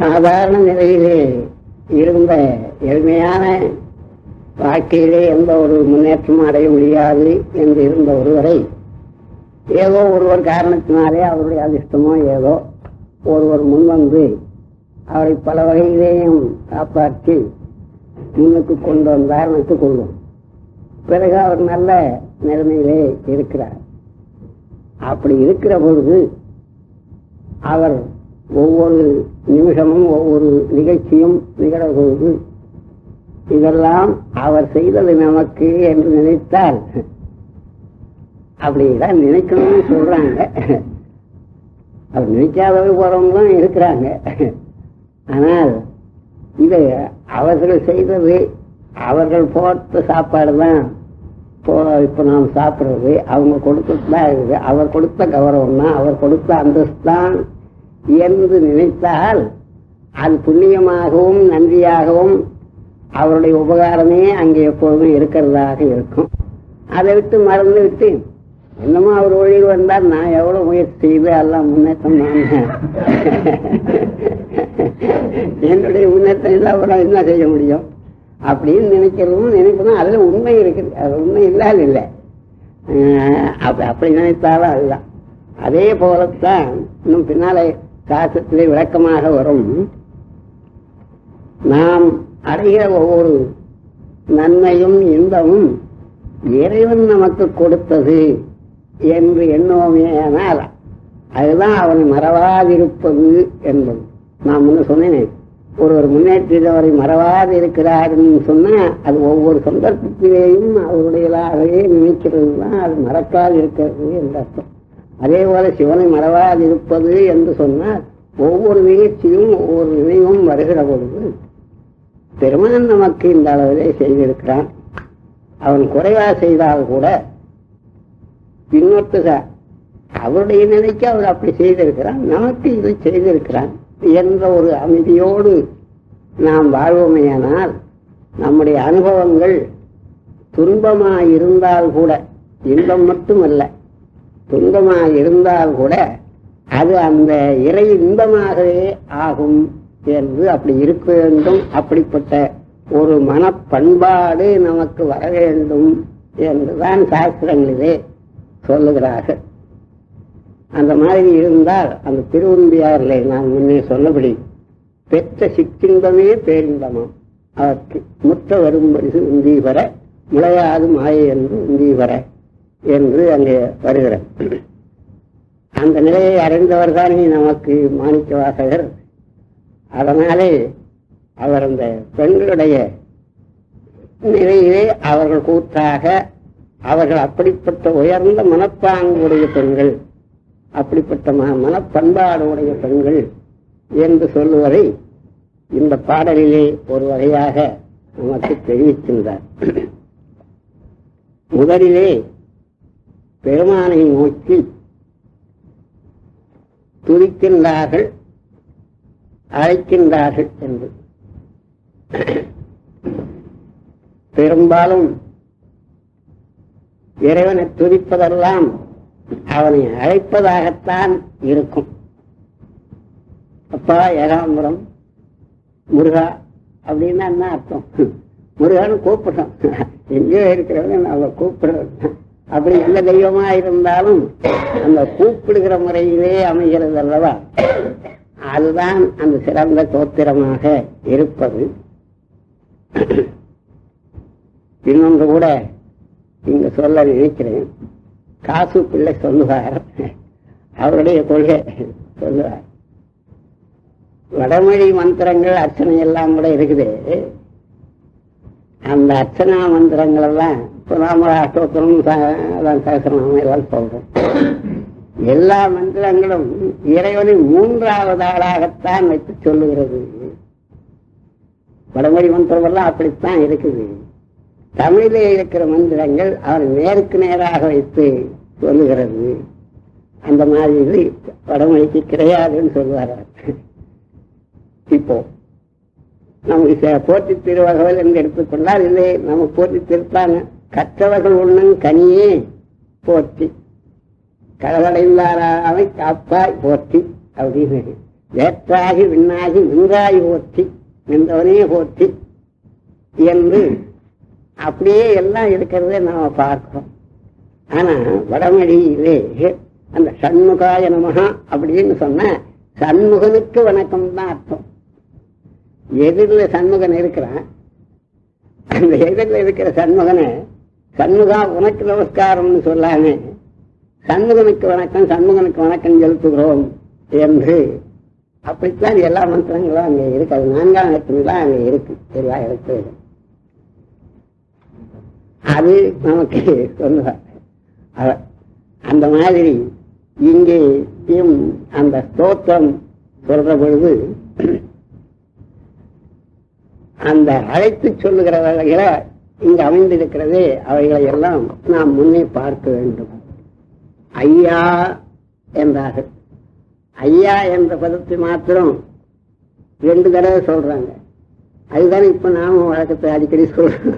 சாதாரண நிலையிலே இருந்த எளிமையான வாழ்க்கையிலே எந்த ஒரு முன்னேற்றமும் அடைய முடியாது என்று இருந்த ஒருவரை ஏதோ ஒருவர் காரணத்தினாலே அவருடைய அதிர்ஷ்டமோ ஏதோ ஒருவர் முன்வந்து அவரை பல வகையிலேயும் காப்பாற்றி முன்னுக்கு கொண்டு வந்தார் வைத்துக் கொள்வோம் பிறகு அவர் நல்ல நிலைமையிலே இருக்கிறார் அப்படி இருக்கிற பொழுது அவர் ஒவ்வொரு நிமிஷமும் ஒவ்வொரு நிகழ்ச்சியும் நிகழ பொழுது இதெல்லாம் அவர் செய்தது நமக்கு என்று நினைத்தால் அப்படிதான் நினைக்கணும்னு சொல்றாங்க அவர் நினைக்காதவர் போறவங்களும் இருக்கிறாங்க ஆனால் இது அவர்கள் செய்தது அவர்கள் போட்ட சாப்பாடு தான் இப்போ இப்போ நாம் சாப்பிடுறது அவங்க கொடுத்தது தான் இருக்குது அவர் கொடுத்த கௌரவம் தான் அவர் கொடுத்த அந்தஸ்து தான் என்று நினைத்தால் அது புண்ணியமாகவும் நன்றியாகவும் அவருடைய உபகாரமே அங்கே எப்பொழுதும் இருக்கிறதாக இருக்கும் அதை விட்டு மறந்து விட்டு என்னமோ அவர் வழியில் வந்தால் நான் எவ்வளவு முயற்சி செய்து எல்லாம் முன்னேற்றம் நான் என்னுடைய முன்னேற்றம் இல்லாமல் என்ன செய்ய முடியும் அப்படின்னு நினைக்கிறதும் நினைப்பதும் அதுல உண்மை இருக்குது அது உண்மை இல்லாத இல்லை அஹ் அப்ப- அப்படி நினைத்தாலும் அதுதான் அதே போலத்தான் இன்னும் பின்னாலே சாஸ்திரத்திலே விளக்கமாக வரும் நாம் அடைகிற ஒவ்வொரு நன்மையும் இன்பமும் இறைவன் நமக்கு கொடுத்தது என்று எண்ணுவோமேயானால் அதுதான் அவனை மறவாதிருப்பது என்பது நான் முன்ன சொன்னேனே ஒருவர் முன்னேற்றவரை மறவாது இருக்கிறாருன்னு சொன்னா அது ஒவ்வொரு சந்தர்ப்பத்திலேயும் அவருடையதாகவே நினைக்கிறது தான் அது மறக்காது இருக்கிறது என்று அர்த்தம் அதே போல சிவனை மறவாது இருப்பது என்று சொன்னால் ஒவ்வொரு நிகழ்ச்சியும் ஒவ்வொரு நினைவும் வருகிற பொழுது பெருமான் நமக்கு இந்த அளவிலே செய்திருக்கிறான் அவன் குறைவா செய்தால் கூட இன்னொருத்தக அவருடைய நிலைக்கு அவர் அப்படி செய்திருக்கிறான் நமக்கு இதை செய்திருக்கிறான் என்ற ஒரு அமைதியோடு நாம் வாழ்வோமேயானால் நம்முடைய அனுபவங்கள் துன்பமாய் இருந்தால் கூட இன்பம் மட்டுமல்ல துன்பமாய் இருந்தால் கூட அது அந்த இறை இன்பமாகவே ஆகும் என்று அப்படி இருக்க வேண்டும் அப்படிப்பட்ட ஒரு மனப்பண்பாடு நமக்கு வர வேண்டும் என்றுதான் சாஸ்திரங்களிலே சொல்லுகிறார்கள் அந்த மாதிரி இருந்தால் அந்த திருவம்பியாரிலே நான் முன்னே சொன்னபடி பெற்ற சிற்றின்பமே பேரின்பமாம் அவருக்கு முற்ற வரும்படி உந்தி வர முளையாது மாயை என்று உந்தி வர என்று அங்கே வருகிறது அந்த நிலையை அறிந்தவர்தானே நமக்கு மாணிக்க வாசகர் அதனாலே அவர் அந்த பெண்களுடைய நிலையிலே அவர்கள் கூற்றாக அவர்கள் அப்படிப்பட்ட உயர்ந்த மனப்பாங்குடைய பெண்கள் அப்படிப்பட்ட ம- மனப்பண்பாடு உடைய பெண்கள் என்று சொல்லுவதை இந்த பாடலிலே ஒரு வகையாக நமக்கு தெரிவிக்கின்றார் முதலிலே பெருமானை நோக்கி துதிக்கின்றார்கள் அழைக்கின்றார்கள் என்று பெரும்பாலும் இறைவனை துதிப்பதெல்லாம் அவனை அழைப்பதாகத்தான் இருக்கும் அப்பா ஏகாம்பரம் முருகா அப்படின்னா என்ன அர்த்தம் முருகான்னு கூப்பிடுறோம் எங்கேயோ இருக்கிறவங்க நம்ம கூப்பிடுறோம் அப்படி எந்த தெய்வமா இருந்தாலும் அந்த கூப்பிடுகிற முறையிலே அமைகிறது அல்லவா அதுதான் அந்த சிறந்த தோத்திரமாக இருப்பது இன்னொன்று கூட இங்க சொல்ல நினைக்கிறேன் காசு பிள்ளை சொல்லுவார் அவருடைய கொள்கை சொல்லுவார் வடமொழி மந்திரங்கள் அர்ச்சனை எல்லாம் கூட இருக்குது அந்த அர்ச்சனா மந்திரங்கள் எல்லாம் இப்போ நாம அஷ்டோத்திரம் சகசிரநாமம் எல்லாம் சொல்றோம் எல்லா மந்திரங்களும் இறைவனை மூன்றாவது ஆளாகத்தான் வைத்து சொல்லுகிறது வடமொழி மந்திரம் எல்லாம் அப்படித்தான் இருக்குது தமிழிலே இருக்கிற மந்திரங்கள் அவர் நேருக்கு நேராக வைத்து சொல்லுகிறது அந்த மாதிரி இது வடமொழிக்கு கிடையாதுன்னு சொல்லுவார் இப்போ நமக்கு ச- போற்றி திருவகவல் என்று எடுத்துக்கொண்டால் இல்லை நம்ம போற்றி திருப்பாங்க கற்றவர்கள் ஒண்ணும் கனியே போற்றி கடலடைந்தாராவை காப்பாய் போற்றி அப்படின்னு வேற்றாகி விண்ணாகி நின்றாய் போற்றி நின்றவனே போற்றி என்று அப்படியே எல்லாம் இருக்கிறத நாம பார்க்கிறோம் ஆனா வடமொழியிலே அந்த சண்முகாய நமகா அப்படின்னு சொன்ன சண்முகனுக்கு வணக்கம் தான் அர்த்தம் எதிரில் சண்முகன் இருக்கிறான் அந்த எதிரில் இருக்கிற சண்முகனை சண்முகா உனக்கு நமஸ்காரம்னு சொல்லாமே சண்முகனுக்கு வணக்கம் சண்முகனுக்கு வணக்கம் செலுத்துகிறோம் என்று அப்படித்தான் எல்லா மந்திரங்களும் அங்கே இருக்கு அது நான்காம் இடத்துலாம் அங்கே இருக்கு எல்லா இடத்துலையும் அது நமக்கு சொல்லுவார் அவர் அந்த மாதிரி இங்கேயும் அந்த ஸ்தோத்திரம் சொல்ற பொழுது அந்த அழைத்து சொல்லுகிறவர்களை இங்கு அமைந்திருக்கிறதே அவைகளை எல்லாம் நாம் முன்னே பார்க்க வேண்டும் ஐயா என்றார்கள் ஐயா என்ற பதத்தை மாத்திரம் ரெண்டு தடவை சொல்றாங்க அதுதான் இப்ப நாம வழக்கத்தை அடிக்கடி சொல்றோம்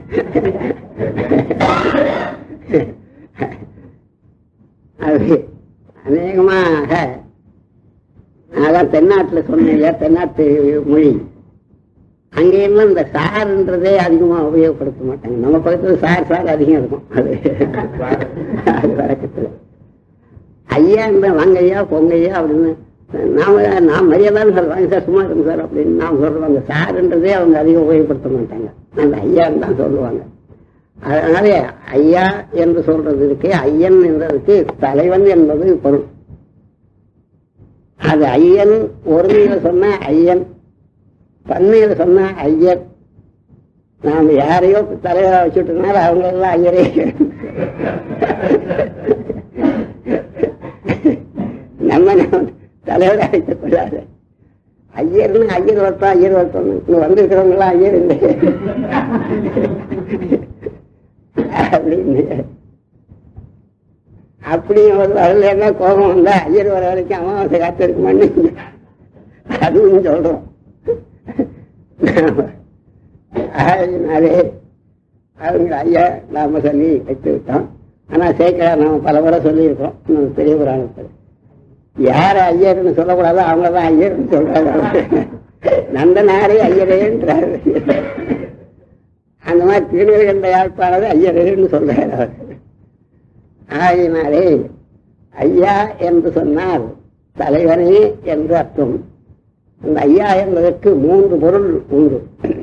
அது அநேகமாக அதான் தென்னாட்டுல சொன்னேன் இல்லையா தென்னாட்டு மொழி அங்கெல்லாம் இந்த சார்ன்றதே அதிகமா உபயோகப்படுத்த மாட்டாங்க நம்ம பக்கத்துல சார் சார் அதிகம் இருக்கும் அது அது வழக்கத்துல ஐயா இந்த வாங்க ஐயா பொங்க ஐயா அப்படின்னு நாம நான் மரியாதை சொல்லுவாங்க சார் சும்மா இருங்க சார் அப்படின்னு நாம் சொல்லுவாங்க சார்ன்றதே அவங்க அதிகம் உபயோகப்படுத்த மாட்டாங்க அந்த ஐயான்னு தான் சொல்லுவாங்க அதனால ஐயா என்று சொல்றது இருக்கு ஐயன் என்றதுக்கு தலைவன் என்பது பொருள் அது ஐயன் ஒருமையில சொன்ன ஐயன் பன்மையில சொன்ன ஐயர் நாம் யாரையோ தலைவரா வச்சுட்டனால அவங்க எல்லாம் ஐயரே நம்ம நம்ம தலைவரா வைத்துக் கொள்ளாது ஐயர்னு ஐயர் வரட்டும் ஐயர் வரட்டும் இங்க வந்திருக்கிறவங்க எல்லாம் ஐயர் இல்லை அப்படின்னு அப்படி ஒரு வரல என்ன கோபம் வந்தா ஐயர் வர வரைக்கும் அமாவாசை காத்திருக்குமான்னு அதுவும் சொல்றோம் அதனாலே அவங்க ஐயா நாம சொல்லி வைத்து விட்டோம் ஆனா சேர்க்கல நாம பல முறை சொல்லியிருக்கோம் நம்ம பெரிய புராணத்தில் யார் ஐயர்னு சொல்லக்கூடாதோ அவங்க தான் ஐயர்னு சொல்றாங்க நந்தனாரே ஐயரேன்றாரு அந்த மாதிரி திருநெல்வேலி யாழ்ப்பாணது ஐயரேன்னு சொல்றாரு அவர் ஆகினாலே ஐயா என்று சொன்னால் தலைவனே என்று அர்த்தம் அந்த ஐயா என்பதற்கு மூன்று பொருள் உண்டு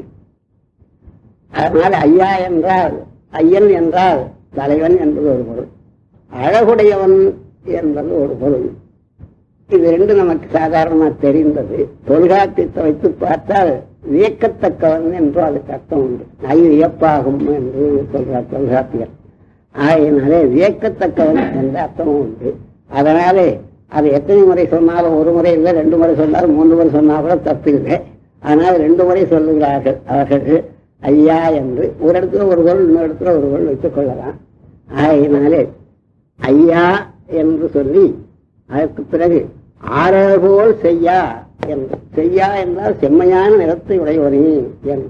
அதனால ஐயா என்றால் ஐயன் என்றால் தலைவன் என்பது ஒரு பொருள் அழகுடையவன் என்பது ஒரு பொருள் இது ரெண்டு நமக்கு சாதாரணமா தெரிந்தது தொல்காப்பியத்தை வைத்து பார்த்தால் வியக்கத்தக்கவன் என்று அதுக்கு அர்த்தம் உண்டு ஐ வியப்பாகும் என்று சொல்றார் தொல்காப்பியர் ஆகையினாலே வியக்கத்தக்கவன் என்ற அர்த்தமும் உண்டு அதனாலே அது எத்தனை முறை சொன்னாலும் ஒரு முறை இல்லை ரெண்டு முறை சொன்னாலும் மூன்று முறை சொன்னா கூட தப்பில்லை ஆனால் ரெண்டு முறை சொல்லுகிறார்கள் அவர்கள் ஐயா என்று ஒரு இடத்துல ஒரு பொருள் இன்னொரு இடத்துல ஒரு பொருள் வைத்துக் கொள்ளலாம் ஆகையினாலே ஐயா என்று சொல்லி அதற்கு பிறகு ஆறபோல் செய்யா என்று செய்யா என்றால் செம்மையான நிறத்தை உடையவனே என்று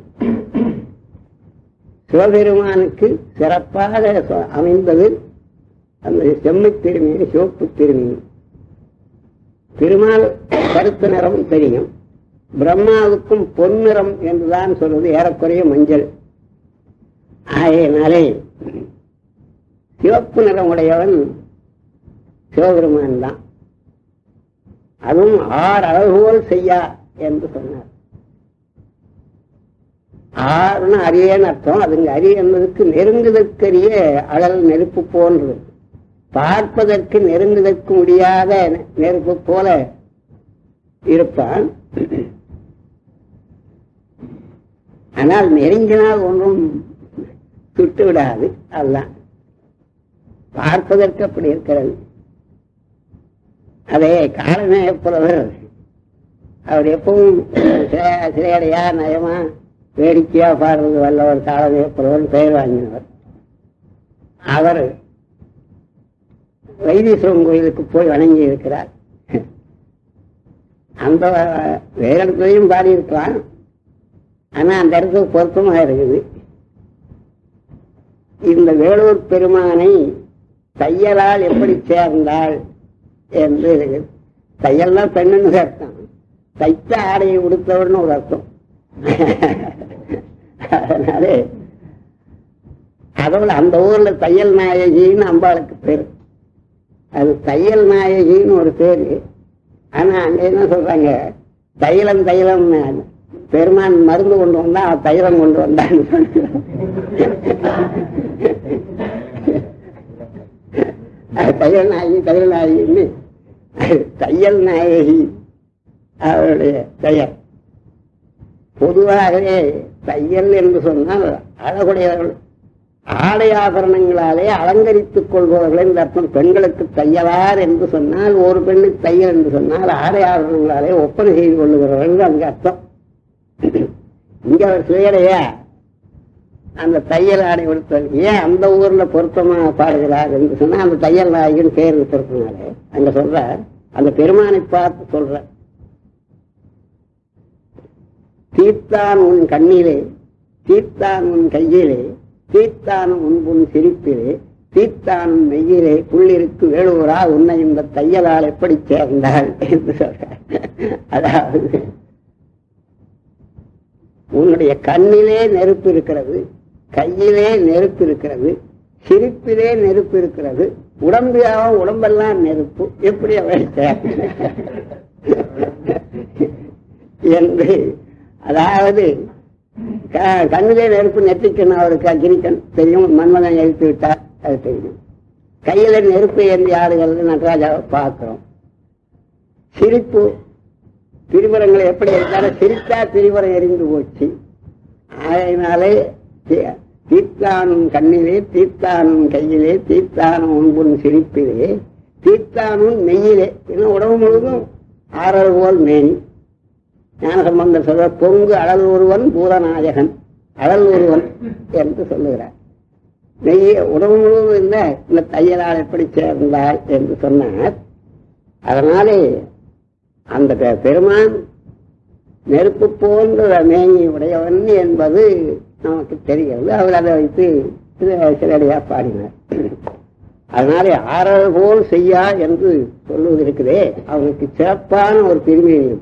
சிவபெருமானுக்கு சிறப்பாக சொ- அமைந்தது அந்த செம்மை திருமீன் சிவப்பு திருமீன் திருமால் கருத்து நிறம் தெரியும் பிரம்மாவுக்கும் பொன்னிறம் என்றுதான் சொல்வது ஏறக்குறைய மஞ்சள் ஆகையினாலே சிவப்பு நிறம் உடையவன் சிவபெருமான் தான் அதுவும் ஆறு அளவுகோல் செய்யா என்று சொன்னார் ஆறுன்னு அரியன்னு அர்த்தம் அதுங்க அரிய என்பதற்கு நெருங்குதற்கரிய அழல் நெருப்பு போன்றது பார்ப்பதற்கு நெருங்குதற்கு முடியாத நெ- நெருப்பு போல இருப்பான் ஆனால் நெருங்கினால் ஒன்றும் சுட்டு விடாது அதுதான் பார்ப்பதற்கு அப்படி இருக்கிறது அதே காலநேய புலவர் அவர் எப்பவும் சிலே- சிலையடையா நயமா வேடிக்கையா பாடுறது வல்லவர் காலநேய புலவர் பெயர் வாங்கினவர் அவர் வைத்தீஸ்வரன் கோயிலுக்கு போய் வணங்கி இருக்கிறார் அந்த வேற இடத்துலையும் பாடியிருக்கலாம் ஆனா அந்த இடத்துக்கு பொருத்தமா இருக்குது இந்த வேலூர் பெருமானை தையலால் எப்படி சேர்ந்தாள் என்று இருக்குது தையல்னா பெண்ணுன்னு அர்த்தம் தைத்த ஆடையை உடுத்தவர்னு ஒரு அர்த்தம் அதனாலே அதோட அந்த ஊர்ல தையல் நாயகின்னு அம்பாளுக்கு பேரு அது தையல் நாயகின்னு ஒரு பேரு ஆனா அங்க என்ன சொல்றாங்க தைலம் தைலம் பெருமான் மருந்து கொண்டு வந்தா தைலம் கொண்டு வந்தான்னு சொல்றாங்க. அது தையல் நாயகி தையல் நாயகின்னு அது தையல் நாயகி அவருடைய பெயர் பொதுவாகவே தையல் என்று சொன்னால் அழகுடையவர்கள் ஆடை ஆபரணங்களாலே அலங்கரித்துக் கொள்பவர்கள் என்று அர்த்தம் பெண்களுக்கு தையலார் என்று சொன்னால் ஒரு பெண்ணுக்கு தையல் என்று சொன்னால் ஆடை ஆபரணங்களாலே ஒப்பனை செய்து கொள்ளுகிறவர்கள் அங்க அர்த்தம் இங்க அவர் சுயடையா அந்த தையல் ஆடை உடுத்தல் ஏன் அந்த ஊர்ல பொருத்தமா பாடுகிறார் என்று சொன்னா அந்த தையல் நாயகன் பேர் இருக்கிறதுனால அங்க சொல்றார் அந்த பெருமானை பார்த்து சொல்றார் தீர்த்தான் உன் கண்ணிலே தீர்த்தான் உன் கையிலே தீர்த்தான் உன் உன் சிரிப்பிலே தீர்த்தான் உன் மெய்யிலே புள்ளிருக்கு வேலூரா உன்னை இந்த தையலால் எப்படி சேர்ந்தாள் என்று சொல்றார் அதாவது உன்னுடைய கண்ணிலே நெருப்பு இருக்கிறது கையிலே நெருப்பு இருக்கிறது சிரிப்பிலே நெருப்பு இருக்கிறது உடம்பியாக உடம்பெல்லாம் நெருப்பு எப்படி அவள் என்று அதாவது க- கண்ணிலே நெருப்பு நெற்றிக்கணும் அவருக்கு அக்னிக்கண் தெரியும் மன்மதன் எழுத்து விட்டார் அது தெரியும் கையில நெருப்பு ஏந்தி ஆடுகிறது நடராஜாவை பார்க்கிறோம் சிரிப்பு திரிபுரங்களை எப்படி எடுத்தாலும் சிரித்தா திரிபுரம் எரிந்து போச்சு அதனாலே தி- தீர்த்தானும் கண்ணிலே தீர்த்தானும் கையிலே தீர்த்தானும் உன்புன் சிரிப்பிலே தீர்த்தானும் மெய்யிலே இன்னும் உடம்பு முழுதும் ஆறல் போல் மேனி ஞானசம்பந்தர் சொல்ற பொங்கு அழல் ஒருவன் பூதநாயகன் அழல் ஒருவன் என்று சொல்லுகிறார் நெய்ய உடம்பு முழுவதும் இந்த இந்த தையலால் எப்படி சேர்ந்தாய் என்று சொன்னார் அதனாலே அந்த பெ- பெருமான் நெருப்பு போன்ற மேனி உடையவன் என்பது நமக்கு தெரிகிறது அவர் அதை வைத்து சில- சிலடியா பாடினார் அதனாலே ஆறல் போல் செய்யா என்று சொல்லுவது இருக்குதே அவனுக்கு சிறப்பான ஒரு திருமேனியம்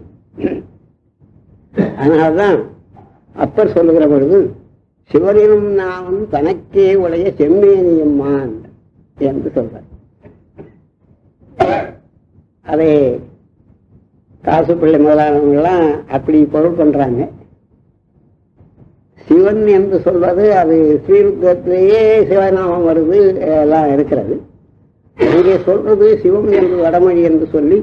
அதனால்தான் அப்பர் சொல்லுகிற பொழுது சிவனிலும் நாமும் தனக்கே உடைய செம்மேனியம்மான் என்று சொல்றார் அதை காசு பிள்ளை முதலானவங்க எல்லாம் அப்படி பொருள் பண்றாங்க சிவன் என்று சொல்வது அது ஸ்ரீருத்திலேயே சிவநாமம் வருது எல்லாம் இருக்கிறது இங்கே சொல்றது சிவம் என்று வடமொழி என்று சொல்லி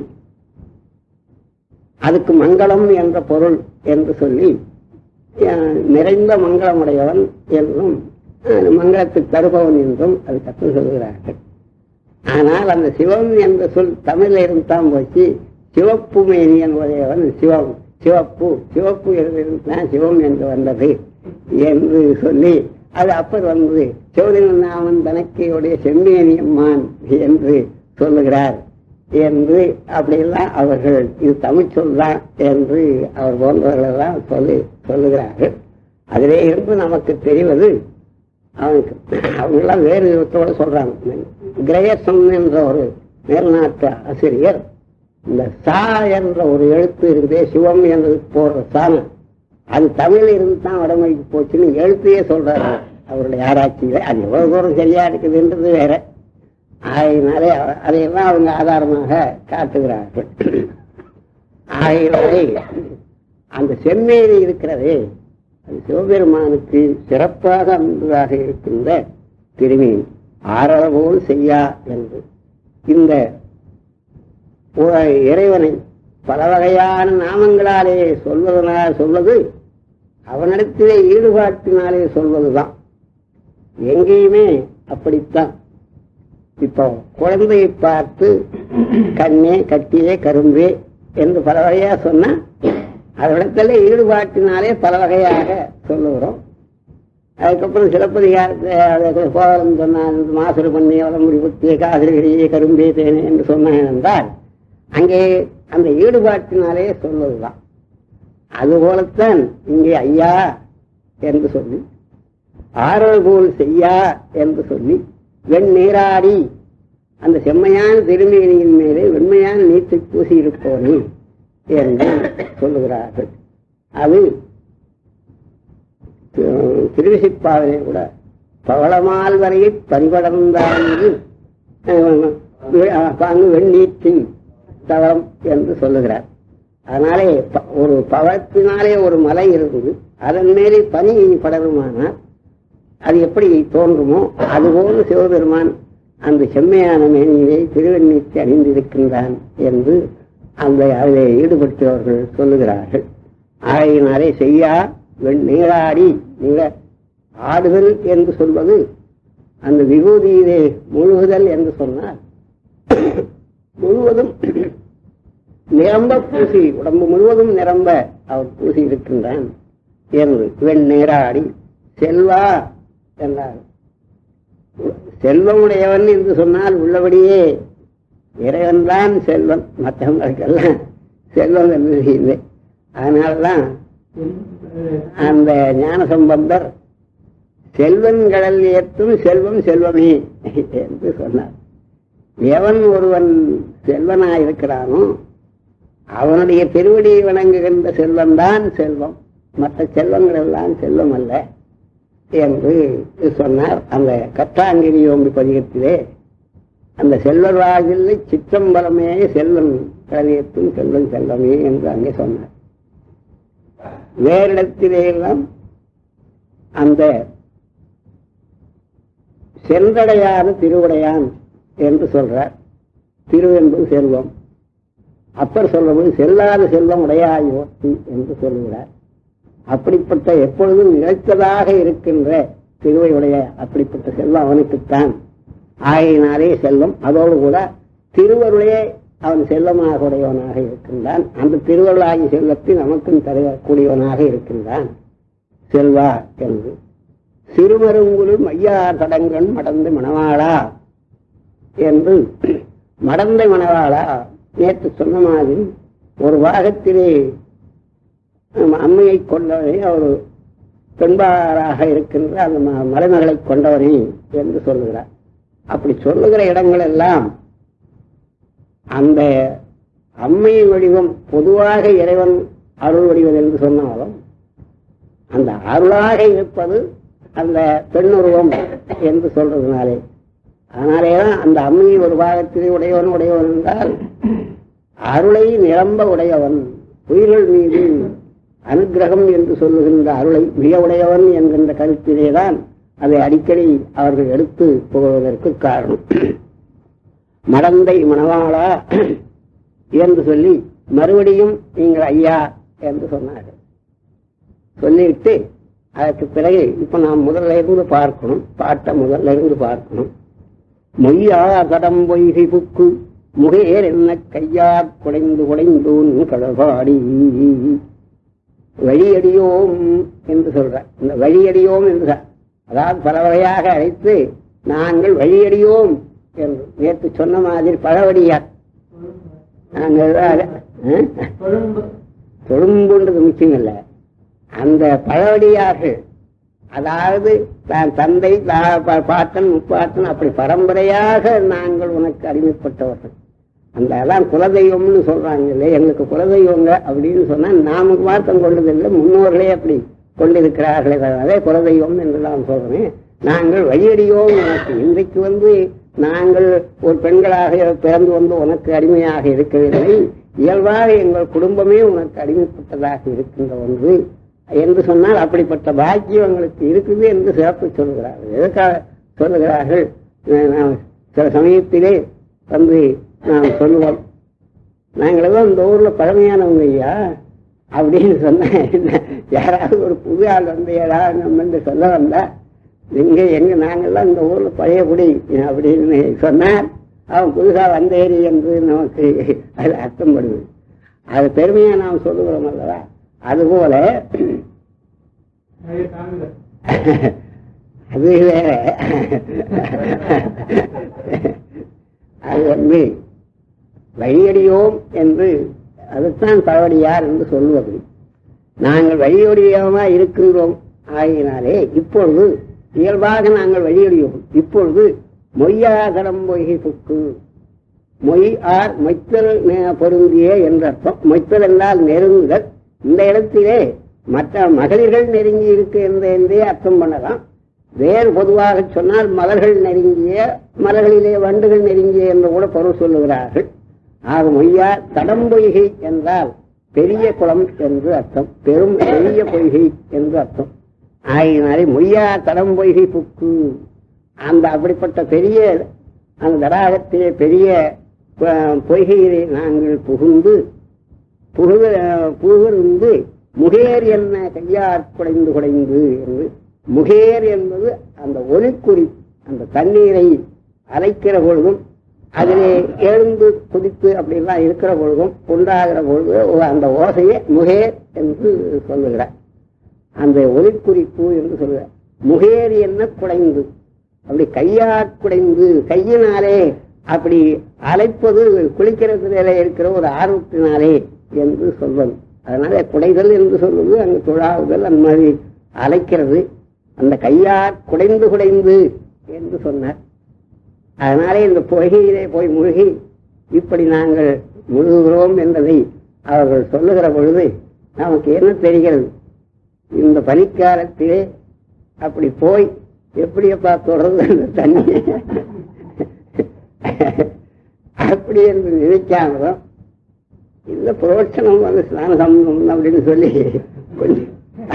அதுக்கு மங்களம் என்ற பொருள் என்று சொல்லி அஹ், நிறைந்த மங்களமுடையவன் என்றும் அஹ், மங்களத்துக்கு தருபவன் என்றும் அது கற்று சொல்கிறார்கள் ஆனால் அந்த சிவம் என்ற சொல் தமிழில் இருந்தான் போச்சு சிவப்பு மேனியன் உடையவன் சிவம் சிவப்பு சிவப்பு என்றிருந்தான் சிவம் என்று வந்தது என்று சொல்லி அது அப்பர் வந்து சிவனின் நாமன் தனக்கையுடைய செம்மேனியம்மான் என்று சொல்லுகிறார் என்று அப்படியெல்லாம் அவர்கள் இது தமிழ் சொல்தான் என்று அவர் போன்றவர்கள் எல்லாம் சொல்லி சொல்லுகிறார்கள் அதிலே இருந்து நமக்கு தெரிவது அவனுக்கு அவங்கெல்லாம் வேறு விதத்தோட சொல்றாங்க கிரேசம் என்ற ஒரு மேல்நாட்டு ஆசிரியர் இந்த சா என்ற ஒரு எழுத்து இருக்குதே சிவம் என்று போடுற சாணம் அது தமிழில் இருந்து தான் வடமொழிக்கு போச்சுன்னு எழுத்தையே சொல்றாரு அவருடைய ஆராய்ச்சியில அது எவ்வளவு தூரம் சரியா இருக்குதுன்றது வேற ஆகையினாலே அவ- அதையெல்லாம் அவங்க ஆதாரமாக காட்டுகிறார்கள் ஆகையினாலே அந்த செம்மேனி இருக்கிறதே அது சிவபெருமானுக்கு சிறப்பாக அன்பதாக இருக்கின்ற திருமீன் ஆறளவோல் செய்யா என்று இந்த உ- இறைவனை பல வகையான நாமங்களாலே சொல்வதனால் சொல்வது அவனிடத்திலே ஈடுபாட்டினாலே சொல்வதுதான் எங்கேயுமே அப்படித்தான் இப்போ குழந்தையை பார்த்து கண்ணே கட்டியே கரும்பே என்று பல வகையா சொன்னா அதனிடத்துல ஈடுபாட்டினாலே பல வகையாக சொல்லுகிறோம் அதுக்கப்புறம் சிலப்பதிகாரத்தை கோவலம் சொன்னான் மாசுறு பண்ணி வளம் முடிவுத்திய காசிரியே கரும்பே தேனே என்று சொன்னான் என்றால் அங்கே அந்த ஈடுபாட்டினாலே சொல்வதுதான் அதுபோலத்தான் இங்கே ஐயா என்று சொல்லி ஆறல் போல் செய்யா என்று சொல்லி வெண்ணீராடி அந்த செம்மையான திருமேனியின் மேலே வெண்மையான நீத்தை பூசி இருப்பவனே என்று சொல்லுகிறார்கள் அது தி- திருவிசிப்பாவிலே கூட பவளமால் வரையை பரிபடர்ந்தாங்கு அங்கு வெண்ணீற்றின் தவம் என்று சொல்லுகிறார் அதனாலே ப- ஒரு பவளத்தினாலே ஒரு மலை இருந்தது அதன் மேலே பனி படருமானால் அது எப்படி தோன்றுமோ அதுபோல சிவபெருமான் அந்த செம்மையான மேனியிலே திருவெண்ணீற்றி அணிந்திருக்கின்றான் என்று அந்த அதிலே ஈடுபட்டவர்கள் சொல்லுகிறார்கள் ஆகையினாலே செய்யா வெண் நீராடி நீர ஆடுதல் என்று சொல்வது அந்த விபூதியிலே முழுகுதல் என்று சொன்னால் முழுவதும் நிரம்ப பூசி உடம்பு முழுவதும் நிரம்ப அவர் பூசி இருக்கின்றான் என்று வெண் நீராடி செல்வா என்றார் செல்வமுடையவன் என்று சொன்னால் உள்ளபடியே இறைவன்தான் செல்வன் மற்றவங்களுக்கெல்லாம் செல்வம் என்பது இல்லை அதனால்தான் அந்த ஞான சம்பந்தர் செல்வன் கடல் ஏற்றும் செல்வம் செல்வமே என்று சொன்னார் எவன் ஒருவன் செல்வனாயிருக்கிறானோ அவனுடைய திருவடியை வணங்குகின்ற செல்வம் தான் செல்வம் மற்ற செல்வங்கள் எல்லாம் செல்வம் அல்ல என்று சொன்னார் அந்த கற்றாங்கிரி ஓம்பி பதிகத்திலே அந்த செல்வராஜில் சிற்றம்பலமே செல்வன் கலியத்தும் செல்வன் செல்வமே என்று அங்கே சொன்னார் வேறிடத்திலே எல்லாம் அந்த சென்றடையாத திருவுடையான் என்று சொல்றார் திரு என்பது செல்வம் அப்பர் சொல்லும்போது செல்லாத செல்வம் உடையாயோத்தி என்று சொல்லுகிறார் அப்படிப்பட்ட எப்பொழுதும் நிலைத்ததாக இருக்கின்ற திருவையுடைய அப்படிப்பட்ட செல்வம் அவனுக்குத்தான் ஆகையினாலே செல்வம் அதோடு கூட திருவருளையே அவன் செல்வமாக உடையவனாக இருக்கின்றான் அந்த திருவருளாகி செல்வத்தை நமக்கும் தரக்கூடியவனாக இருக்கின்றான் செல்வா என்று சிறுமருங்குலும் ஐயார் தடங்கன் மடந்து மணவாளா என்று மடந்தை மணவாளா நேற்று சொன்ன மாதிரி ஒரு பாகத்திலே ஆம், அம்மையை கொண்டவனே அவர் பெண்பாராக இருக்கின்ற அந்த ம- மலைமகளை கொண்டவனே என்று சொல்லுகிறார் அப்படி சொல்லுகிற இடங்கள் எல்லாம் அந்த அம்மையின் வடிவம் பொதுவாக இறைவன் அருள் வடிவம் என்று சொன்னாலும் அந்த அருளாக இருப்பது அந்த பெண்ணுருவம் என்று சொல்றதுனாலே அதனாலேதான் அந்த அம்மையை ஒரு பாகத்திலே உடையவன் உடையவன் என்றால் அருளை நிரம்ப உடையவன் உயிர்கள் மீது அனுக்கிரகம் என்று சொல்லுகின்ற அருளை மிக உடையவன் என்கின்ற கருத்திலேதான் அதை அடிக்கடி அவர்கள் எடுத்து புகழ்வதற்கு காரணம் மடந்தை மணவாளா என்று சொல்லி மறுபடியும் நீங்கள் ஐயா என்று சொன்னார்கள் சொல்லிவிட்டு அதற்கு பிறகு இப்ப நாம் முதல்ல இருந்து பார்க்கணும் பாட்டை முதல்ல இருந்து பார்க்கணும் மொய்யா தடம் பொய்கை புக்கு முகேர் என்ன கையார் குடைந்து குடைந்தூன் கடற்பாடி வழியடியோம் என்று சொல்ற இந்த வழியடியோம் என்று சொ- அதாவது பல வகையாக அழைத்து நாங்கள் வழியடியோம் என்று நேற்று சொன்ன மாதிரி பழவடியார் நாங்கள் அத- ஆ? தொழும்புன்றது முக்கியம் இல்லை அந்த பழவடியார்கள் அதாவது தான் தந்தை தா- பா- பாட்டன் முப்பாட்டன் அப்படி பரம்பரையாக நாங்கள் உனக்கு அடிமைப்பட்டவர்கள் அந்த அதான் குலதெய்வம்னு சொல்றாங்க இல்லையா எங்களுக்கு குலதெய்வங்க அப்படின்னு சொன்னா நாம மாற்றம் கொண்டதில்லை முன்னோர்களே அப்படி கொண்டிருக்கிறார்களே தவிர அதே குலதெய்வம் என்று நான் சொல்றேன் நாங்கள் வழியடியோம் உனக்கு இன்றைக்கு வந்து நாங்கள் ஒரு பெண்களாக பிறந்து வந்து உனக்கு அடிமையாக இருக்கவில்லை இயல்பாக எங்கள் குடும்பமே உனக்கு அடிமைப்பட்டதாக இருக்கின்ற ஒன்று என்று சொன்னால் அப்படிப்பட்ட பாக்கியம் எங்களுக்கு இருக்குது என்று சிறப்பு சொல்லுகிறார்கள் எதற்காக சொல்லுகிறார்கள் அஹ் நாம் சில சமயத்திலே வந்து நாம் சொல்லுவோம் நாங்களெல்லாம் இந்த ஊர்ல பழமையானவங்க ஐயா அப்படின்னு சொன்ன என்ன, யாராவது ஒரு புது ஆள் வந்து ஏதாவது நம்ம வந்து சொல்ல வந்தா எங்க எங்க நாங்கெல்லாம் இந்த ஊர்ல பழைய குடி அப்படின்னு சொன்னார் அவன் புதுசா வந்தேரி என்று நமக்கு அது அர்த்தம் படுது அது பெருமையா நாம் சொல்லுகிறோம் அல்லவா அதுபோல அது வேற அது வந்து வழியடியோம் என்று அதுதான் பழவடியார் என்று சொல்லுவது நாங்கள் வழியடியோமா இருக்கின்றோம் ஆகினாலே இப்பொழுது இயல்பாக நாங்கள் வழியடியோம் இப்பொழுது மொய்யா கடம் பொய்கை புக்கு மொய் ஆர் மொய்த்தல் நே- பொருந்திய என்ற அர்த்தம் மொய்த்தல் என்றால் நெருங்குதல் இந்த இடத்திலே மற்ற மகளிர்கள் நெருங்கி இருக்கு என்ற என்றே அர்த்தம் பண்ணலாம் வேறு பொதுவாக சொன்னால் மலர்கள் நெருங்கிய மலர்களிலே வண்டுகள் நெருங்கிய என்று கூட பொருள் சொல்லுகிறார்கள் ஆக மொய்யா தடம்பொய்கை என்றால் பெரிய குளம் என்று அர்த்தம் பெரும் பெரிய பொய்கை என்று அர்த்தம் ஆகினாலே மொய்யா தடம்பொய்கை புக்கு அந்த அப்படிப்பட்ட பெரிய அந்த தடாகத்திலே பெரிய அஹ், பொய்கையிலே நாங்கள் புகுந்து புகுக புகுந்து முகேர் என்ன கையார் குடைந்து குடைந்து என்று முகேர் என்பது அந்த ஒலிக்குறி அந்த தண்ணீரை அரைக்கிற பொழுதும் அதிலே எழுந்து குதித்து அப்படிலாம் இருக்கிற பொழுதும் உண்டாகிற பொழுது அந்த ஓசையை முகேர் என்று சொல்லுகிறார் அந்த ஒலிக்குறிப்பு என்று சொல்லுகிறார் முகேர் என்ன குடைந்து அப்படி கையாற் குடைந்து கையினாலே அப்படி அழைப்பது குளிக்கிறதுல இருக்கிற ஒரு ஆர்வத்தினாலே என்று சொல்வது அதனால குடைதல் என்று சொல்வது அங்கு துழாவுதல் அந்த மாதிரி அழைக்கிறது அந்த கையார் குடைந்து குடைந்து என்று சொன்னார் அதனாலே இந்த பொய்கையிலே போய் மூழ்கி இப்படி நாங்கள் முழுகுகிறோம் என்பதை அவர்கள் சொல்லுகிற பொழுது நமக்கு என்ன தெரிகிறது இந்த பனிக்காலத்திலே அப்படி போய் எப்படியப்பா தொடர்ந்து அந்த தண்ணியை அப்படி என்று நினைக்காமலும் இல்ல புரோட்சணம் வந்து ஸ்நானம் அப்படின்னு சொல்லி கொஞ்சம்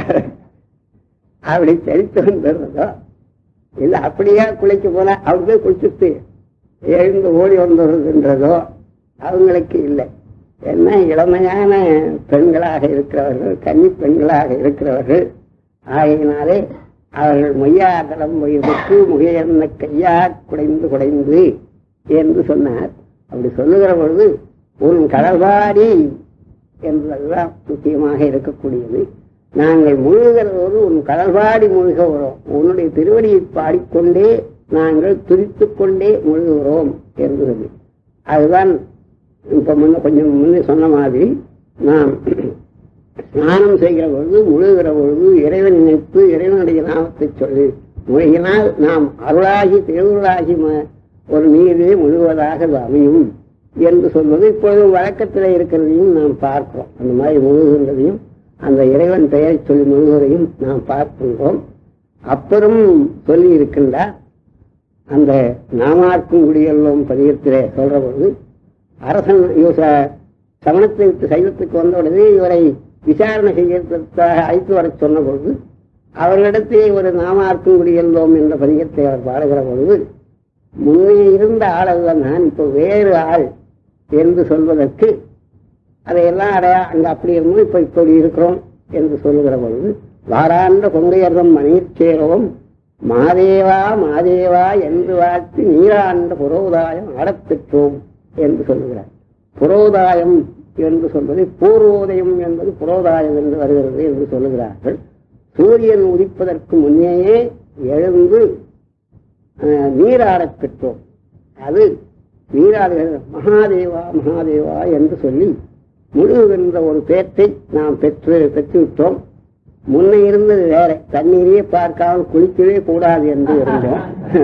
அப்படி தெரித்து வந்துடுறதோ இல்ல அப்படியா குளிக்க போனா அவங்க போய் குளிச்சுட்டு எழுந்து ஓடி வந்துடுறதுன்றதோ அவங்களுக்கு இல்லை என்ன இளமையான பெண்களாக இருக்கிறவர்கள் கன்னி பெண்களாக இருக்கிறவர்கள் ஆகையினாலே அவர்கள் மொய்யா தடம் மொய்யதுக்கு முகையன்ன கையா குடைந்து குடைந்து என்று சொன்னார் அப்படி சொல்லுகிற பொழுது உன் கடல்பாடி என்பதெல்லாம் முக்கியமாக இருக்கக்கூடியது நாங்கள் முழுகிறதோடு உன் கடல்பாடி முழுக வரோம் உன்னுடைய திருவடியை பாடிக்கொண்டே நாங்கள் துரித்துக் கொண்டே முழுகுகிறோம் என்று சொல்லி அதுதான் இப்ப முன்ன கொஞ்சம் முன்னே சொன்ன மாதிரி நாம் ஸ்நானம் செய்கிற பொழுது முழுகிற பொழுது இறைவன் நினைத்து இறைவனுடைய நாமத்தை சொல்லி முழுகினால் நாம் அருளாகி திருவுருளாகி ம- ஒரு நீரே முழுவதாக அது அமையும் என்று சொல்வது இப்பொழுது வழக்கத்தில் இருக்கிறதையும் நாம் பார்க்கிறோம் அந்த மாதிரி முழுகின்றதையும் அந்த இறைவன் பெயரை சொல்லி முழுவதையும் நாம் பார்க்கின்றோம் அப்புறம் சொல்லி இருக்கின்றார் அந்த நாமார்க்கும் குடியெல்லாம் பதிகத்திலே சொல்ற பொழுது அரசன் யோச சமணத்தை விட்டு சைவத்துக்கு வந்த உடனே இவரை விசாரணை செய்யறதுக்காக அழைத்து வர சொன்ன பொழுது அவர்களிடத்திலே ஒரு நாமார்க்கும் குடியெல்லோம் என்ற பதிகத்தை அவர் பாடுகிற பொழுது முன்னே இருந்த ஆள் அல்ல நான் இப்போ வேறு ஆள் என்று சொல்வதற்கு அதையெல்லாம் அடையா அங்க அப்படி இருந்தோம் இப்ப இப்படி இருக்கிறோம் என்று சொல்லுகிற பொழுது வாராண்ட கொங்கையர்தம் மணிர் சேரவும் மாதேவா மாதேவா என்று வாழ்த்து நீராண்ட புரோதாயம் ஆடப்பெற்றோம் என்று சொல்லுகிறார் புரோதாயம் என்று சொல்வது பூர்வோதயம் என்பது புரோதாயம் என்று வருகிறது என்று சொல்லுகிறார்கள் சூரியன் உதிப்பதற்கு முன்னேயே எழுந்து அஹ், நீராடப் பெற்றோம் அது நீராடுகிற மகாதேவா மகாதேவா என்று சொல்லி முழுகின்ற ஒரு பேற்றை நாம் பெற்று பெற்றுவிட்டோம் முன்ன இருந்தது வேற தண்ணீரையே பார்க்காமல் குளிக்கவே கூடாது என்று இருந்தோம்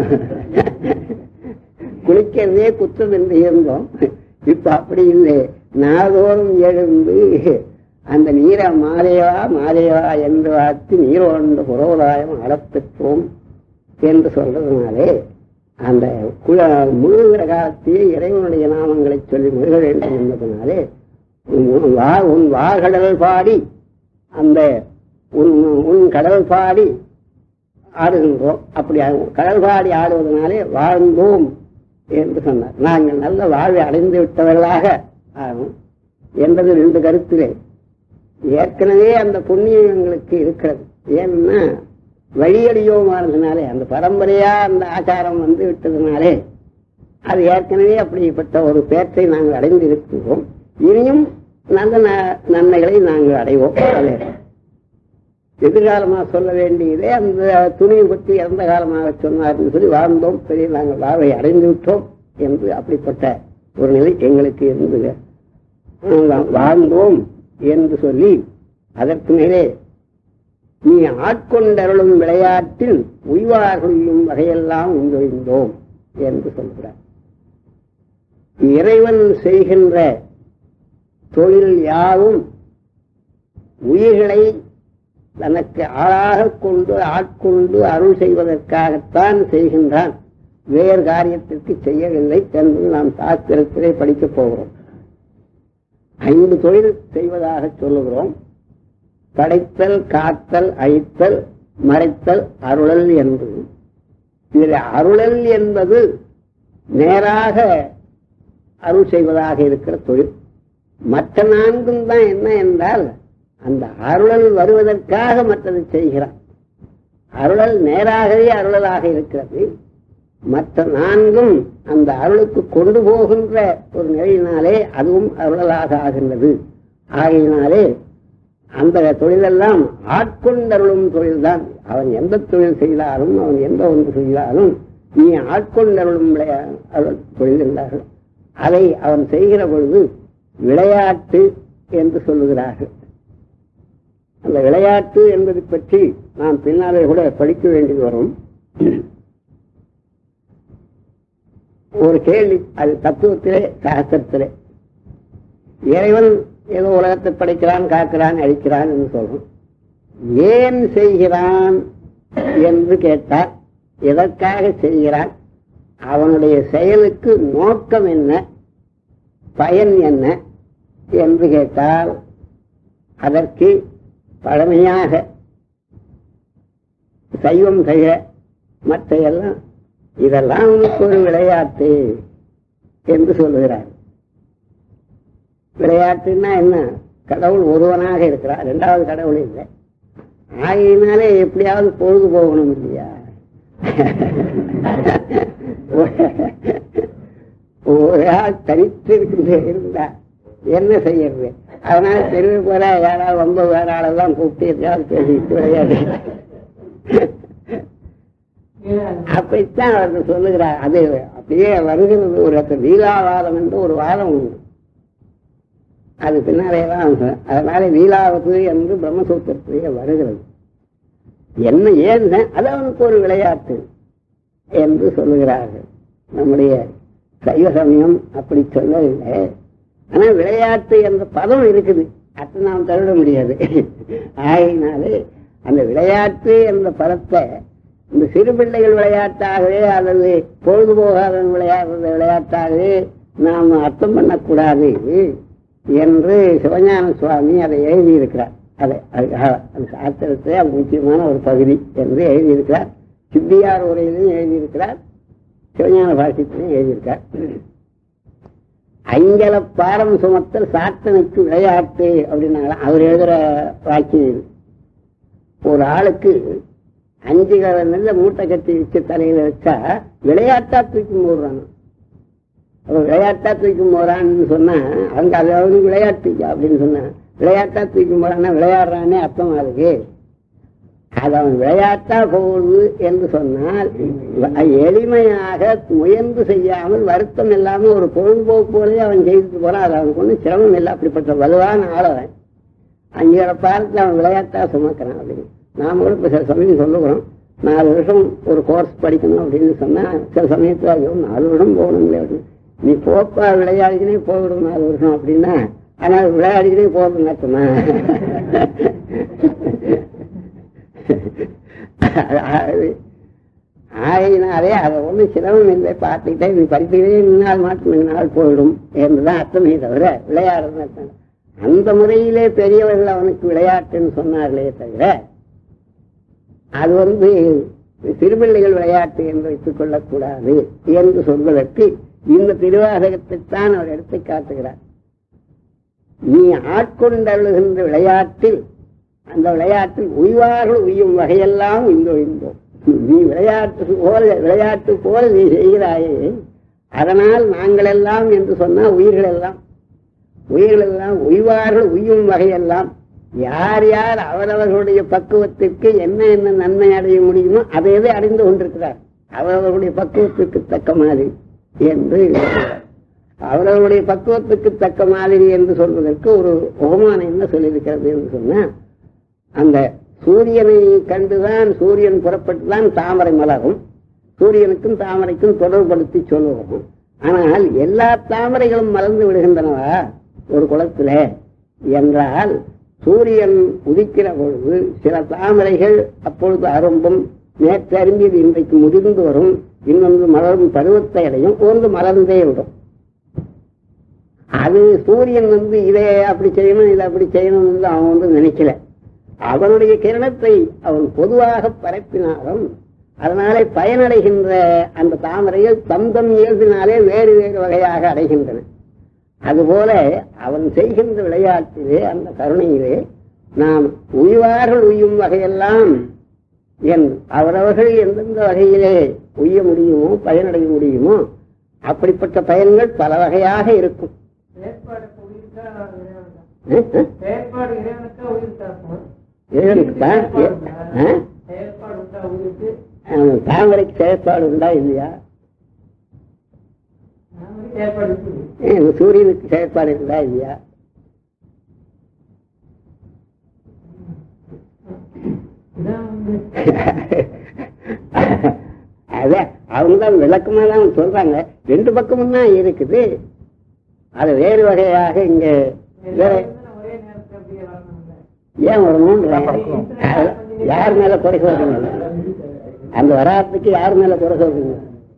குளிக்கிறதே குற்றம் என்று இருந்தோம் இப்ப அப்படி இல்லை நாள்தோறும் எழுந்து அந்த நீரை மாதேவா மாதேவா என்று வார்த்து நீரோண்ட புரோதாயம் அளப்பெற்றோம் என்று சொல்றதுனாலே அந்த குல முழுகிற காலத்தையே இறைவனுடைய நாமங்களை சொல்லி முழுக வேண்டும் என்பதனாலே உன் வா- உன் வாகடல் பாடி அந்த உன் உன் கடல் பாடி ஆடுகின்றோம் அப்படி கடல் பாடி ஆடுவதனாலே வாழ்ந்தோம் என்று சொன்னார் நாங்கள் நல்ல வாழ்வை அடைந்து விட்டவர்களாக ஆகும் என்பது ரெண்டு கருத்திலே ஏற்கனவே அந்த புண்ணியம் எங்களுக்கு இருக்கிறது ஏன்னா வழியடியோமானதுனாலே அந்த பரம்பரையா அந்த ஆச்சாரம் வந்து விட்டதுனாலே அது ஏற்கனவே அப்படிப்பட்ட ஒரு பேற்றை நாங்கள் அடைந்து இருக்கிறோம் இனியும் நல்ல ந- நன்மைகளை நாங்கள் அடைவோம் அது எதிர்காலமாக சொல்ல வேண்டியதே அந்த துணியை பற்றி இறந்த காலமாக சொன்னார் என்று சொல்லி வாழ்ந்தோம் பெரிய நாங்கள் வாழ்வை அடைந்து விட்டோம் என்று அப்படிப்பட்ட ஒரு நிலை எங்களுக்கு இருந்தது நாங்கள் வாழ்ந்தோம் என்று சொல்லி அதற்கு மேலே நீ ஆட்கொண்டருளும் விளையாட்டில் உய்வார்களும் வகையெல்லாம் உஞ்சொழிந்தோம் என்று சொல்கிறார் இறைவன் செய்கின்ற தொழில் யாவும் உயிர்களை தனக்கு ஆளாக கொண்டு ஆட்கொண்டு அருள் செய்வதற்காகத்தான் செய்கின்றான் வேறு காரியத்திற்கு செய்யவில்லை என்று நாம் சாஸ்திரத்திலே படிக்கப் போகிறோம் ஐந்து தொழில் செய்வதாக சொல்லுகிறோம் படைத்தல் காத்தல் அழித்தல் மறைத்தல் அருளல் என்று இதில் அருளல் என்பது நேராக அருள் செய்வதாக இருக்கிற தொழில் மற்ற நான்கும் தான் என்ன என்றால் அந்த அருளல் வருவதற்காக மற்றது செய்கிறான் அருளல் நேராகவே அருளலாக இருக்கிறது மற்ற நான்கும் அந்த அருளுக்கு கொண்டு போகின்ற ஒரு நிலையினாலே அதுவும் அருளலாக ஆகின்றது ஆகையினாலே அந்த தொழிலெல்லாம் ஆட்கொண்டருளும் தொழில்தான் அவன் எந்த தொழில் செய்தாலும் அவன் எந்த ஒன்று செய்தாலும் நீ ஆட்கொண்டருளும் விளையா- அருள் தொழில் என்றார்கள் அதை அவன் செய்கிற பொழுது விளையாட்டு என்று சொல்லுகிறார்கள் அந்த விளையாட்டு என்பதை பற்றி நாம் பின்னாலே கூட படிக்க வேண்டியது வரும் ஒரு கேள்வி அது தத்துவத்திலே சாஸ்திரத்திலே இறைவன் ஏதோ உலகத்தை படைக்கிறான் காக்கிறான் அழிக்கிறான் என்று சொல்றோம் ஏன் செய்கிறான் என்று கேட்டால் எதற்காக செய்கிறான் அவனுடைய செயலுக்கு நோக்கம் என்ன பயன் என்ன என்று கேட்டால் அதற்கு பழமையாக சைவம் செய்ய மற்ற எல்லாம் இதெல்லாம் உனக்கு ஒரு விளையாட்டு என்று சொல்லுகிறார் விளையாட்டுன்னா என்ன கடவுள் ஒருவனாக இருக்கிறார் இரண்டாவது கடவுள் இல்லை ஆகையினாலே எப்படியாவது பொழுது போகணும் இல்லையா ஒரு ஆள் தனித்து இருக்கின்ற இருந்தா என்ன செய்யறது அதனால தெருவு போற யாராவது ரொம்ப வேற ஆளெல்லாம் கூப்பிட்டு எதையாவது பேசிட்டு விளையாடு அப்படித்தான் அவர்கள் சொல்லுகிறார் அது அப்படியே வருகிறது ஒரு இடத்துல லீலாவாதம் என்று ஒரு வாதம் உண்டு அது பின்னாலே தான் அதனால லீலாவது என்று பிரம்மசூத்திரத்திலேயே வருகிறது என்ன ஏன் அது அவனுக்கு ஒரு விளையாட்டு என்று சொல்லுகிறார்கள் நம்முடைய சைவ சமயம் அப்படி சொல்லவில்லை ஆனா விளையாட்டு என்ற பதம் இருக்குது அது நாம் தவிர முடியாது ஆகையினாலே அந்த விளையாட்டு என்ற பதத்தை இந்த சிறு பிள்ளைகள் விளையாட்டாகவே அல்லது பொழுதுபோகாத விளையாடுற விளையாட்டாகவே நாம் அர்த்தம் பண்ணக்கூடாது என்று சிவஞான சுவாமி அதை எழுதியிருக்கிறார் அதை அது- அ- அந்த சாஸ்திரத்தை அது முக்கியமான ஒரு பகுதி என்று எழுதியிருக்கிறார் சித்தியார் உரையிலையும் எழுதியிருக்கிறார் சிவஞான பாஷ்யத்திலையும் எழுதியிருக்கார் ஐங்கல பாரம் சுமத்தல் சாத்தனுக்கு விளையாட்டு அப்படின்னாங்க அவர் எழுதுற வாக்கியம் இது ஒரு ஆளுக்கு அஞ்சு கல நெல்ல மூட்டை கட்டி வச்சு தலையில வச்சா விளையாட்டா தூக்கி போடுறாங்க அவன் விளையாட்டா தூக்கி போறான்னு சொன்னா அவங்க அது அவனுக்கு விளையாட்டு அப்படின்னு சொன்னா விளையாட்டா தூக்கி போறான்னா விளையாடுறானே அர்த்தம் அதுக்கு அது அவன் விளையாட்டா போகுது என்று சொன்னால் எளிமையாக முயன்று செய்யாமல் வருத்தம் இல்லாம ஒரு பொழுதுபோக்கு போலவே அவன் செய்துட்டு போறான் அது அவனுக்கு ஒன்றும் சிரமம் இல்லை அப்படிப்பட்ட வலுவான ஆளவன் அங்கே பாரத்தில் அவன் விளையாட்டா சுமக்கிறான் அப்படின்னு நாம கூட இப்ப சில சமயம் சொல்லுகிறோம் நாலு வருஷம் ஒரு கோர்ஸ் படிக்கணும் அப்படின்னு சொன்னா சில சமயத்துல ஐயோ நாலு வருஷம் போகணுங்களே அப்படின்னு நீ போப்பா விளையாடிக்கினே போயிடும் நாலு வருஷம் அப்படின்னா ஆனால் விளையாடிக்கினே போகிறது நடத்துமா ஆகையினாலே அதை ஒன்றும் சிரமம் இல்லை பார்த்துக்கிட்டே நீ படித்துக்கிட்டே நாள் மாற்று நாள் போயிடும் என்றுதான் அர்த்தமே தவிர விளையாடுறது அர்த்தம் அந்த முறையிலே பெரியவர்கள் அவனுக்கு விளையாட்டுன்னு சொன்னார்களே தவிர அது வந்து சிறுபிள்ளைகள் விளையாட்டு என்று வைத்துக் கொள்ளக்கூடாது என்று சொல்வதற்கு இந்த திருவாசகத்தைத்தான் அவர் எடுத்து காட்டுகிறார் நீ ஆட்கொண்டழுகின்ற விளையாட்டில் அந்த விளையாட்டில் உய்வார்கள் உய்யும் வகையெல்லாம் உயிர்ந்தோம் நீ விளையாட்டு போல விளையாட்டு போல நீ செய்கிறாயே அதனால் நாங்கள் எல்லாம் என்று சொன்னா உயிர்கள் எல்லாம் உயிர்கள் எல்லாம் உய்வார்கள் உய்யும் வகையெல்லாம் யார் யார் அவரவர்களுடைய பக்குவத்திற்கு என்ன என்ன நன்மை அடைய முடியுமோ அதை எதை அடைந்து கொண்டிருக்கிறார் அவரவர்களுடைய பக்குவத்திற்கு தக்க மாதிரி என்று சொல்கிறார். அவரவருடைய பக்குவத்துக்கு தக்க மாதிரி என்று சொல்வதற்கு ஒரு உபமானம் என்ன சொல்லியிருக்கிறது என்று சொன்னா அந்த சூரியனை கண்டுதான் சூரியன் புறப்பட்டுதான் தாமரை மலரும் சூரியனுக்கும் தாமரைக்கும் தொடர்படுத்தி சொல்லுவோம் ஆனால் எல்லா தாமரைகளும் மலர்ந்து விடுகின்றனவா ஒரு குளத்துல என்றால் சூரியன் உதிக்கிற பொழுது சில தாமரைகள் அப்பொழுது அரும்பும் நேற்று அரும்பியது இன்றைக்கு முதிர்ந்து வரும் இன்னொன்று மலரும் பருவத்தை அடையும் ஒன்று மலர்ந்தே விடும் அது சூரியன் வந்து இதை அப்படி செய்யணும் இதை அப்படி செய்யணும் என்று அவன் வந்து நினைக்கல அவனுடைய கிரணத்தை அவன் பொதுவாக பரப்பினாலும் அதனாலே பயனடைகின்ற அந்த தாமரைகள் தம் தம் இயல்பினாலே வேறு வேறு வகையாக அடைகின்றன அதுபோல அவன் செய்கின்ற விளையாட்டிலே அந்த கருணையிலே நாம் உய்வார்கள் உய்யும் வகையெல்லாம் என் அவரவர்கள் எந்தெந்த வகையிலே உய்ய முடியுமோ பயனடைய முடியுமோ அப்படிப்பட்ட பயன்கள் பல வகையாக இருக்கும் செயற்பாடு உயிருக்கா இறைவனுக்கா அஹ், அஹ். செயற்பாடு இறைவனுக்கா உயிருக்கா இறைவனுக்குத்தான் எ- அஹ்? செயற்பாடு உண்டா உயிருக்கு அஹ், தாமரைக்கு செயற்பாடு உண்டா இல்லையா நாம செயற்பாடு இருக்குது அஹ், சூரியனுக்கு செயற்பாடு இருக்குதா இல்லையா இதான் வந்து அதான் அவங்க தான் விளக்கமா தான் சொல்றாங்க ரெண்டு பக்கமும் தான் இருக்குது அது வேறு வகையாக இங்க வேற எல்லாரும் வந்து ஒரே நேரத்துல அப்படியே வரணும்ல ஏன் வரணும்ன்ற அது யார் மேல குறை சொல்றீங்க அந்த வராத்துக்கு யார் மேல குறை சொல்றீங்க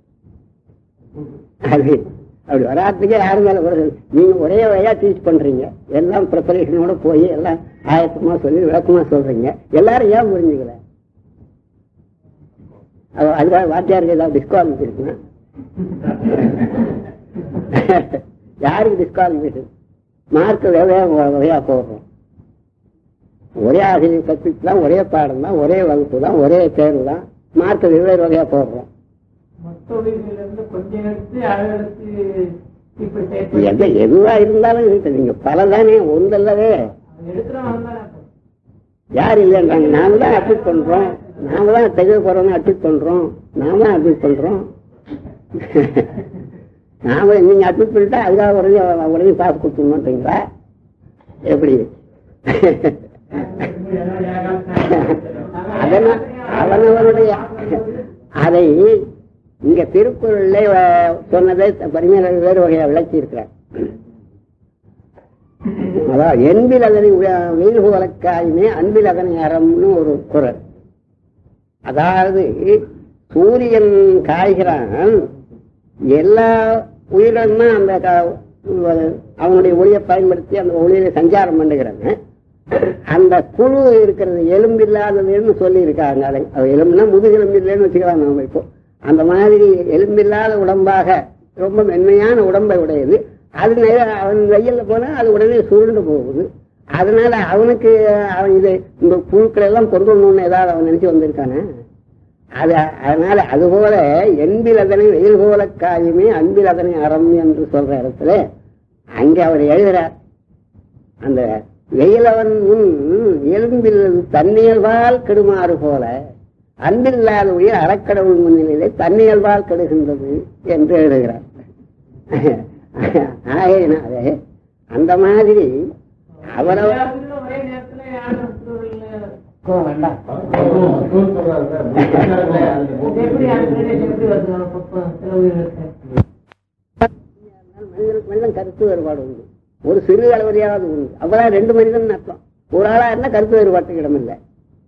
அது அப்படி வராத்துக்கு யார் மேல குறை சொல்றீங்க நீங்க ஒரே வகையா டீச் பண்றீங்க எல்லாம் ப்ரிப்பரேஷனோட போய் எல்லாம் ஆயத்தமா சொல்லி விளக்கமா சொல்றீங்க எல்லாரும் ஏன் புரிஞ்சுக்கல அது அதுக்காக வாத்தியாருக்கு ஏதாவது டிஸ்குவாலிஃபி இருக்குன்னா யாருக்கு டிஸ்குவாலிஃபிகேஷன் மார்க் வெவ்வேறு வகையா போடுறோம் ஒரே ஆசிரியர் கற்பித்து தான் ஒரே பாடம் தான் ஒரே வகுப்பு தான் ஒரே தேர்வு தான் மார்க் வெவ்வேறு வகையா போடுறோம் மொத்த உயிரில இருந்து கொஞ்சம் எடுத்து அளவெடுத்து இப்படி எந்த செயற்படுத்தி எதுவா இருந்தாலும் இருக்கு. நீங்க பல தானே ஒன்றல்லவே எடுக்கிறவன் தானே அப்போ யார் இல்லைன்றாங்க நாம தான் அட்மிட் பண்றோம் நாம தான் தெளிவு போறோம்னு அட்மிட் பண்றோம் நாம தான் அட்மிட் பண்றோம் நாம நீங்க அட்மிட் பண்ணிட்டா அதுக்காக உடனே உடனே பாஸ் கொடுத்துருமாட்டீங்களா எப்படி அதனால் அவனவனுடைய அதை இங்க திருக்குறள்ல அஹ், சொன்னதை பரிமையாளர் வேறு வகையா விளக்கி இருக்கிறார் அதாவது என்பில் அதனை உய- வெயில் வழக்காயுமே அன்பில் அதனை அறம்னு ஒரு குரல் அதாவது சூரியன் காய்கிறான் எல்லா உயிரினும் அந்த க- அவனுடைய ஒளியை பயன்படுத்தி அந்த ஒளியில சஞ்சாரம் பண்ணுகிறாங்க அந்த புழு இருக்கிறது எலும்பில்லாததுன்னு சொல்லி இருக்காங்க அதை அது எலும்புனா முதுகெலும்பு இல்லைன்னு வச்சுக்கலாம் நாம இப்போ அந்த மாதிரி எலும்பில்லாத உடம்பாக ரொம்ப மென்மையான உடம்பை உடையது அது நேரா அவன் வெயில்ல போனா அது உடனே சுருண்டு போகுது அதனால அவனுக்கு அவன் இது இந்த புழுக்களை எல்லாம் கொண்டு ஏதாவது அவன் நினைச்சு வந்திருக்கானே அது அதனால அதுபோல என்பில் அதனை வெயில் போல காயுமே அன்பில் அதனை அறம் என்று சொல்ற இடத்துல அங்கே அவர் எழுதுறார் அந்த வெயிலவன் முன் எலும்பில் தன்னியல்பால் கெடுமாறு போல அன்பில்லாத உயிர் அறக்கடவுள் முன்னிலையிலே தன்னியல்பால் கெடுகின்றது என்று எழுதுகிறார் ஆகையினாலே அந்த மாதிரி அவரவர் எல்லா உயிரிலும் ஒரே நேரத்துல யாரும் சூழல்ல கோவம் வேண்டாம் இது எப்படி அந்த relation எப்படி வருது அப்பப்போ சில உயிர்களுக்கு மனிதனுக்கு மனிதன் கருத்து வேறுபாடு உண்டு ஒரு சிறு அளவரையாவது உண்டு அப்பதான் ரெண்டு மனிதன் அர்த்தம் ஒரு ஆளா இருந்தா கருத்து வேறுபாட்டுக்கு இடம் இல்லை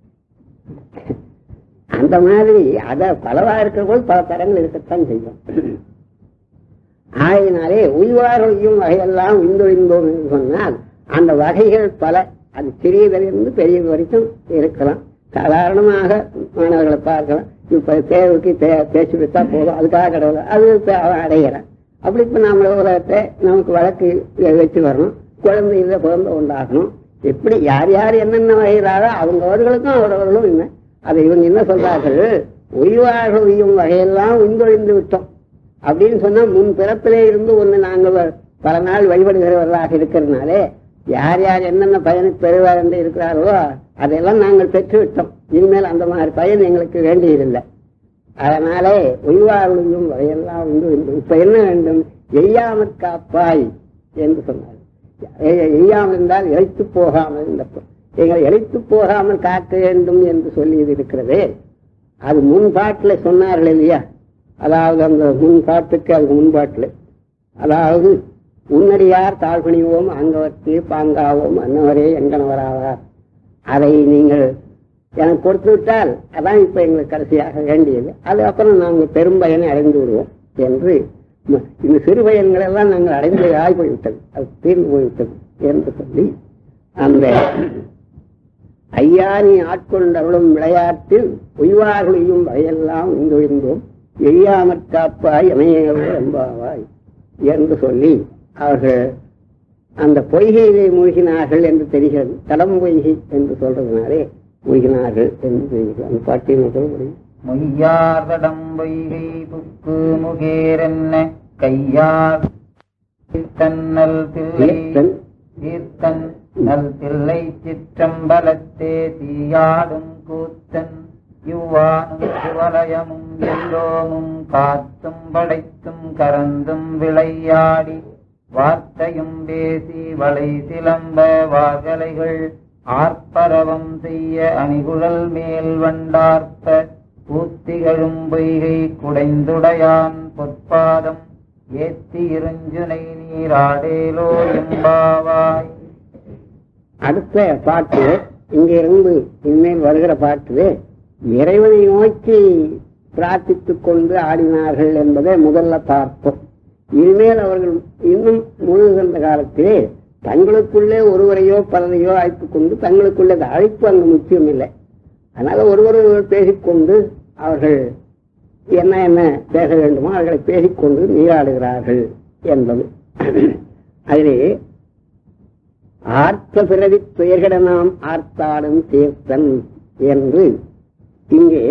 அந்த மாதிரி அத பலவா இருக்கிற போது பல தரங்கள் இருக்கத்தான் செய்யும் ஆகையினாலே உய்வார் உய்யும் வகையெல்லாம் விந்தொழிந்தோம் என்று சொன்னால் அந்த வகைகள் பல அது சிறியதிலிருந்து பெரியது வரைக்கும் இருக்கலாம் சாதாரணமாக மாணவர்களை பார்க்கலாம் இப்ப தேர்வுக்கு தே- தேர்ச்சி பெற்றா போதும் அதுக்காக கடவுள் அது இப்ப அவன் அடைகிறான் அப்படி இப்ப நாம உலகத்தை நமக்கு வழக்கு வச்சு வரணும் குழந்தை இல்லை குழந்தை உண்டாகணும் எப்படி யார் யார் என்னென்ன வகையிலாக அவங்கவர்களுக்கும் அவரவர்களும் என்ன அதை இவங்க என்ன சொல்றார்கள் உய்வார்கள் உய்யும் வகையெல்லாம் உந்தொழிந்து விட்டோம் அப்படின்னு சொன்னா முன் பிறப்பிலே இருந்து ஒண்ணு நாங்கள் பல நாள் வழிபடுகிறவர்களாக இருக்கிறதுனாலே யார் யார் என்னென்ன பயனை பெறுவார் என்று இருக்கிறார்களோ அதையெல்லாம் நாங்கள் பெற்று விட்டோம் இனிமேல் அந்த மாதிரி பயன் எங்களுக்கு வேண்டியதில்லை அதனாலே உய்வாருளையும் வகையெல்லாம் உண்டு என்று இப்ப என்ன வேண்டும் எய்யாமற் காப்பாய் என்று சொன்னார் எ- எய்யாமல் இருந்தால் இழைத்து போகாமல் இந்த பொ- எங்களை இழைத்து போகாமல் காக்க வேண்டும் என்று சொல்லி இருக்கிறது அது முன் பாட்டில் சொன்னார்கள் இல்லையா அதாவது அந்த முன்பாட்டுக்கு அது முன்பாட்டில் அதாவது உன்னடியார் தாழ்பணிவோம் அங்கவர்க்கு பாங்காவோம் அன்னவரே எங்கனவராவார் அதை நீங்கள் எனக்கு கொடுத்து விட்டால் அதான் இப்ப எங்களுக்கு கடைசியாக வேண்டியது அது அப்புறம் நாங்கள் பெரும்பயனை அடைந்து விடுவோம் என்று ம- இந்த சிறு பயன்கள் எல்லாம் நாங்கள் அடைந்து ஆகி போய்விட்டது அது தீர்ந்து போய்விட்டது என்று சொல்லி அந்த ஐயா நீ ஆட்கொண்டவளும் விளையாட்டில் உய்வார்களையும் வகையெல்லாம் உந்துவிந்தோம் எய்யாமற் காப்பாய் அமையவோ எம்பாவாய் என்று சொல்லி அவர்கள் அந்த பொய்கையிலே மூழ்கினார்கள் என்று தெரிகிறது தடம் பொய்கை என்று சொல்றதுனாலே மூழ்கினார்கள் என்று தெரிகிறது அந்த பாட்டின் முதல் முறை மொய்யார்தடம் வைகை புக்கு முகேரென்ன கையார் தன்னல் தில்லை தீர்த்தன் தீர்த்தன் நல் தில்லை சிற்றம்பலத்தே தீயாடும் கூத்தன் இவ்வானும் சிவலயமும் எல்லோமும் காத்தும் படைத்தும் கறந்தும் விளையாடி வார்த்தையும் பேசி வளை சிலம்ப வார்கலைகள் ஆர்ப்பரவம் செய்ய அணிகுழல் மேல் வண்டார்ப்ப கூத்திகளும் பொய்கை குடைந்துடையான் பொற்பாதம் ஏத்தி இருஞ்சுனை நீராடேலோ எம்பாவாய் அடுத்த பாட்டு இங்கிருந்து இனிமேல் வருகிற பாட்டு இறைவனை நோக்கி பிரார்த்தித்துக் கொண்டு ஆடினார்கள் என்பதை முதல்ல பார்ப்போம் இனிமேல் அவர்கள் இன்னும் முழுகின்ற காலத்திலே தங்களுக்குள்ளே ஒருவரையோ பலரையோ அழைத்துக் கொண்டு தங்களுக்குள்ளே அந்த அழைப்பு அங்கு முக்கியம் இல்லை அதனால ஒருவர் ஒருவர் பேசிக்கொண்டு அவர்கள் என்ன என்ன பேச வேண்டுமோ அவர்களை பேசிக்கொண்டு நீராடுகிறார்கள் என்பது அதிலே ஆர்த்த பிறவி பெயர்கட நாம் ஆர்த்தாடும் தீர்த்தன் என்று இங்கே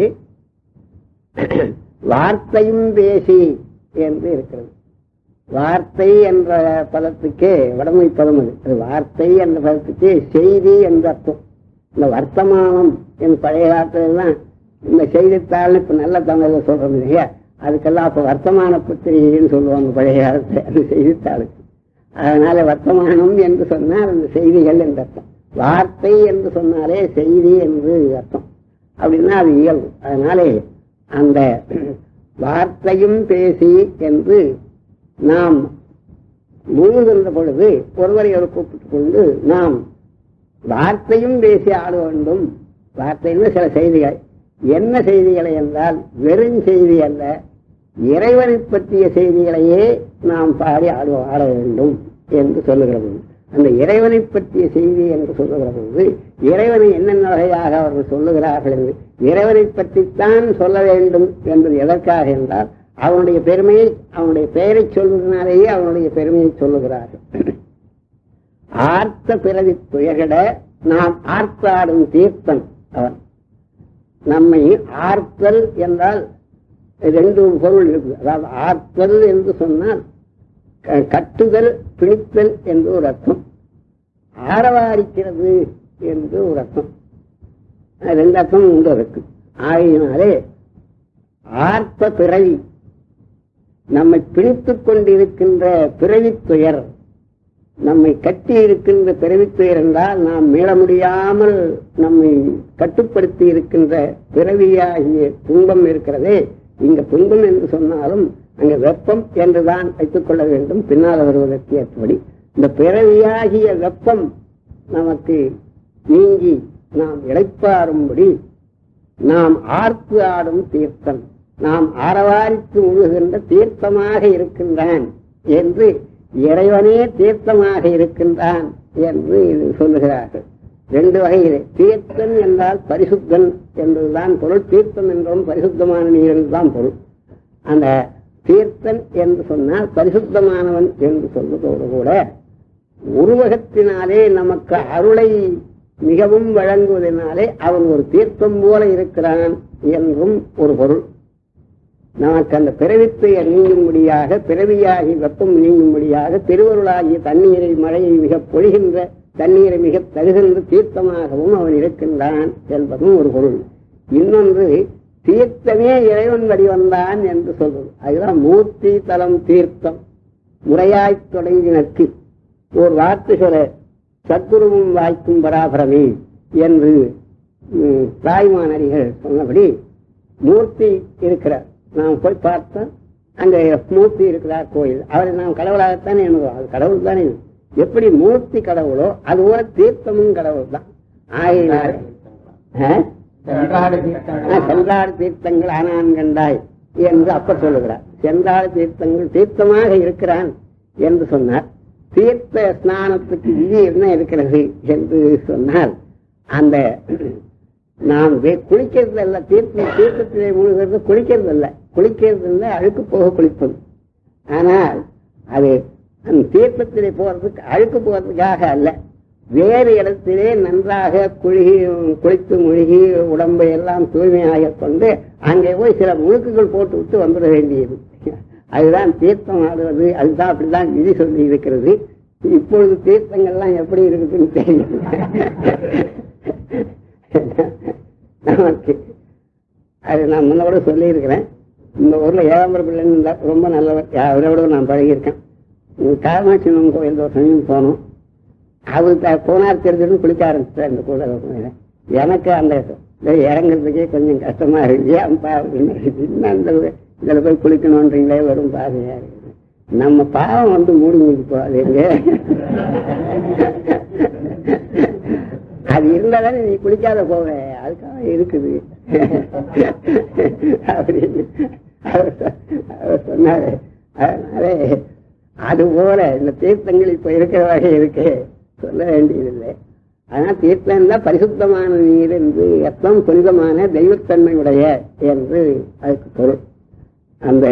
வார்த்தையும் பேசி என்று இருக்கிறது வார்த்தை என்ற பதத்துக்கே வடமொழி பதம் அது அது வார்த்தை என்ற பதத்துக்கு செய்தி என்ற அர்த்தம் இந்த வர்த்தமானம் என் பழைய காலத்துலாம் இந்த செய்தித்தாள்னு இப்ப நல்ல தமிழ்ல சொல்றோம் இல்லையா அதுக்கெல்லாம் அப்ப வர்த்தமான பத்திரிகைன்னு சொல்லுவாங்க பழைய காலத்துல அது செய்தித்தாளுக்கு அதனால வர்த்தமானம் என்று சொன்னால் அந்த செய்திகள் என்று அர்த்தம் வார்த்தை என்று சொன்னாலே செய்தி என்று அர்த்தம் அப்படின்னா அது இயல்பு அதனாலே அந்த வார்த்தையும் பேசி என்று நாம் முழுகின்ற பொழுது ஒருவரை ஒரு கூப்பிட்டுக் கொண்டு நாம் வார்த்தையும் பேசி ஆட வேண்டும் வார்த்தைன்னு சில செய்திகள் என்ன செய்திகளை என்றால் வெறும் செய்தி அல்ல இறைவனை பற்றிய செய்திகளையே நாம் பாடி ஆடு ஆட வேண்டும் என்று சொல்லுகிறது அந்த இறைவனை பற்றிய செய்தி என்று சொல்லுகிற போது இறைவனை என்னென்ன வகையாக அவர்கள் சொல்லுகிறார்கள் என்று இறைவனை பற்றித்தான் சொல்ல வேண்டும் என்பது எதற்காக என்றால் அவனுடைய பெருமையை அவனுடைய பெயரை சொல்வதனாலேயே அவனுடைய பெருமையை சொல்லுகிறார்கள் ஆர்த்த பிறவி துயகட நாம் ஆர்த்தாடும் தீர்த்தன் அவன் நம்மை ஆர்த்தல் என்றால் ரெண்டு பொருள் இருக்குது அதாவது ஆர்த்தல் என்று சொன்னால் க- கட்டுதல் பிணித்தல் என்று ஒரு அர்த்தம் ஆரவாரிக்கிறது என்று ஒரு அர்த்தம் அது ரெண்டு அர்த்தம் உண்டு அதுக்கு ஆகையினாலே ஆர்த்த பிறவி நம்மை பிணித்துக் கொண்டிருக்கின்ற பிறவித் துயர் நம்மை கட்டி இருக்கின்ற பிறவித் துயர் என்றால் நாம் மீள முடியாமல் நம்மை கட்டுப்படுத்தி இருக்கின்ற பிறவியாகிய துன்பம் இருக்கிறதே இங்க துன்பம் என்று சொன்னாலும் அங்க வெப்பம் என்றுதான் வைத்துக் கொள்ள வேண்டும் பின்னால் வருவதற்கு ஏற்றபடி இந்த பிறவியாகிய வெப்பம் நமக்கு நீங்கி நாம் இளைப்பாரும்படி நாம் ஆர்த்து ஆடும் தீர்த்தம் நாம் ஆரவாரித்து முழுகின்ற தீர்த்தமாக இருக்கின்றான் என்று இறைவனே தீர்த்தமாக இருக்கின்றான் என்று இது சொல்லுகிறார்கள் ரெண்டு வகையிலே தீர்த்தன் என்றால் பரிசுத்தன் என்பதுதான் பொருள் தீர்த்தம் என்றும் பரிசுத்தமான நீர் என்றுதான் பொருள் அந்த தீர்த்தன் என்று சொன்னால் பரிசுத்தமானவன் என்று சொல்வதோடு கூட உருவகத்தினாலே நமக்கு அருளை மிகவும் வழங்குவதனாலே அவன் ஒரு தீர்த்தம் போல இருக்கிறான் என்றும் ஒரு பொருள் நமக்கு அந்த பிறவித்தையை நீங்கும்படியாக பிறவியாகி வெப்பம் நீங்கும்படியாக திருவருளாகிய தண்ணீரை மழையை மிக பொழிகின்ற தண்ணீரை மிக தருகின்ற தீர்த்தமாகவும் அவன் இருக்கின்றான் என்பதும் ஒரு பொருள் இன்னொன்று தீர்த்தமே இறைவன் வடிவந்தான் என்று சொல்வது அதுதான் மூர்த்தி தலம் தீர்த்தம் முறையாய்த் தொடங்கினற்கு ஒரு வார்த்தை சொல்ல சத்குருவும் வாய்க்கும் பராபரமே என்று ம், தாய்மானடிகள் சொன்னபடி மூர்த்தி இருக்கிறார் நாம் போய் பார்த்தோம் அங்க மூர்த்தி இருக்கிறார் கோயில் அவரை நாம் கடவுளாகத்தானே எண்ணுவோம் அது கடவுள் தானே எப்படி மூர்த்தி கடவுளோ அதுபோல தீர்த்தமும் கடவுள் தான் ஆகையினால ஆ? சென்றாடு ஆ, தீர்த்தங்கள் சென்றாடு தீர்த்தங்கள் ஆனான் கண்டாய் என்று அப்ப சொல்லுகிறார் சென்றாடு தீர்த்தங்கள் தீர்த்தமாக இருக்கிறான் என்று சொன்னார் தீர்த்த ஸ்நானத்துக்கு விதி என்ன இருக்கிறது என்று சொன்னால் அந்த நாம் வே- குளிக்கிறது அல்ல தீர்த்த தீர்த்தத்திலே மூழ்கிறது குளிக்கிறது அல்ல குளிக்கிறது அல்ல அழுக்கு போக குளிப்பது ஆனால் அது அந்த தீர்த்தத்திலே போறதுக்கு அழுக்கு போறதுக்காக அல்ல வேறு இடத்திலே நன்றாக குழுகி குளித்து முழுகி உடம்பை எல்லாம் தூய்மையாக கொண்டு அங்கே போய் சில முழுக்குகள் போட்டு விட்டு வந்துட வேண்டியது அதுதான் தீர்த்தம் ஆடுவது அதுதான் அப்படிதான் விதி சொல்லி இருக்கிறது இப்பொழுது தீர்த்தங்கள்லாம் எப்படி இருக்குதுன்னு தெரியும் நமக்கு அது நான் முன்ன கூட சொல்லியிருக்கிறேன் இந்த ஊர்ல ஏகாம்பர பிள்ளைன்னு இருந்தா ரொம்ப நல்லவர் அவரோட நான் பழகியிருக்கேன் இங்க காமாட்சி அம்மன் கோயில் தோசையும் போனோம் அவர் த- போனார் தெரிஞ்சதும் குளிக்க ஆரம்பிச்சார் இந்த கூட எனக்கு அந்த இது இறங்குறதுக்கே கொஞ்சம் கஷ்டமா இருக்கு ஏன்பா அப்படின்னு என்ன அந்த இதுல போய் குளிக்கணும்ன்றீங்களே வெறும் பாதையா இருக்குது நம்ம பாவம் வந்து மூடி மூடி போகாதீங்க அது இருந்தாதானே நீ குளிக்காத போவ அதுக்காக இருக்குது அப்படின்னு அவர் சொ- அவர் சொன்னாரு அதனாலே அது போல இந்த தீர்த்தங்கள் இப்ப இருக்கிற வகை இருக்கு சொல்ல வேண்டியதில்லை ஆனா தீர்த்தம் தான் பரிசுத்தமான நீர் என்று அர்த்தம் புனிதமான தெய்வத்தன்மையுடைய என்று அதுக்கு பொருள் அந்த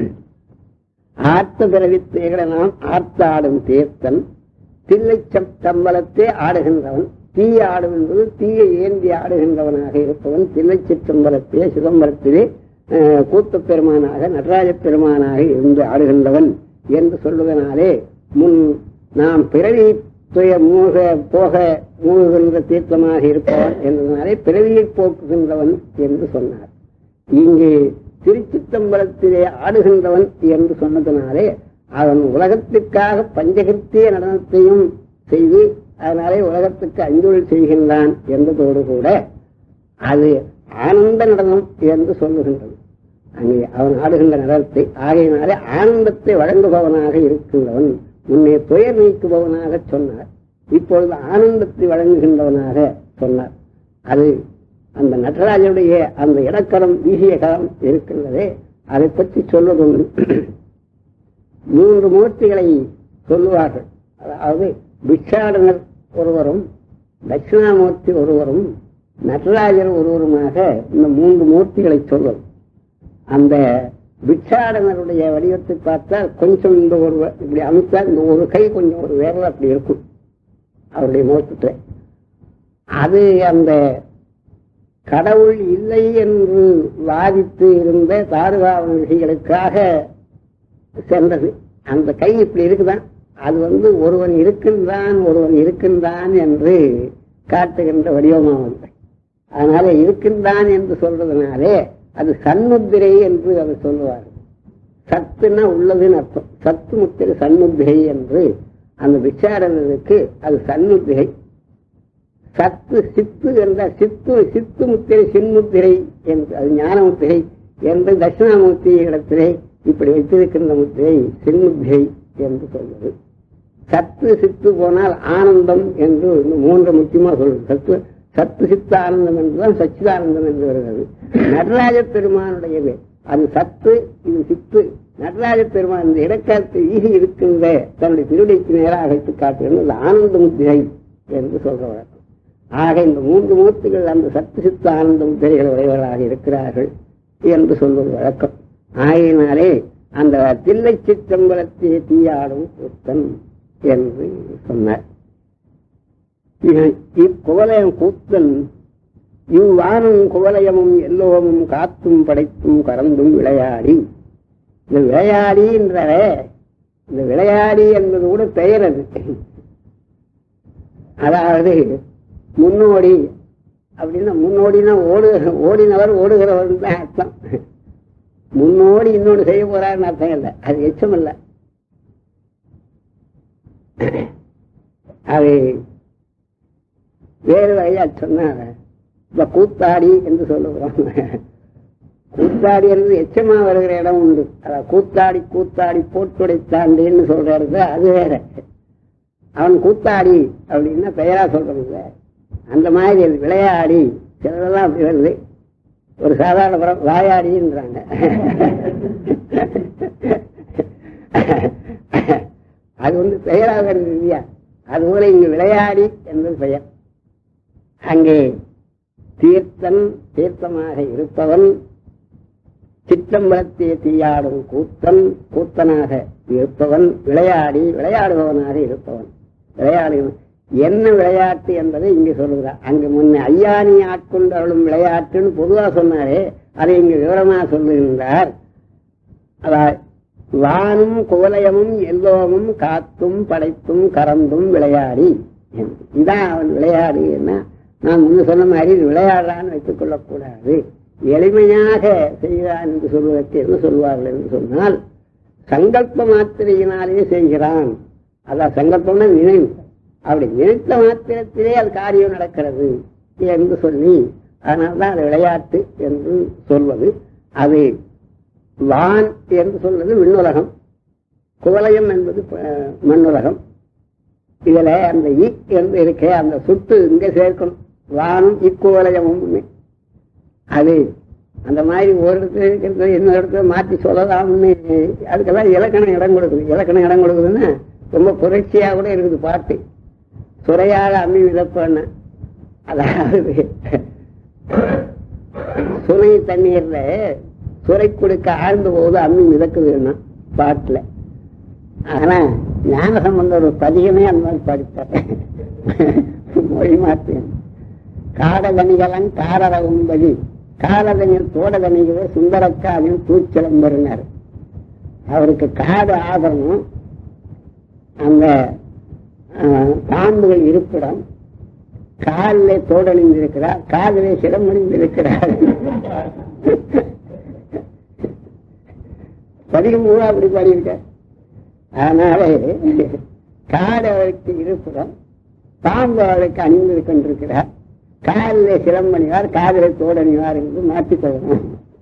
ஆர்த்த பிறவி நாம் ஆர்த்தாடும் தீர்த்தன் தில்லை சம்பளத்தே ஆடுகின்றவன் தீய ஆடும் என்பது தீய ஏந்தி ஆடுகின்றவனாக இருப்பவன் தில்லை சிற்றம்பலத்தே சிதம்பரத்திலே அஹ், கூத்தப் பெருமானாக நடராஜ பெருமானாக இருந்து ஆடுகின்றவன் என்று சொல்வதனாலே முன் நாம் பிறவி துய மூக போக மூழ்கின்ற தீர்த்தமாக இருப்பவன் என்பதனாலே பிறவியை போக்குகின்றவன் என்று சொன்னார் இங்கு திருச்சித்தம்பலத்திலே ஆடுகின்றவன் என்று சொன்னதனாலே அவன் உலகத்திற்காக பஞ்சகிருத்திய நடனத்தையும் செய்து அதனாலே உலகத்துக்கு அஞ்சொல் செய்கின்றான் என்பதோடு கூட அது ஆனந்த நடனம் என்று சொல்லுகின்றது அங்கே அவன் ஆடுகின்ற நடனத்தை ஆகையினாலே ஆனந்தத்தை வழங்குபவனாக இருக்கின்றவன் முன்னே துயர் நீக்குபவனாக சொன்னார் இப்பொழுது ஆனந்தத்தை வழங்குகின்றவனாக சொன்னார் அது அந்த நடராஜனுடைய அந்த இடக்கரம் வீசிய கரம் இருக்கின்றதே அதை பற்றி சொல்வதுண்டு மூன்று மூர்த்திகளை சொல்லுவார்கள் அதாவது பிக்ஷாடனர் ஒருவரும் தட்சிணாமூர்த்தி ஒருவரும் நடராஜர் ஒருவருமாக இந்த மூன்று மூர்த்திகளை சொல்வது அந்த பிக்ஷாடனருடைய வடிவத்தை பார்த்தால் கொஞ்சம் இந்த ஒரு வ- இப்படி அமைத்தால் இந்த ஒரு கை கொஞ்சம் ஒரு விரல் அப்படி இருக்கும் அவருடைய முகத்துல அது அந்த கடவுள் இல்லை என்று வாதித்து இருந்த தாருகாவணிகளுக்காக சென்றது அந்த கை இப்படி இருக்குதான் அது வந்து ஒருவன் இருக்கின்றான் ஒருவன் இருக்கின்றான் என்று காட்டுகின்ற வடிவமானது அதனால இருக்கின்றான் என்று சொல்றதுனாலே அது சன்முத்திரை என்று அதை சொல்லுவார் சத்துனா உள்ளதுன்னு அர்த்தம் சத்து முத்திரை சன்முத்திரை என்று அந்த விசாரணனுக்கு அது சன்முத்திரை சத்து சித்து என்ற சித்து சித்து முத்திரை சின்முத்திரை என்று அது ஞான முத்திரை என்று தட்சிணாமூர்த்தி இடத்திலே இப்படி வைத்திருக்கின்ற முத்திரை சின்முத்திரை என்று சொல்வது சத்து சித்து போனால் ஆனந்தம் என்று இன்னும் மூன்று முக்கியமா சொல்றது சத்து சத்து சித்த ஆனந்தம் என்றுதான் சச்சிதானந்தம் என்று வருகிறது நடராஜ பெருமானுடையது அது சத்து இது சித்து நடராஜ பெருமான் இந்த இடக்காலத்து ஈகி இருக்கின்ற தன்னுடைய திருடைக்கு நேராக வைத்து காட்டுகிறது அது ஆனந்த முத்திரை என்று சொல்ற வழக்கம் ஆக இந்த மூன்று மூர்த்திகள் அந்த சத்து சித்த ஆனந்த முத்திரைகள் உடையவர்களாக இருக்கிறார்கள் என்று சொல்வது வழக்கம் ஆகையினாலே அந்த தில்லை சிற்றம்பலத்தை தீயாடும் கூத்தன் என்று சொன்னார் இ- இக்குவலயம் கூத்தன் இவ்வானும் குவலயமும் எல்லோமும் காத்தும் படைத்தும் கறந்தும் விளையாடி இந்த விளையாடி என்ற இந்த விளையாடி என்பது கூட பெயர் அது அதாவது முன்னோடி அப்படின்னா முன்னோடினா ஓடு ஓடினவர் ஓடுகிறவர் தான் அர்த்தம் முன்னோடி இன்னொன்று செய்ய போறாருன்னு அர்த்தம் இல்லை அது எச்சம் இல்லை அது வேறு வகையா சொன்னாங்க இப்ப கூத்தாடி என்று சொல்லுகிறோம் கூத்தாடி இருந்து எச்சமா வருகிற இடம் உண்டு அதான் கூத்தாடி கூத்தாடி போட்டுடைத்தாண்டின்னு சொல்ற இடத்துல அது வேற அவன் கூத்தாடி அப்படின்னா பெயரா சொல்றது இல்ல அந்த மாதிரி அது விளையாடி சிலதெல்லாம் அப்படி வருது ஒரு சாதாரண படம் வாயாடின்றாங்க அது வந்து பெயராக வருது இல்லையா அதுபோல இங்கு விளையாடி என்பது பெயர் அங்கே தீர்த்தன் தீர்த்தமாக இருப்பவன் சிற்றம்பலத்தை தீயாடும் கூத்தன் கூத்தனாக இருப்பவன் விளையாடி விளையாடுபவனாக இருப்பவன் விளையாடு என்ன விளையாட்டு என்பதை இங்கு சொல்லுகிறார் அங்கு முன்ன ஐயானி ஆட்கொண்டு அருளும் விளையாட்டுன்னு பொதுவா சொன்னாரே அதை இங்கு விவரமா சொல்லுகின்றார் அதாவது வானும் குவலயமும் எல்லோமும் காத்தும் படைத்தும் கறந்தும் விளையாடி என்று. இதான் அவன் விளையாடு என்ன நான் முன்ன சொன்ன மாதிரி இது விளையாடுறான்னு வைத்துக் கொள்ளக்கூடாது எளிமையாக செய்கிறான் என்று சொல்வதற்கு என்ன சொல்வார்கள் என்று சொன்னால் சங்கல்ப மாத்திரையினாலே செய்கிறான் அதான் சங்கல்பம்னா நினைவு அப்படி நினைத்த மாத்திரத்திலே அது காரியம் நடக்கிறது என்று சொல்லி அதனால்தான் அது விளையாட்டு என்று சொல்வது அது வான் என்று சொல்வது விண்ணுலகம் குவலயம் என்பது ப- மண்ணுலகம் இதுல அந்த இ என்று இருக்கே அந்த சுட்டு இங்க சேர்க்கணும் வானும் இக்குவலயமும் ஒண்ணு. அது அந்த மாதிரி ஒரு இடத்துல இருக்கிறது இன்னொரு இடத்துல மாற்றி சொல்லலாம்னு அதுக்கெல்லாம் இலக்கணம் இடம் கொடுக்குது இலக்கணம் இடம் கொடுக்குதுன்னா ரொம்ப புரட்சியா கூட இருக்குது பாட்டு சுரையாக அம்மி மிதப்பண்ண அதாவது சுனை தண்ணீர்ல சுரை கொடுக்க ஆழ்ந்த போது அம்மி மிதக்குதுன்னா பாட்டுல ஆனா ஞானசம்பந்த ஒரு பதிகமே அந்த மாதிரி படித்தார் மொழி மாற்று காடதனிகளன் காரர உம்பதி காலதனில் தோடதனிகள சுந்தரக்காவின் தூச்சிலம்பருனார் அவருக்கு காடு ஆபரணம் அந்த ஆஹ், பாம்புகள் இருப்பிடம் காலில் தோடணிந்திருக்கிறார் காதிலே சிரமணிந்திருக்கிறார் பதிகம் பூரா அப்படி பாடியிருக்கார் அதனாலே காடு அவருக்கு இருப்பிடம் பாம்பு அவளுக்கு அணிந்திருக்கின்றிருக்கிறார் காலில் சிலம்பணிவார் காதிலே தோடணிவார் என்று மாற்றிக்கொள்ளணும்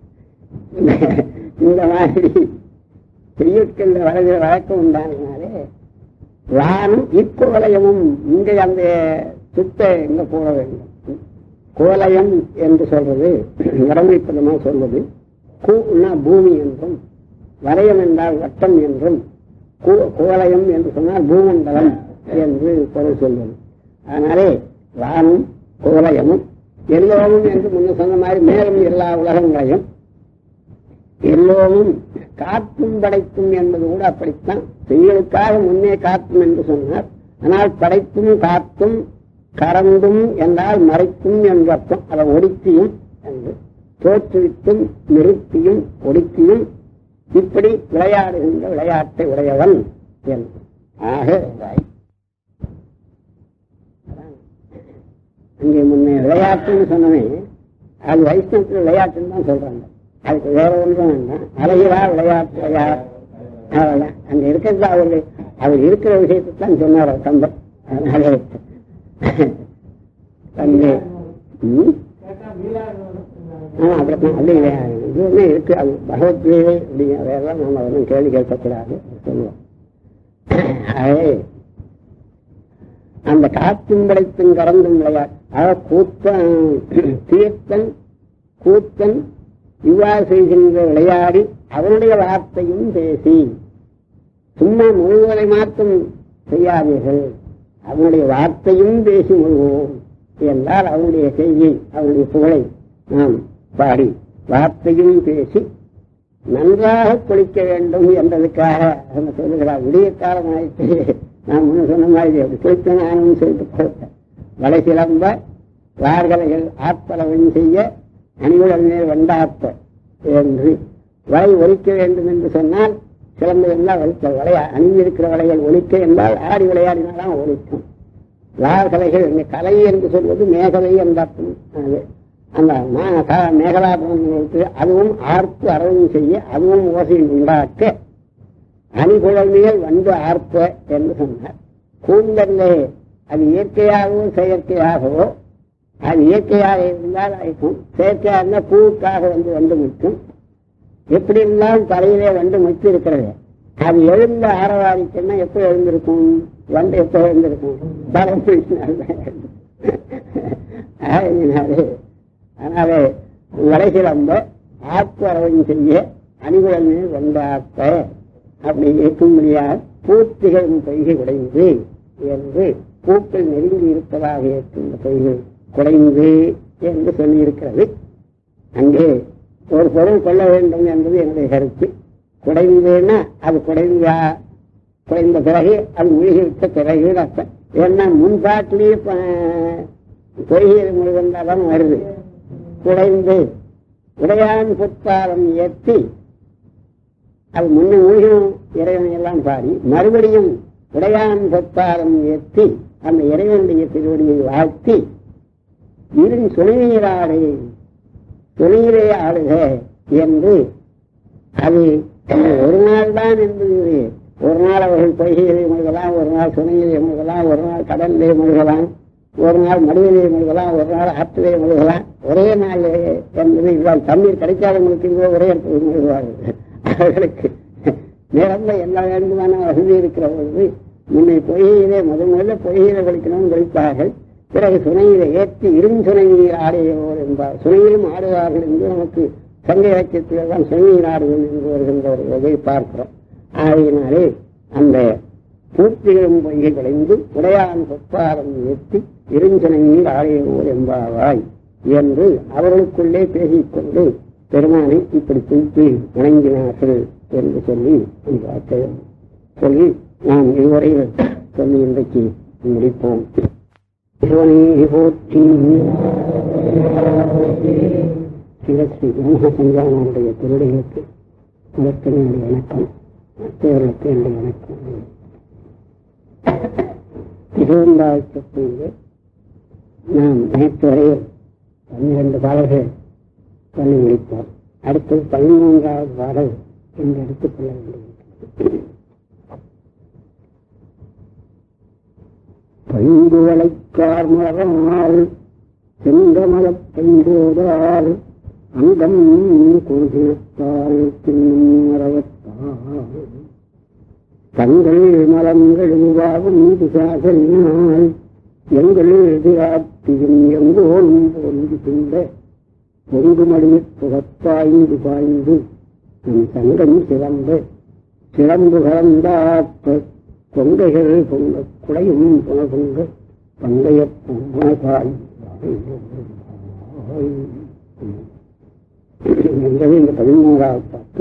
இந்த மாதிரி செய்யுட்கள் வளர்கிற வழக்கம் உண்டானதுனாலே வானும் இக்கோலயமும் இங்கே அந்த சுத்த எங்க போக வேண்டும் கோலயம் என்று சொல்றது வடமொழிப்பதமாக சொல்வது கூனா பூமி என்றும் வலயம் என்றால் வட்டம் என்றும் கூ- கோலயம் என்று சொன்னால் பூமண்டலம் என்று பொருள் சொல்வது அதனாலே வானும் கோலயமும் எல்லோரும் என்று முன்ன சொன்ன மாதிரி மேலும் எல்லா உலகங்களையும் எல்லோரும் காத்தும் படைத்தும் என்பது கூட அப்படித்தான் செய்களுக்காக முன்னே காத்தும் என்று சொன்னார் ஆனால் படைத்தும் காத்தும் கறந்தும் என்றால் மறைத்தும் என்ற அர்த்தம் அதை ஒடுக்கியும் என்று தோற்றுவித்தும் நிறுத்தியும் ஒடுக்கியும் இப்படி விளையாடுகின்ற விளையாட்டை உடையவன் என்று ஆக அதான் அங்கே முன்னே விளையாட்டுன்னு சொன்னவே அது வைஷ்ணவத்தில் விளையாட்டுன்னு தான் சொல்றாங்க அதுக்கு வேற ஒன்றும் வேண்டாம் அழகிலா விளையாட்டு விளையாட்டு அவ்வளவுதான் அங்க இருக்கிறது அவரு அவர் இருக்கிற விஷயத்தை தான் சொன்னார் அவர் தம்பர் அதனாலே தந்தை ம்? கேட்டா மீளாக ஆ, அப்படித்தான் அப்படி இதுவுமே இருக்கு அது பகவத்கீதை அப்படிங்கிற வேறெல்லாம் நாம ஒன்றும் கேள்வி கேட்கக்கூடாது சொல்லுவோம் ஆகவே அந்த காத்தும் படைத்தும் கறந்தும் விளையாட் ஆக கூத்தன் தீர்த்தன் கூத்தன் இவ்வாறு செய்கின்ற விளையாடி அவனுடைய வார்த்தையும் பேசி சும்மா முழுவதை மாற்றம் செய்யாதீர்கள் அவனுடைய வார்த்தையும் பேசி முழுவோம் என்றால் அவனுடைய செய்தியை அவனுடைய புகழை நாம் பாடி வார்த்தையும் பேசி நன்றாக குளிக்க வேண்டும் என்பதற்காக அவங்க சொல்லுகிறார் விடிய காலம் ஆயிட்டு நான் முன்ன சொன்ன மாதிரி அப்படி குளித்த நானும் சொல்லிட்டு போட்டேன் வலை சிலம்ப வார்கலைகள் ஆற்பளவன் செய்ய அணிவுடன் மேல் வண்டாப்ப என்று வலை ஒலிக்க வேண்டும் என்று சொன்னால் சிலம்பு என்றால் ஒலிக்க வலை அணிந்திருக்கிற வலைகள் ஒலிக்க என்றால் ஆடி விளையாடினால்தான் ஒலிக்கும் வார்கலைகள் இந்த கலை என்று சொல்வது மேகலை என்ற அர்த்தம் அது அந்த மா- க- மேகலாபுரங்களுக்கு அதுவும் ஆர்ப்பு அறவும் செய்ய அதுவும் ஓசை உண்டாக்க அணிகுழல் மேல் வந்து ஆர்ப்ப என்று சொன்னார் கூந்தல்லே அது இயற்கையாகவோ செயற்கையாகவோ அது இயற்கையாக இருந்தால் ஆயிக்கும் செயற்கையாக இருந்தால் பூவுக்காக வந்து வந்து முற்றும் எப்படி இருந்தாலும் தலையிலே வந்து முச்சு இருக்கிறது அது எழுந்த ஆரவாரிக்குன்னா எப்ப எழுந்திருக்கும் வந்து எப்ப எழுந்திருக்கும் தலை ஆகினாரு அதனால வளைசிலம்ப ஆப்பு அரவன் செய்ய அணிகுழமே வந்த ஆப்ப அப்படி இருக்கும்படியாக பூத்திகளும் பொய்கை குடைந்து என்று பூக்கள் நெருங்கி இருப்பதாக இருக்கின்ற பொய்கை குடைந்து என்று சொல்லியிருக்கிறது அங்கே ஒரு பொருள் கொள்ள வேண்டும் என்பது என்னுடைய கருத்து குடைந்துன்னா அது குடைந்தா குறைந்த பிறகு அது மூழ்கி விட்ட பிறகு அர்த்தம் ஏன்னா முன்பாட்டிலேயே பொய்கள் முழுவந்தாதான் வருது குடைந்து உடையான் புத்தாரம் ஏற்றி அது முன்ன மூழ்கினும் இறைவனை எல்லாம் பாடி மறுபடியும் உடையான் பொத்தாரம் ஏற்றி அந்த இறைவனுடைய திருவடியை வாழ்த்தி இரு சுனைநீராடை துணையிலே ஆளுக என்று அது ஒரு நாள் தான் என்பது ஒரு நாள் அவர்கள் பொய்கையிலே முழுகலாம் ஒரு நாள் சுனையிலே முழுகலாம் ஒரு நாள் கடலிலே முழுகலாம் ஒரு நாள் மடுவிலே முழுகலாம் ஒரு நாள் ஆற்றிலே முழுகலாம் ஒரே நாள் என்பது இவ்வாறு தண்ணீர் கிடைக்காதவங்களுக்கு இங்கே ஒரே இடத்துல முழுகுவார்கள் அவர்களுக்கு நிரம்ப எல்லா வேண்டுமான வசதி இருக்கிற பொழுது முன்னை பொய்கையிலே முதல் முதல்ல பொய்கையில குளிக்கணும்னு குளிப்பார்கள் பிறகு சுனையில ஏற்றி இரும் சுனை நீர் ஆடையோர் என்பார் சுனையிலும் ஆடுவார்கள் என்று நமக்கு சங்க இலக்கியத்தில் தான் சுனை நீர் ஆடுவது என்று வருகின்ற ஒரு வகையை பார்க்கிறோம் ஆகையினாலே அந்த பூர்த்திகளும் பொய்கை குறைந்து உடையான் சொப்பாரம் ஏற்றி இருஞ்சுனை நீர் ஆடையோர் என்பாவாய் என்று அவர்களுக்குள்ளே பேசிக்கொண்டு பெருமானை இப்படி குறித்து வணங்கினார்கள் என்று சொல்லி இந்த வார்த்தையை சொல்லி நாம் இதுவரையில் சொல்லி இன்றைக்கு முடிப்போம் சிவனை போற்றி சிவஸ்ரீ பிரம்மசஞ்சானுடைய திருடைகளுக்கு அதற்கு என்னுடைய வணக்கம் மற்றவர்களுக்கு என்னுடைய வணக்கம் திருவந்தாழ்த்தத்தில் நாம் நேற்று வரையில் பன்னிரண்டு பாடல்கள் சொல்லி முடித்தோம் அடுத்தது பதிமூன்றாவது பாடல் என்று எடுத்துக்கொள்ள வேண்டியிருக்கிறது பைந்துவளைக்கார் மலரால் செங்கமலப் பைந்தோதால் அங்கம் குருகினத்தால் பின்னும் மரவத்தால் தங்கள் மலங்கள் உருவாகும் பிசாசனால் எங்கள் எதிராட்டியும் எங்கோலும் பொருந்தி கொண்ட பொங்குமடியில் புகப்பாய்ந்து பாய்ந்து நம் சங்கம் சிறந்த சிறம்பு கலந்தாப்ப பொங்கைகள் பொங்க குடையும் புன பொங்க பங்கைய பொங்கபாய் என்பது இந்த பதிமூன்றாவது பாட்டு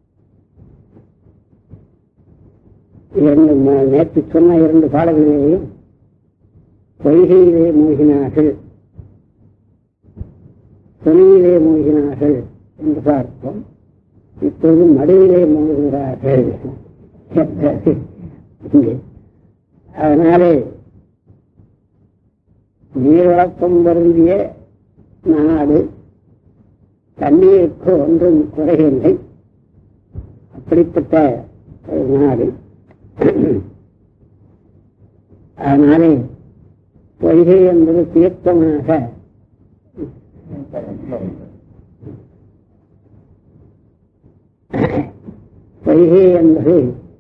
இரண்டு ம- நேற்று சொன்ன இரண்டு பாடல்களிலேயும் பொய்கையிலே மூழ்கினார்கள் துணையிலே மூழ்கினார்கள் என்று பார்த்தோம் இப்போது மடுவிலே மூழ்கிறார்கள் என்றது இங்கே அதனாலே நீர்வளப்பம் வருந்திய நாடு தண்ணீருக்கு ஒன்றும் குறையில்லை அப்படிப்பட்ட ஒரு நாடு அதனாலே பொய்கை என்பது தீர்த்தமாக பொய்கை என்பது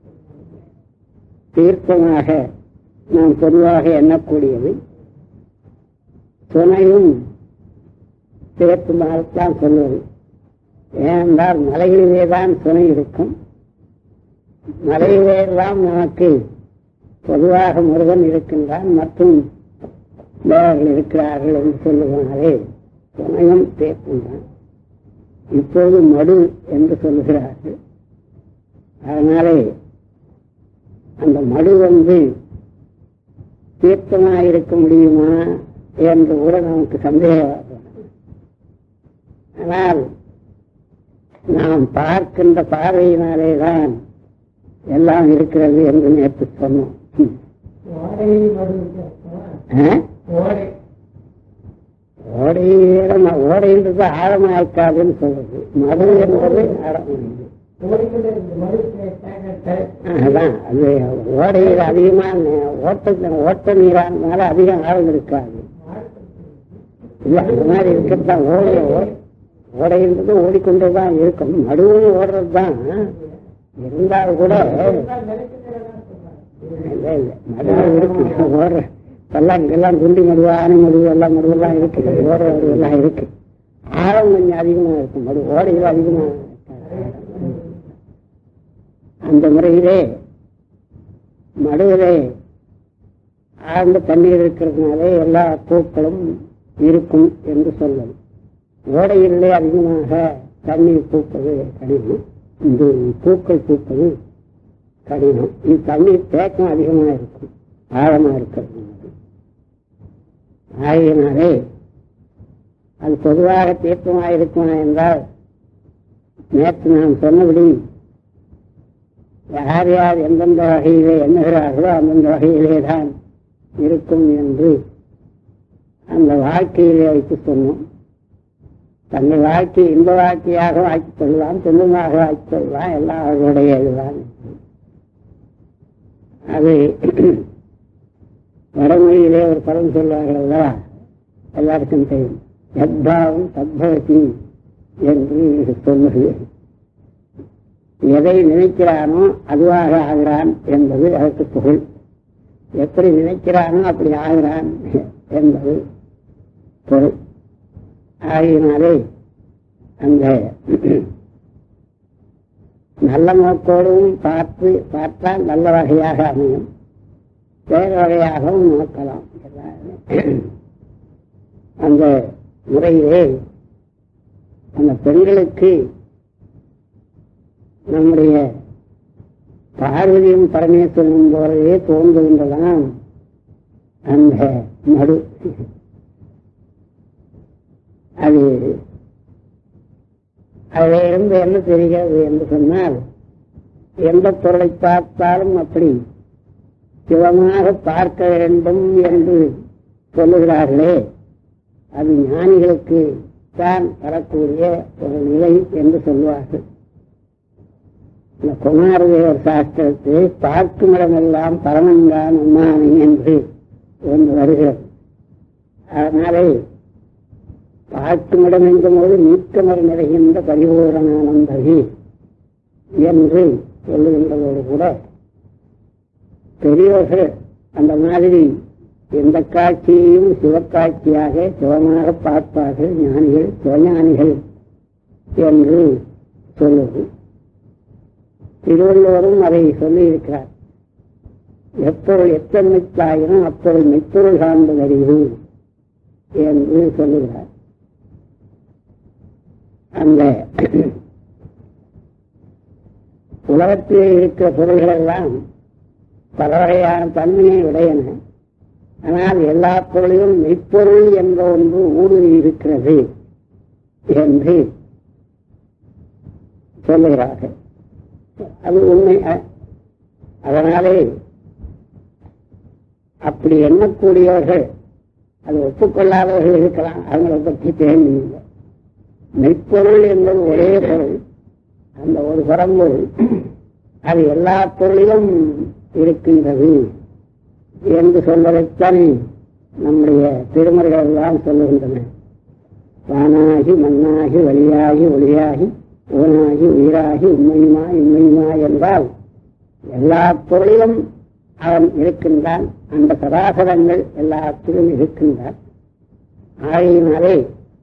தீர்த்தமாக நாம் பொதுவாக எண்ணக்கூடியது துணையும் தீர்த்தமாகத்தான் சொல்வது ஏனென்றால் மலைகளிலே தான் துணை இருக்கும் மலையிலே எல்லாம் நமக்கு பொதுவாக முருகன் இருக்கின்றான் மற்றும் தேவர்கள் இருக்கிறார்கள் என்று சொல்லுவனாலே துணையும் தீர்க்கின்றான் இப்போது மடு என்று சொல்லுகிறார்கள் அதனாலே அந்த மடு வந்து தீர்த்தமாக இருக்க முடியுமா என்று கூட நமக்கு சந்தேகம் ஆனால் நாம் பார்க்கின்ற பார்வையினாலே தான் எல்லாம் இருக்கிறது என்று நேற்று சொன்னோம் ம். ஓடை மருந்து ஆ? ஓடை ஓடை வேற- ஓடைன்றது ஆழமாய்க்காதுன்னு சொல்றது மது என்பது ஆழமானது ஓடைக்குள்ள இந்த மருந்து தேங்காய் அதான் அது ஓடையில் அதிகமா ந- ஓட்ட ஓட்ட நீரானால அதிகம் ஆழம் இருக்காது இல்ல அந்த மாதிரி இருக்கத்தான் ஓடுற ஓடைன்றது ஓடிக்கொண்டே தான் இருக்கும் நடுவில் ஓடுறது தான் இருந்தால் கூட இல்ல இல்ல நடுவில் இருக்கு ஓடுற எல்லாம் இங்கெல்லாம் குண்டி மடுவு ஆனை மடுவு எல்லாம் மடுவெல்லாம் இருக்கு ஓடுற மடுவெல்லாம் இருக்கு ஆழம் கொஞ்சம் அதிகமா இருக்கும் மடு ஓடைகள் அதிகமா இருக்காது. அந்த முறையிலே மடுவிலே ஆழ்ந்த தண்ணீர் இருக்கிறதுனாலே எல்லா பூக்களும் இருக்கும் என்று சொல்லலாம் ஓடையிலே அதிகமாக தண்ணீர் பூப்பது கடினம் இந்த பூக்கள் பூப்பது கடினம் இது தண்ணீர் தேக்கம் அதிகமாக இருக்கும் ஆழமா இருக்கிறது ஆகையினாலே அது பொதுவாக தீர்த்தமாக இருக்குமா என்றால் நேற்று நான் சொன்னபடி யார் யார் எந்தெந்த வகையிலே எண்ணுகிறார்களோ அந்தந்த வகையிலே தான் இருக்கும் என்று அந்த வாழ்க்கையிலே வைத்து சொன்னோம் தன்னை வாழ்க்கை இன்ப வாழ்க்கையாக ஆக்கிக் கொள்ளலாம் துன்பமாக ஆக்கிக் கொள்ளலாம் எல்லாம் அவர்களுடைய இதுதான் அது வடமொழியிலே ஒரு படம் சொல்வார்கள் அல்லவா எல்லாருக்கும் தெரியும் எத்பாவம் தத்பவதி என்று சொல்லுது எதை நினைக்கிறானோ அதுவாக ஆகிறான் என்பது அதற்கு புகழ் எப்படி நினைக்கிறானோ அப்படி ஆகிறான் என்பது பொருள் ஆகையினாலே அந்த நல்ல நோக்கோடும் பார்த்து பார்த்தால் நல்ல வகையாக அமையும் வேறு வகையாகவும் நோக்கலாம் அந்த முறையிலே அந்த பெண்களுக்கு நம்முடைய பார்வதியும் பரமேஸ்வரனும் போலவே தோன்றுகின்றதாம் அந்த மடு அது அதிலிருந்து என்ன தெரிகிறது என்று சொன்னால் எந்த பொருளை பார்த்தாலும் அப்படி சிவமாக பார்க்க வேண்டும் என்று சொல்லுகிறார்களே அது ஞானிகளுக்கு தான் வரக்கூடிய ஒரு நிலை என்று சொல்வார்கள் இந்த குமாரதேவர் சாஸ்திரத்தை பார்க்கும் இடமெல்லாம் பரமன்தான் உமானி என்று ஒன்று வருகிறது அதனாலே பார்க்கும் இடம் எங்கும் போது நீக்கமர் நிறைகின்ற பரிபூரணானந்தவி என்று சொல்லுகின்றதோடு கூட பெரியோர்கள் அந்த மாதிரி எந்த காட்சியையும் சிவக்காட்சியாக சிவமாக பார்ப்பார்கள் ஞானிகள் சிவஞானிகள் என்று சொல்லுவது திருவள்ளுவரும் அதை சொல்லியிருக்கிறார் எப்பொருள் எத்தன்மைத்தாயினும் அப்பொருள் மெய்ப்பொருள் காண்பது அறிவு என்று சொல்லுகிறார் அந்த உலகத்திலே இருக்கிற பொருள்கள் எல்லாம் பல வகையான தன்மையை உடையன ஆனால் எல்லா பொருளிலும் மெய்ப்பொருள் என்ற ஒன்று ஊடுருவி இருக்கிறது என்று சொல்லுகிறார்கள் அது உண்மை அ- அதனாலே அப்படி எண்ணக்கூடியவர்கள் அது ஒப்புக்கொள்ளாதவர்கள் இருக்கலாம் அவங்களை பற்றி தேவையில்லை மெய்ப்பொருள் என்பது ஒரே பொருள் அந்த ஒரு பரம்பொருள் அது எல்லா பொருளிலும் இருக்கின்றது என்று சொல்வதைத்தான் நம்முடைய திருமறைகள் எல்லாம் சொல்லுகின்றன வானாகி மண்ணாகி வழியாகி ஒளியாகி ஓனாகி உயிராகி உண்மையுமா இன்மையுமா என்றால் எல்லா பொருளிலும் அவன் இருக்கின்றான் அந்த சராசரங்கள் எல்லாத்திலும் இருக்கின்றான் ஆகையினாலே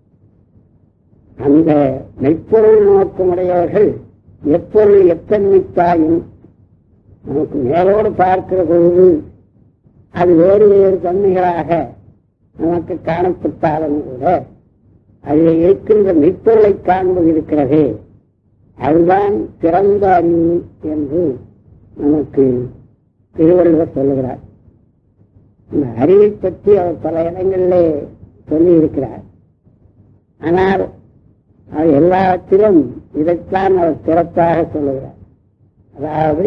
அந்த மெய்ப்பொருள் நோக்கமுடையவர்கள் எப்பொருள் எத்தன்மைத்தாயும் நமக்கு மேலோடு பார்க்கிற பொழுது அது வேறு வேறு தன்மைகளாக நமக்கு காணப்பட்டாலும் கூட அதில் இருக்கின்ற மெய்ப்பொருளை காண்பது இருக்கிறதே அதுதான் சிறந்த அறிவு என்று நமக்கு திருவள்ளுவர் சொல்லுகிறார் இந்த அறிவை பற்றி அவர் பல இடங்களிலே சொல்லி இருக்கிறார் ஆனால் அவர் எல்லாத்திலும் இதைத்தான் அவர் சிறப்பாக சொல்லுகிறார் அதாவது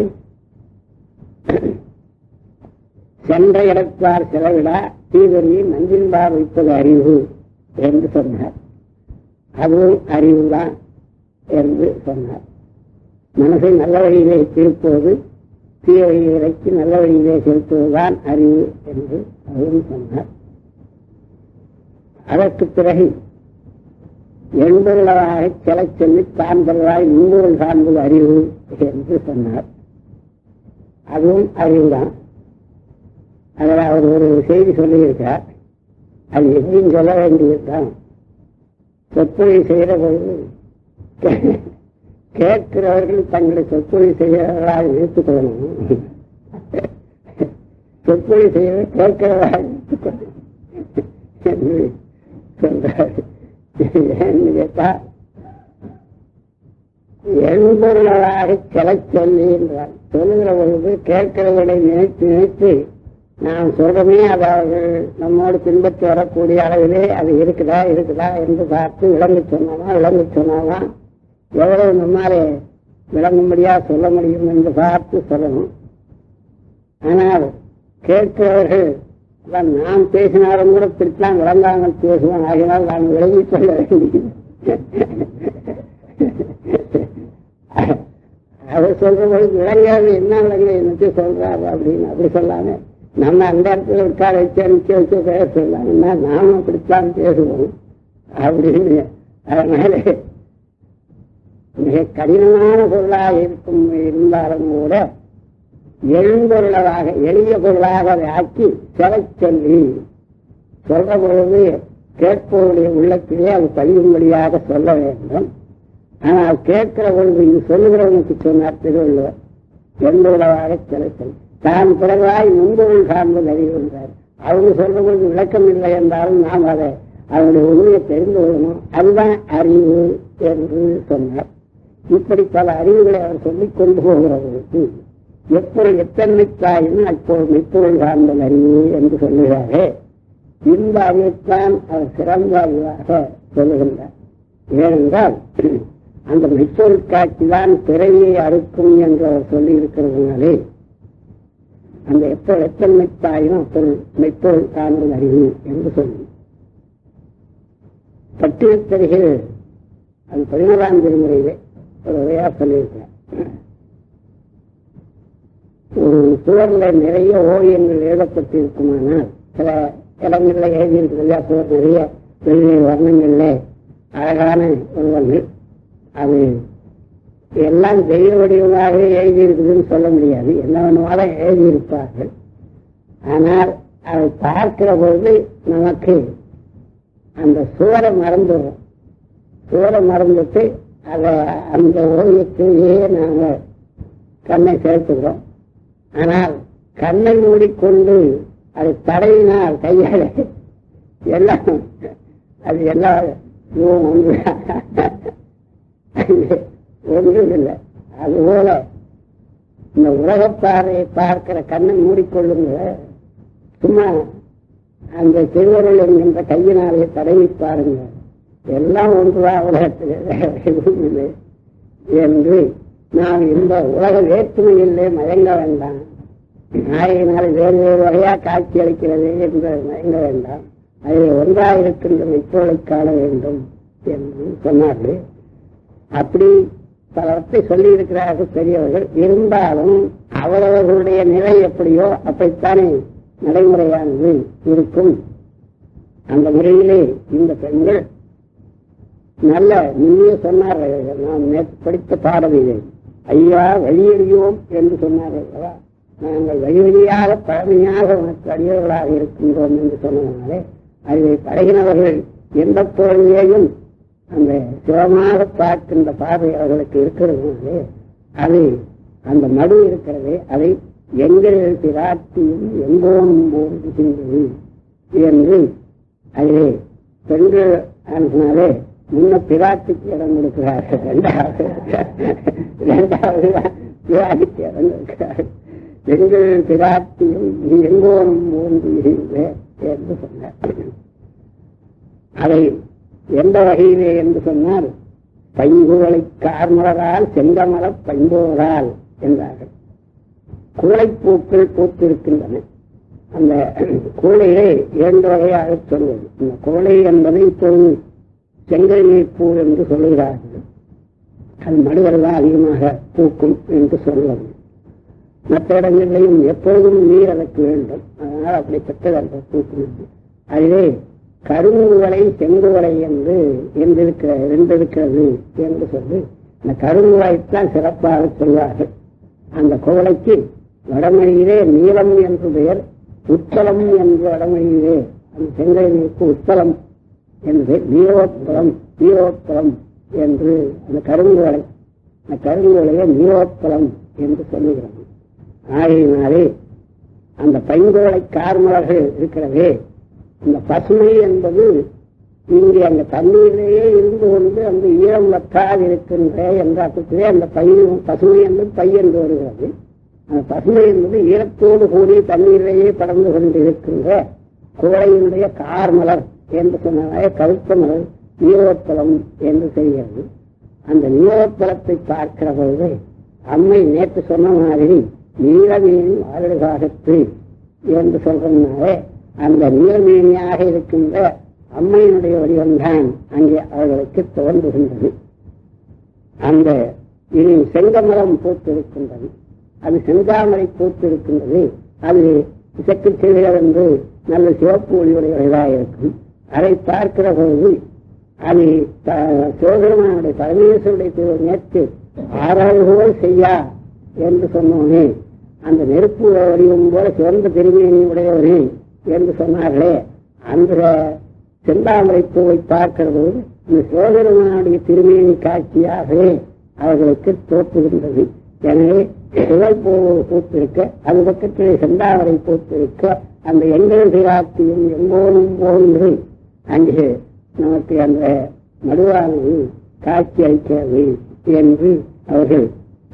சென்ற இடத்தார் செலவிடா தீவரியை நஞ்சின்பார் வைப்பது அறிவு என்று சொன்னார் அதுவும் அறிவுதான் என்று சொன்னார் மனசை நல்ல வழியிலே திருப்புவது தீய வழியை இறக்கி நல்ல வழியிலே செலுத்துவதுதான் அறிவு என்று அதுவும் சொன்னார் அதற்கு பிறகு எண்பொருளாக சில சொல்லி தான் பெறுவாய் முன்பொருள் காண்பது அறிவு என்று சொன்னார் அதுவும் அறிவுதான் அதில் அவர் ஒரு செய்தி சொல்லியிருக்கார் அது எங்கேயும் சொல்ல வேண்டியதுதான் சொற்பொழி செய்கிற பொழுது கே- கேட்கிறவர்கள் தங்களை சொற்பொழி செய்கிறவர்களாக நிறுத்திக் கொள்ளணும் சொற்பொழி செய்ய கேட்கிறவர்களாக நிறுத்திக் கொள்ளணும் என்று சொல்றாரு ஏன்னு கேட்டா எழுபொருளாக சில சொல்லி என்றார் சொல்லுகிற பொழுது கேட்கிறவர்களை நினைத்து நினைத்து நாம் சொல்றமே அதை அவர்கள் நம்மோடு பின்பற்றி வரக்கூடிய அளவிலே அது இருக்குதா இருக்குதா என்று பார்த்து விளங்க சொன்னோமா விளங்க சொன்னாமா எவ்வளவு நம்மாலே விளங்கும்படியா சொல்ல முடியும் என்று பார்த்து சொல்லணும் ஆனால் கேட்கிறவர்கள் அதான் நாம் பேசினாலும் கூட பிடித்தான் விளங்காமல் பேசுவோம் ஆகினால் நான் விளங்கிக் கொள்ள வேண்டியது அவர் சொல்ற பொழுது விளங்காது என்ன விளங்க என்னத்தை சொல்றாரு அப்படின்னு அப்படி சொல்லாம நம்ம அந்த இடத்துல உட்கார வச்சு நிக்க வச்சு பேச சொல்லாங்கன்னா நாமும் அப்படித்தான் பேசுவோம் அப்படின்னு அதனால மிக கடினமான பொருளாக இருக்கும் இருந்தாலும் கூட எழும்பொருளாக எளிய பொருளாக அதை ஆக்கி சிலை சொல்லி சொல்ற பொழுது கேட்பவருடைய உள்ளத்திலே அது பதியும்படியாக சொல்ல வேண்டும் ஆனால் கேட்கிற பொழுது இது சொல்லுகிறவனுக்கு சொன்னார் திருவள்ளுவர் எண்பொருளாக சிலை சொல்லி தான் பிறகாய் முன்பொருள் சார்ந்தது அறிவுகிறார் அவங்க சொல்ற பொழுது விளக்கம் இல்லை என்றாலும் நாம் அதை அவருடைய உண்மையை தெரிந்து கொள்ளணும் அதுதான் அறிவு என்று சொன்னார் இப்படி பல அறிவுகளை அவர் சொல்லிக் கொண்டு போகிறவர்களுக்கு எப்பொருள் எத்தன்மை தாயினும் அப்பொருள் மெய்ப்பொருள் சார்ந்த அறிவு என்று சொல்லுகிறாரே இந்த அறிவைத்தான் அவர் சிறந்த அறிவாக சொல்லுகின்றார் ஏனென்றால் அந்த மெய்ப்பொருள் காட்சி தான் பிறவியை அறுக்கும் என்று அவர் சொல்லி இருக்கிறதுனாலே அந்த எப்பொருள் எத்தன்மை தாயினும் அப்பொருள் மெய்ப்பொருள் சார்ந்த அறிவு என்று சொல்லி பட்டியத்தருகில் அது பதினோராம் திருமுறையிலே ஒரு உரையா சொல்லியிருக்கிறார் ஒரு சுவர்ல நிறைய ஓவியங்கள் எழுதப்பட்டிருக்குமானால் சில இடங்கள்ல எழுதியிருக்கு இல்லையா சுவர் நிறைய வெள்ளை வர்ணங்கள்ல அழகான உருவங்கள் அது எல்லாம் தெய்வ வடிவமாக எழுதியிருக்குதுன்னு சொல்ல முடியாது என்ன வேணுமாலும் எழுதியிருப்பார்கள் ஆனால் அதை பார்க்கிற பொழுது நமக்கு அந்த சுவரை மறந்துடுறோம் சுவரை மறந்துட்டு அதை அந்த ஓவியத்திலேயே நாங்கள் கண்ணை சேர்த்துக்கிறோம் ஆனால் கண்ணை மூடிக்கொண்டு அதை தடவினால் கையால எல்லாம் அது எல்லாம் இதுவும் ஒன்று ஒன்றும் இல்லை அதுபோல இந்த உலகப்பாறையை பார்க்கிற கண்ணை மூடிக்கொள்ளுங்க சும்மா அந்த திருவருள் என்கின்ற கையினாலே தடவி பாருங்க எல்லாம் ஒன்றுதான் உலகத்தில் வேற எதுவும் இல்லை என்று நாம் இந்த உலக வேற்றுமையிலே மயங்க வேண்டாம் ஆகையினால் வேறு வேறு வகையா காட்சி அளிக்கிறது என்று மயங்க வேண்டாம் அதில் ஒன்றாக இருக்கின்ற மெய்ப்பொருளை காண வேண்டும் என்று சொன்னார்கள் அப்படி பலவற்றை சொல்லி இருக்கிறார்கள் பெரியவர்கள் இருந்தாலும் அவரவர்களுடைய நிலை எப்படியோ அப்படித்தானே நடைமுறையானது இருக்கும் அந்த முறையிலே இந்த பெண்கள் நல்ல முன்னே சொன்னார்கள் நாம் நேற்று படித்த பாடல் இது ஐயா வழியறியோம் என்று சொன்னார்கள் அல்லவா? நாங்கள் வழி வழியாக பழமையாக உனக்கு அடியவர்களாக இருக்கின்றோம் என்று சொன்னதுனாலே அதை பழகினவர்கள் எந்த பொருளையும் அந்த சிவமாக பார்க்கின்ற பார்வை அவர்களுக்கு இருக்கிறதுனாலே அது அந்த மடு இருக்கிறதே அதை எங்கள் பிராட்டியும் எங்கோனும் போன்றுகின்றது என்று அதிலே பெண்கள் அனுப்பினாலே முன்ன பிராட்டிக்கு இடம் கொடுக்கிறார்கள் இரண்டாவது இரண்டாவது பிராட்டிக்கு இடம் கொடுக்கிறார்கள் எங்கள் பிராட்டியும் நீ எங்கோனும் போன்றுகிறீர்களே என்று சொன்னார் அதை எந்த வகையிலே என்று சொன்னால் பைங்குவளை கார்மலரால் செங்கமல பைம்போரால் என்றார்கள் குவளைப்பூக்கள் பூத்திருக்கின்றன அந்த குவளையை இரண்டு வகையாக சொல்வது இந்த குவளை என்பதை இப்பொழுது செங்கல் நீர் பூ என்று சொல்லுகிறார்கள் அது மடுகள் தான் அதிகமாக பூக்கும் என்று சொல்வது மற்ற இடங்களிலையும் எப்பொழுதும் நீர் அதற்கு வேண்டும் அதனால் அப்படிப்பட்டது அந்த பூக்கும் என்று. அதிலே கருங்குவளை செங்குவளை என்று இருந்திருக்கிற இருந்திருக்கிறது என்று சொல்லி அந்த கருங்குவளைத்தான் சிறப்பாக சொல்வார்கள் அந்த குவளைக்கு வடமொழியிலே நீளம் என்று பெயர் உத்தலம் என்று வடமொழியிலே அந்த செங்கலிற்கு உத்தலம் என்று நீரோத்தலம் நீரோத்தலம் என்று அந்த கருங்குவளை அந்த கருங்குவளையை நீரோத்தலம் என்று சொல்லுகிறது ஆகையினாலே அந்த பைங்கோளை கார்மலர்கள் இருக்கிறதே இந்த பசுமை என்பது இங்கே அந்த தண்ணீரிலேயே இருந்து கொண்டு அந்த ஈரம் வற்றாது இருக்கின்ற என்ற அர்த்தத்திலே அந்த பை பசுமை என்பது பை என்று வருகிறது அந்த பசுமை என்பது ஈரத்தோடு கூடி தண்ணீரிலேயே படர்ந்து கொண்டு இருக்கின்ற குவளையினுடைய கார்மலர் என்று சொன்னதாய கருத்த மலர் நீரோத்தலம் என்று செய்கிறது அந்த நீரோத்தலத்தை பார்க்கிற பொழுது அம்மை நேற்று சொன்ன மாதிரி நீலமீன் வாழுகாகத்து என்று சொல்றதுனாலே அந்த நீலமீனியாக இருக்கின்ற அம்மையினுடைய வடிவம்தான் அங்கே அவர்களுக்கு தோன்றுகின்றது அந்த இனி செங்கமரம் பூத்திருக்கின்றது அது செந்தாமரை பூத்திருக்கின்றது அது இசைக்கு செல்கிறது நல்ல சிவப்பு ஒளியுடையதாக இருக்கும் அதை பார்க்கிற பொழுது அது த- சிவபெருமானுடைய பரமேஸ்வருடைய திரு நேற்று ஆறாவது போல் செய்யா என்று சொன்னோனே அந்த நெருப்பு வடிவம் போல சிறந்த திருமேனி உடையவனே என்று சொன்னார்களே அந்த செந்தாமரை பூவை பார்க்கிற போது இந்த சிவபெருமானுடைய திருமேனி காட்சியாகவே அவர்களுக்கு தோற்றுகின்றது எனவே புகழ் பூ பூத்திருக்க அது பக்கத்தில் செந்தாமரை பூத்திருக்க அந்த எங்கள் சிராத்தியும் எங்கோனும் போன்று அங்கே நமக்கு அந்த மடுவானது காட்சி அளிக்கிறது என்று அவர்கள்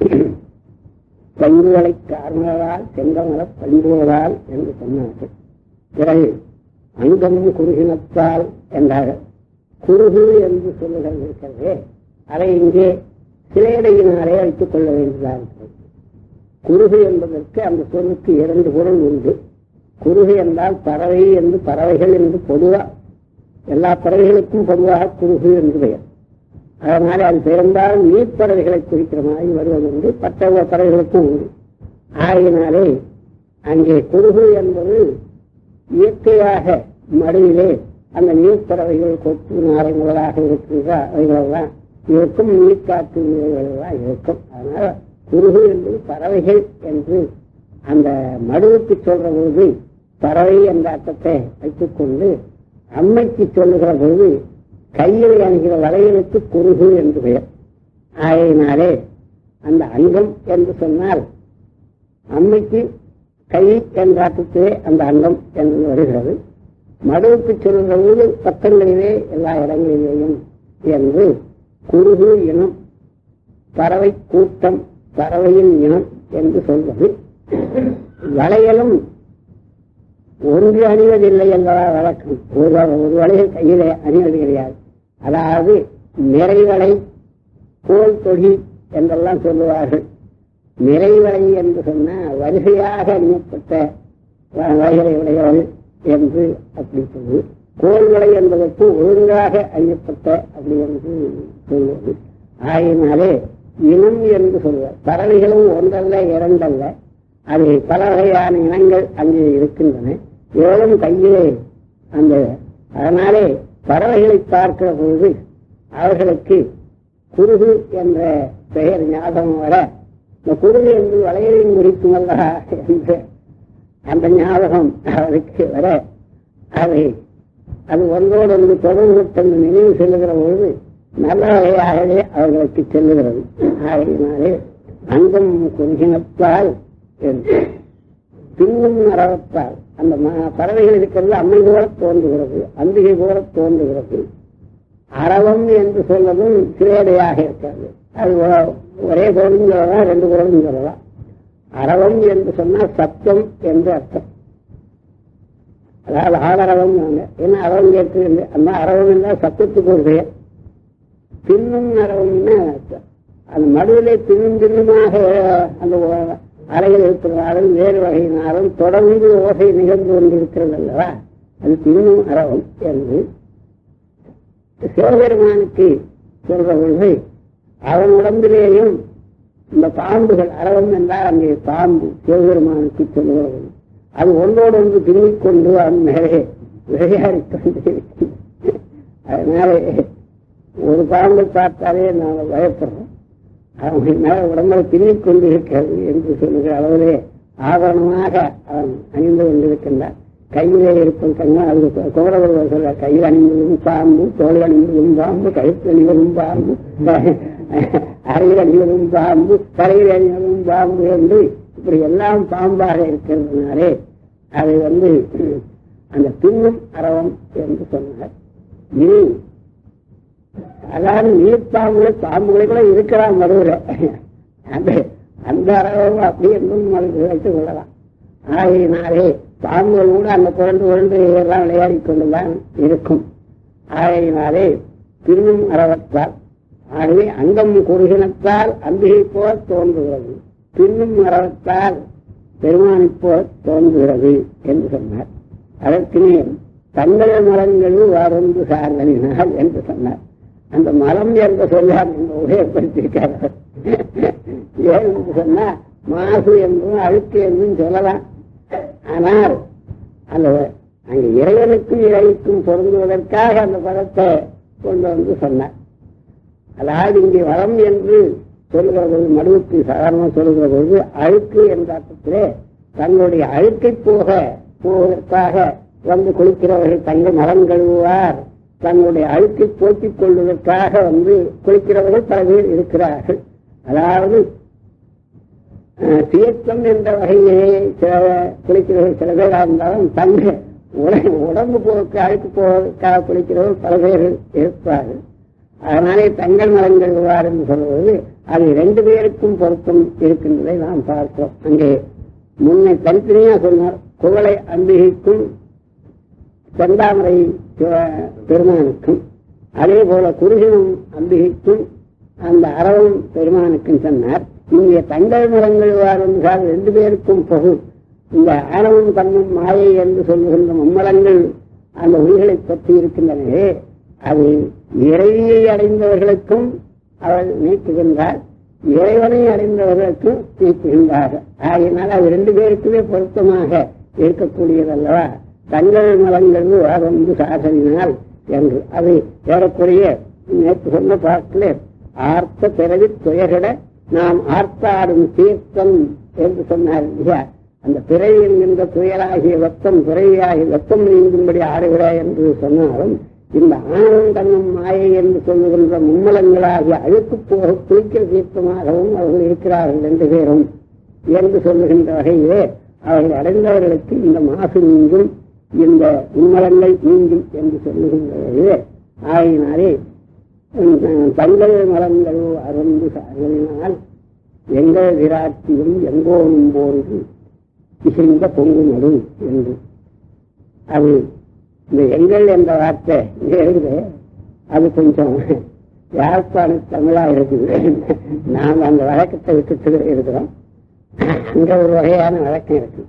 பண்புகளை காரணத்தால் செங்கமல பண்புகளால் என்று சொன்னார்கள் பிறகு அங்கமும் குறுகினத்தால் என்றார்கள் குறுகு என்று சொல்லுகிறது இருக்கிறதே அதை இங்கே சிலையடையினாலே வைத்துக் கொள்ள வேண்டியதாக இருக்கிறது குறுகு என்பதற்கு அந்த சொல்லுக்கு இரண்டு பொருள் உண்டு குறுகு என்றால் பறவை என்று பறவைகள் என்று பொதுவா எல்லா பறவைகளுக்கும் பொதுவாக குறுகு என்று பெயர் அதனால அது பெரும்பாலும் நீர்ப்பறவைகளை குறிக்கிற மாதிரி வருவதுண்டு மற்ற பறவைகளுக்கும் உண்டு ஆகையினாலே அங்கே குறுகு என்பது இயற்கையாக மடுவிலே அந்த நீர்ப்பறவைகள் கொத்து நாரை முதலாக இருக்கின்ற அவைகளெல்லாம் இருக்கும் நீர்க்காற்று இவைகளெல்லாம் இருக்கும் அதனால குறுகு என்பது பறவைகள் என்று அந்த மடுவுக்கு சொல்ற பொழுது பறவை என்ற அர்த்தத்தை வைத்துக் கொண்டு அம்மைக்கு சொல்லுகிற பொழுது கையில் அணுகிற வளையலுக்கு குறுகு என்று பெயர் ஆகையினாலே அந்த அங்கம் என்று சொன்னால் அம்மைக்கு கை என்ற அர்த்தத்திலே அந்த அங்கம் என்று வருகிறது மடுவுக்கு சொல்கிற போது பக்கங்களிலே எல்லா இடங்களிலேயும் என்று குறுகு இனம் பறவை கூட்டம் பறவையின் இனம் என்று சொல்வது வளையலும் ஒன்று அணிவதில்லை என்பதா வழக்கம் ஒரு ஒரு வளையல் கையிலே அணிவது கிடையாது அதாவது நிறைவளை கோல் தொகி என்றெல்லாம் சொல்லுவார்கள் நிறைவளை என்று சொன்ன வரிசையாக அணியப்பட்ட வ- வளையலை உடையவள் என்று அப்படி சொல்லு கோல்வளை என்பதற்கு ஒழுங்காக அணியப்பட்ட அப்படி என்று சொல்வது ஆகையினாலே இனம் என்று சொல்வார் பறவைகளும் ஒன்றல்ல இரண்டல்ல அது பல வகையான இனங்கள் அங்கே இருக்கின்றன எவ்வளவு கையிலே அந்த அதனாலே பறவைகளை பார்க்கிற பொழுது அவர்களுக்கு குருகு என்ற பெயர் ஞாபகம் வர இந்த குருகு என்று வளையலின் குறிக்கும் அல்லவா என்ற அந்த ஞாபகம் அவருக்கு வர அதை அது ஒன்றோடு ஒன்று தொடர்பு தந்து நினைவு செல்லுகிற பொழுது நல்ல வகையாகவே அவர்களுக்கு செல்லுகிறது ஆகையினாலே அங்கம் குறுகினத்தால் என்று பின்னும் நரகத்தால் அந்த ம- பறவைகள் இருக்கிறது அம்மை போல தோன்றுகிறது அம்பிகை போல தோன்றுகிறது அரவம் என்று சொல்வதும் சிறையடையாக இருக்கிறது அது ஒ- ஒரே பொருளும் சொல்லலாம் ரெண்டு பொருளும் சொல்லலாம் அரவம் என்று சொன்னால் சத்தம் என்று அர்த்தம் அதாவது ஆளரவம் என்ன அரவம் கேட்கிறது அந்த அரவம் என்றால் சத்தத்துக்கு ஒரு பெயர் பின்னும் அரவம்னா அந்த மடுவிலே பின்னும் பின்னுமாக அந்த ஒ- அறையில் இருக்கிறதாலும் வேறு வகையினாலும் தொடர்ந்து ஓசை நிகழ்ந்து கொண்டிருக்கிறது அல்லவா அது பின்னும் அரவம் என்று சிவபெருமானுக்கு சொல்ற பொழுது அவன் உடம்பிலேயும் இந்த பாம்புகள் அரவம் என்றால் அங்கே பாம்பு சிவபெருமானுக்கு சொல்லுகிறது அது ஒன்றோடு ஒன்று பின்னிக் கொண்டு அவன் மேலே விளையாடி கொண்டிருக்கின்றன அதனால ஒரு பாம்பை பார்த்தாலே நாங்கள் பயப்படுறோம் அவங்க மேல உடம்புல பின்னிக் கொண்டிருக்கிறது என்று சொல்லுகிற அளவிலே ஆபரணமாக அவன் அணிந்து கொண்டிருக்கின்றான் கையிலே இருக்கும் கண்ணா அது குமரகுருவர் சொல்ற கையில் அணிந்ததும் பாம்பு தோல் அணிந்ததும் பாம்பு கழுத்து அணிவதும் பாம்பு அறையில் அணிவதும் பாம்பு தலையில் அணிவதும் பாம்பு என்று இப்படி எல்லாம் பாம்பாக இருக்கிறதுனாலே அதை வந்து அந்த பின்னும் அறவம் என்று சொன்னார் இது அதாவது நீர்ப்பாம்புகளை பாம்புகளை கூட இருக்கலாம் நடுவில் அந்த அந்த அறவும் அப்படி என்றும் அதுக்கு வைத்துக் கொள்ளலாம் ஆகையினாலே பாம்புகள் கூட அந்த புரண்டு புரண்டு எல்லாம் விளையாடி கொண்டுதான் இருக்கும் ஆகையினாலே பின்னும் அறவத்தால் ஆகவே அங்கம் குறுகினத்தால் அம்பிகை போல் தோன்றுகிறது பின்னும் அறவத்தால் பெருமானைப் போல் தோன்றுகிறது என்று சொன்னார் அதற்கு மேல் தங்கள் மரங்கள் வறந்து சார்ந்தனினால் என்று சொன்னார் அந்த மரம் என்று சொல்லார் என்று உபயோகப்படுத்தியிருக்கார் ஏன் என்று சொன்னா மாசு என்றும் அழுக்கு என்றும் சொல்லலாம் ஆனால் அந்த அங்க இறைவனுக்கும் இறைக்கும் பொருந்துவதற்காக அந்த பதத்தை கொண்டு வந்து சொன்னார் அதாவது இங்கே வளம் என்று சொல்லுகிற பொழுது மடுவுக்கு சாதாரணமாக சொல்லுகிற பொழுது அழுக்கு என்ற அர்த்தத்திலே தங்களுடைய அழுக்கை போக போவதற்காக வந்து குளிக்கிறவர்கள் தங்கள் மரம் கழுவுவார் தங்களுடைய அழுக்கை போக்கிக் கொள்வதற்காக வந்து குளிக்கிறவர்கள் பல பேர் இருக்கிறார்கள் அதாவது அஹ், தீர்த்தம் என்ற வகையிலே சில குளிக்கிறவர்கள் சில பேராக இருந்தாலும் தங்க உட- உடம்பு போக்கு அழுக்கு போவதற்காக குளிக்கிறவர்கள் பல பேர் இருப்பார்கள் அதனாலே தங்கள் மரங்கள் என்று சொல்வது அது ரெண்டு பேருக்கும் பொருத்தம் இருக்கின்றதை நாம் பார்க்கிறோம் அங்கே முன்னை தனித்தனியா சொன்னார் குவளை அம்பிகைக்கும் செந்தாமரை சிவ- பெருமானுக்கும் அதே போல குருகினும் அம்பிகைக்கும் அந்த அறவும் பெருமானுக்கும் சொன்னார் இங்கே தங்கள் மரங்கள் வாழ்ந்தால் ரெண்டு பேருக்கும் பொகு இந்த ஆணவம் தன்னும் மாயை என்று சொல்லுகின்ற மும்மலங்கள் அந்த உயிர்களை பற்றி இருக்கின்றனவே அது இறைவியை அடைந்தவர்களுக்கும் அவள் நீக்குகின்றார் இறைவனை அடைந்தவர்களுக்கும் நீக்குகின்றார்கள் ஆகையினால் அது ரெண்டு பேருக்குமே பொருத்தமாக இருக்கக்கூடியதல்லவா தங்கள் மலங்கள் வந்து சாசனினால் என்று அது ஏறக்குறைய நேற்று சொன்ன பாட்டில் ஆர்த்த பிறவி துயரிட நாம் ஆர்த்தாடும் தீர்த்தம் என்று சொன்னார் இல்லையா அந்த பிறவி என்கின்ற துயராகிய வெப்பம் பிறவியாகிய வெப்பம் நீங்கும்படி ஆடுகிற என்று சொன்னாலும் இந்த ஆணவம் தன்னும் மாயை என்று சொல்லுகின்ற மும்மலங்களாகிய அழுக்கு போக குளிக்கிற தீர்த்தமாகவும் அவர்கள் இருக்கிறார்கள் ரெண்டு பேரும் என்று சொல்லுகின்ற வகையிலே அவர்கள் அடைந்தவர்களுக்கு இந்த மாசு நீங்கும் இந்த மும்மலங்கள் நீங்கும் என்று சொல்லுகின்ற வகையிலே ஆகினாலே தங்கள் மலங்கள் அருந்து சார்களினால் எங்கள் விராட்சியும் எங்கோனும் போன்று இசைந்த பொங்கு நடு என்று அது இந்த எங்கள் என்ற வார்த்தை இங்க இருக்குது அது கொஞ்சம் யாழ்ப்பாண தமிழா இருக்குது நாம் அந்த வழக்கத்தை விட்டுட்டு இருக்கிறோம் அங்க ஒரு வகையான வழக்கம் இருக்கு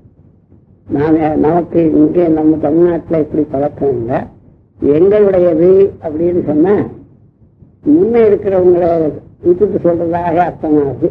நாம நமக்கு இங்கே நம்ம தமிழ்நாட்டில் இப்படி பழக்கம் இல்லை எங்களுடையது அப்படின்னு சொன்னா முன்ன இருக்கிறவங்களை விட்டுட்டு சொல்றதாக அர்த்தமாகுது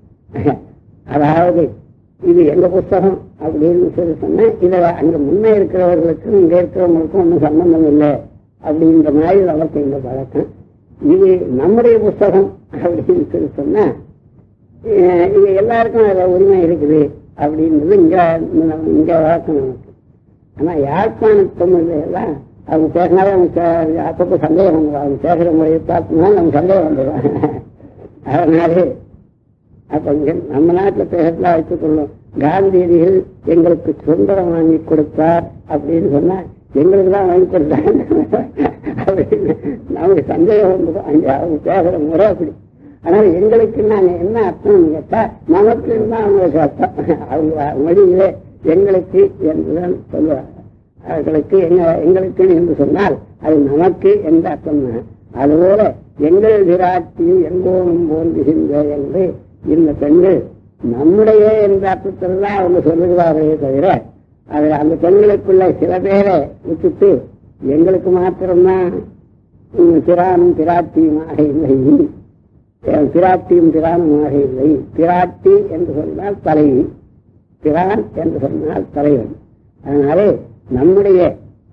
அதாவது இது எங்க புஸ்தகம் அப்படின்னு சொல்லி சொன்னா இதுல அங்க முன்ன இருக்கிறவர்களுக்கும் இங்க இருக்கிறவங்களுக்கும் ஒன்றும் சம்பந்தம் இல்லை அப்படின்ற மாதிரி நமக்கு இந்த பழக்கம் இது நம்முடைய புஸ்தகம் அப்படின்னு சொல்லி சொன்னா அஹ் இது எல்லாருக்கும் அதுல உரிமை இருக்குது அப்படின்றது இங்க இங்க வழக்கம் நமக்கு ஆனா யாழ்ப்பாண தமிழ் எல்லாம் அவங்க பேசினாலே அவங்க சே- அப்பப்போ சந்தேகம் வந்துடும் அவங்க பேசுற முறையை பார்த்தோம்னா நமக்கு சந்தேகம் வந்துடும் அதனாலே அப்ப இங்க நம்ம நாட்டுல பேசலாம் வைத்துக் கொள்ளும் காந்தியடிகள் எங்களுக்கு சுதந்திரம் வாங்கி கொடுத்தார் அப்படின்னு சொன்னா எங்களுக்கு தான் வாங்கி கொடுத்தார் அப்படின்னு நமக்கு சந்தேகம் வந்துடும் அங்க அவங்க பேசுற முறை அப்படி ஆனால் எங்களுக்கு நாங்க என்ன அர்த்தம் கேட்டா நமக்கு தான் அவங்களுக்கு அர்த்தம் அவங்க மொழியிலே எங்களுக்கு என்றுதான் சொல்லுவாங்க அவர்களுக்கு எங்க எங்களுக்கு என்று சொன்னால் அது நமக்கு என்ற அர்த்தம் தான் அதுபோல எங்கள் விராட்டியும் எங்கோனும் போன்றுகின்ற என்று இந்த பெண்கள் நம்முடைய என்ற அர்த்தத்தில் தான் அவங்க சொல்லுகிறார்களே தவிர அது அந்த பெண்களுக்குள்ள சில பேரை விட்டுட்டு எங்களுக்கு மாத்திரம்தான் உம், திரானும் பிராட்டியுமாக இல்லை அஹ், பிராட்டியும் திரானுமாக இல்லை பிராட்டி என்று சொன்னால் தலைவி பிரான் என்று சொன்னால் தலைவன் அதனாலே நம்முடைய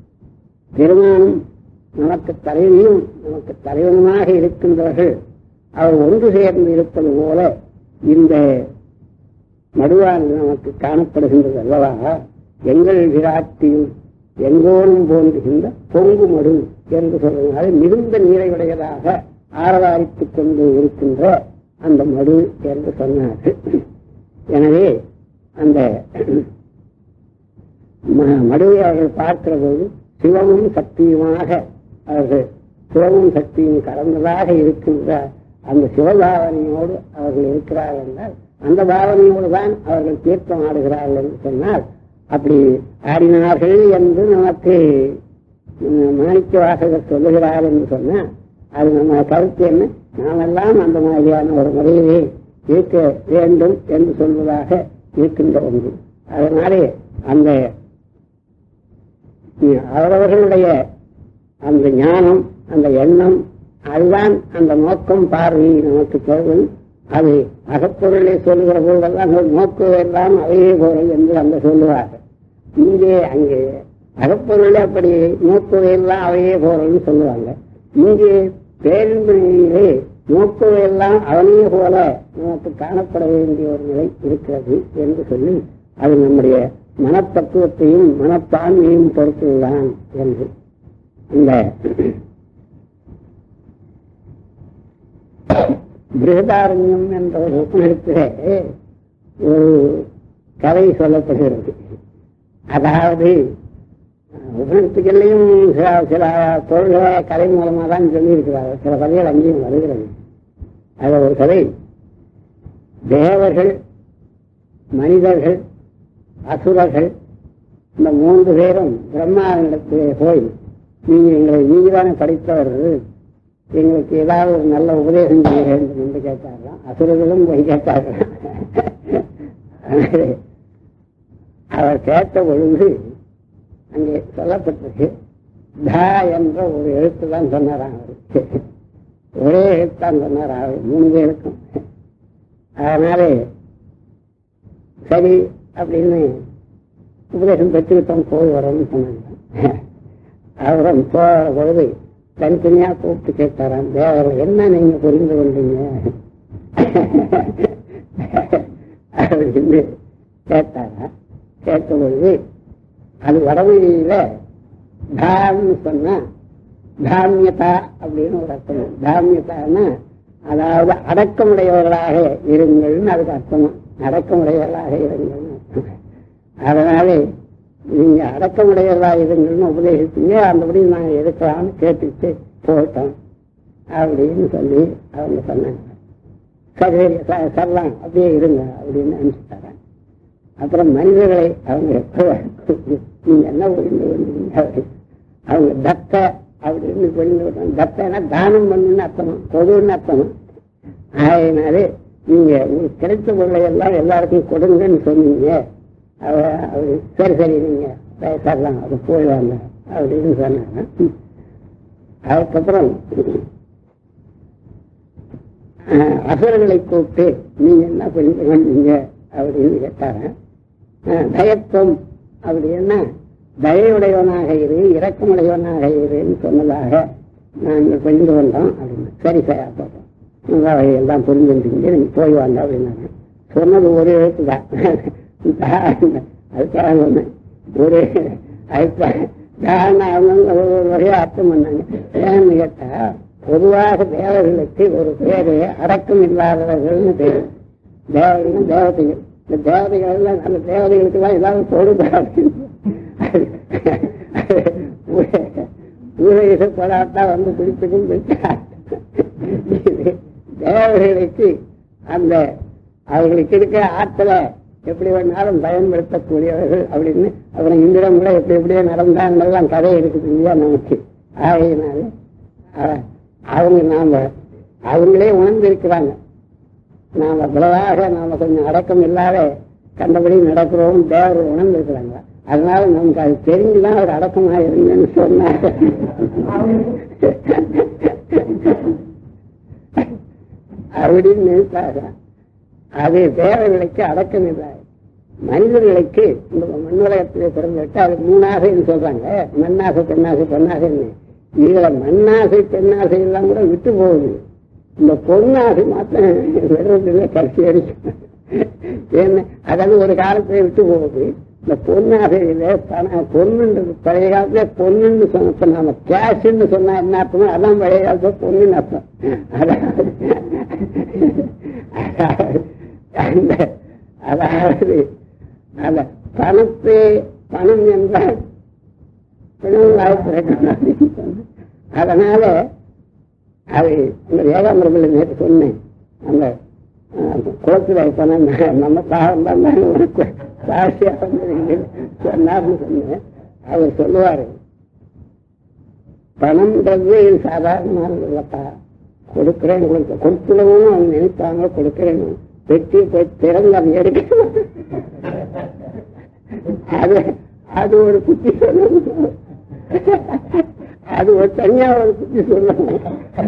பெருமானும் நமக்கு தலைவியும் நமக்கு தலைவனுமாக இருக்கின்றவர்கள் அவர் ஒன்று சேர்ந்து இருப்பது போல இந்த மடுவானது நமக்கு காணப்படுகின்றது அல்லவா எங்கள் விராட்டியும் எங்கோனும் போன்றுகின்ற பொங்கு மடு என்று சொல்வதனால மிகுந்த நீரை உடையதாக ஆரவாரித்துக் கொண்டு இருக்கின்ற அந்த மடு என்று சொன்னார்கள் எனவே அந்த ம- மடுவை அவர்கள் பார்க்கிற போது சிவமும் சக்தியுமாக அவர்கள் சிவமும் சக்தியும் கலந்ததாக இருக்கின்ற அந்த சிவபாவனையோடு அவர்கள் இருக்கிறார்கள் என்றால் அந்த பாவனையோடு தான் அவர்கள் தீர்த்தம் ஆடுகிறார்கள் என்று சொன்னால் அப்படி ஆடினார்கள் என்று நமக்கு உம், மாணிக்க வாசகர் சொல்லுகிறார் என்று சொன்னால் அது நம்ம கருத்து என்ன நாமெல்லாம் அந்த மாதிரியான ஒரு முறையிலே இருக்க வேண்டும் என்று சொல்வதாக இருக்கின்ற ஒன்று அதனாலே அந்த உம், அவரவர்களுடைய அந்த ஞானம் அந்த எண்ணம் அதுதான் அந்த நோக்கம் பார்வை நமக்கு தேவை அது அகப்பொருளை சொல்லுகிற போதெல்லாம் நோக்குவதெல்லாம் அவையே பொருள் என்று அந்த சொல்லுவார்கள் இங்கே அங்கே அகப்பொருளை அப்படி நோக்குவதெல்லாம் அவையே பொருள்னு சொல்லுவாங்க இங்கே பேரின்பனிலே நோக்குவதெல்லாம் அவனையே போல நமக்கு காணப்பட வேண்டிய ஒரு நிலை இருக்கிறது என்று சொல்லி அது நம்முடைய மனப்பக்குவத்தையும் மனப்பான்மையும் பொறுத்ததுதான் என்று இந்த பிருகதாரண்யம் என்ற ஒரு உபநிடத்திலே ஒரு கதை சொல்லப்படுகிறது அதாவது உபநிடத்துக்கள்லையும் சில சில பொருள்களை கதை மூலமா தான் சொல்லியிருக்கிறார்கள் சில கதைகள் அங்கேயும் வருகிறது அது ஒரு கதை தேவர்கள் மனிதர்கள் அசுரர்கள் இந்த மூன்று பேரும் பிரம்மாவிடத்திலே போய் நீங்க எங்களை நீங்கதானே படித்தவர்கள் எங்களுக்கு ஏதாவது ஒரு நல்ல உபதேசம் செய்ய வேண்டும் என்று கேட்டார்களாம் அசுரர்களும் போய் கேட்டார்களாம் அவர் கேட்ட பொழுது அங்கே சொல்லப்பட்டது தா என்ற ஒரு எழுத்து தான் சொன்னாராம் அவருக்கு ஒரே எழுத்தான் சொன்னாராம் அவர் மூணு பேருக்கும் அதனாலே சரி அப்படின்னு உபதேசம் பெற்றுக்கிட்டோம் போய் வரோம்னு சொன்னாங்க அவரும் போற பொழுது தனித்தனியா கூப்பிட்டு கேட்டாராம் தேவர்கள் என்ன நீங்க புரிந்து கொண்டீங்க அப்படின்னு கேட்டாரா கேட்ட பொழுது அது வடமொழியில தாம்னு சொன்னா தாமியதா அப்படின்னு ஒரு அர்த்தம் தாமியதான்னா அதாவது அடக்கமுடையவர்களாக இருங்கள்னு அதுக்கு அர்த்தமா அடக்கமுடையவர்களாக இருங்கள்னு அர்த்தம் அதனால நீங்க அடக்கமுடையவர்களாக இருங்கள்னு உபதேசித்தீங்க அந்தபடி நாங்க எடுக்கலாம்னு கேட்டுட்டு போட்டோம் அப்படின்னு சொல்லி அவங்க சொன்னாங்க சரி சரி ச- சரிதான் அப்படியே இருங்க அப்படின்னு அனுப்பிச்சுட்டாங்க அப்புறம் மனிதர்களை அவங்க கூப்பிட்டு, நீங்க என்ன புரிந்து கொண்டீங்க அப்படி. அவங்க தத்த அப்படின்னு புரிந்து கொண்டாங்க தத்தனா தானம் பண்ணுன்னு அர்த்தம் பொதுன்னு அர்த்தம் ஆகையினாலே நீங்க உங்களுக்கு கிடைத்த பொருளை எல்லாம் எல்லாருக்கும் கொடுங்கன்னு சொன்னீங்க அவ அவரு சரி சரி நீங்க பேசலாம் அது போய் வாங்க அப்படின்னு சொன்னாங்க அதுக்கப்புறம் அஹ், அசுரர்களை கூப்பிட்டு நீங்க என்ன புரிந்து கொண்டீங்க அப்படின்னு கேட்டாங்க அஹ், தயத்துவம் அப்படின்னா தயவுடையவனாக இரு இரக்கமுடையவனாக இருன்னு சொன்னதாக நாங்கள் புரிந்து கொண்டோம் அப்படின்னு சரி சார் அப்போ எல்லாம் புரிஞ்சுட்டீங்க நீங்க போய் வாங்க அப்படின்னாங்க சொன்னது ஒரு எழுத்து தான் அதுக்காக சொன்னேன் ஒரு அதுக்காக காரணம் அவங்க ஒரு ஒரு வகையா அர்த்தம் பண்ணாங்க ஏன்னு கேட்டா பொதுவாக தேவர்களுக்கு ஒரு பேரு அடக்கம் இல்லாதவர்கள்னு பேரு தேவர்களும் தேவதைகள் இந்த தேவதைகள் எல்லாம் அந்த தேவதைகளுக்கு தான் ஏதாவது கொடுப்பாரு ஊரக போராட்டா வந்து பிடிச்சுக்கும் தேவர்களுக்கு அந்த அவர்களுக்கு இருக்க ஆற்றல எப்படி வேணாலும் பயன்படுத்தக்கூடியவர்கள் அப்படின்னு அப்புறம் இந்திரம் கூட எப்படி எப்படியோ நடந்தாங்கெல்லாம் கதை இருக்குது இல்லையா நமக்கு ஆகையினால அஹ், அவங்க நாம அவங்களே உணர்ந்து இருக்கிறாங்க நாம அவ்வளவாக நாம கொஞ்சம் அடக்கம் இல்லாத கண்டபடி நடக்கிறோம் தேவர் உணர்ந்து இருக்கிறாங்க அதனால நமக்கு அது தெரிஞ்சுதான் அவர் அடக்கமா இருங்கன்னு சொன்னாங்க அப்படின்னு நினைத்தாங்க அது தேவர்களுக்கு அடக்கம் இல்லை மனிதர்களுக்கு இந்த மண்ணுலகத்திலே பிறந்துவிட்டு அது மூணாசைன்னு சொல்றாங்க மண்ணாசை பெண்ணாசை பெண்ணாசைன்னு இதுல மண்ணாசை பெண்ணாசை எல்லாம் கூட விட்டு போகுது இந்த பொண்ணாசை மாத்திரம் விடுறதில்லை கடைசி வரைக்கும் என்ன அதாவது ஒரு காலத்துல விட்டு போகுது இந்த பொண்ணாசையில பணம் பொண்ணுன்றது பழைய காலத்துல பொண்ணுன்னு சொன்ன நாம கேஷ்ன்னு சொன்னா என்ன அர்த்தமோ அதான் பழைய காலத்துல பொண்ணுன்னு அர்த்தம் அதாவது அந்த அதாவது அந்த பணத்தை பணம் என்றால் பிணங்களாய் பிறக்கணும் அதனால அது இந்த ஏகாம்பரத்தில் நேற்று சொன்னேன் அந்த அஹ், குளத்துல இப்ப நம்ம நம்ம பாவம் தான் உனக்கு ராசியா வந்து சொன்னார்னு சொன்னேன் அவர் சொல்லுவாரு பணம்ன்றது சாதாரணமானது இல்லப்பா கொடுக்கிறேன் கொடுக்க கொடுத்துடவும் அவங்க நினைப்பாங்க கொடுக்கிறேன் வெட்டி போய் திறந்து அதை எடுக்கணும் அது அது ஒரு புத்தி சொல்லணும் அது ஒரு தனியா ஒரு புத்தி சொல்லணும்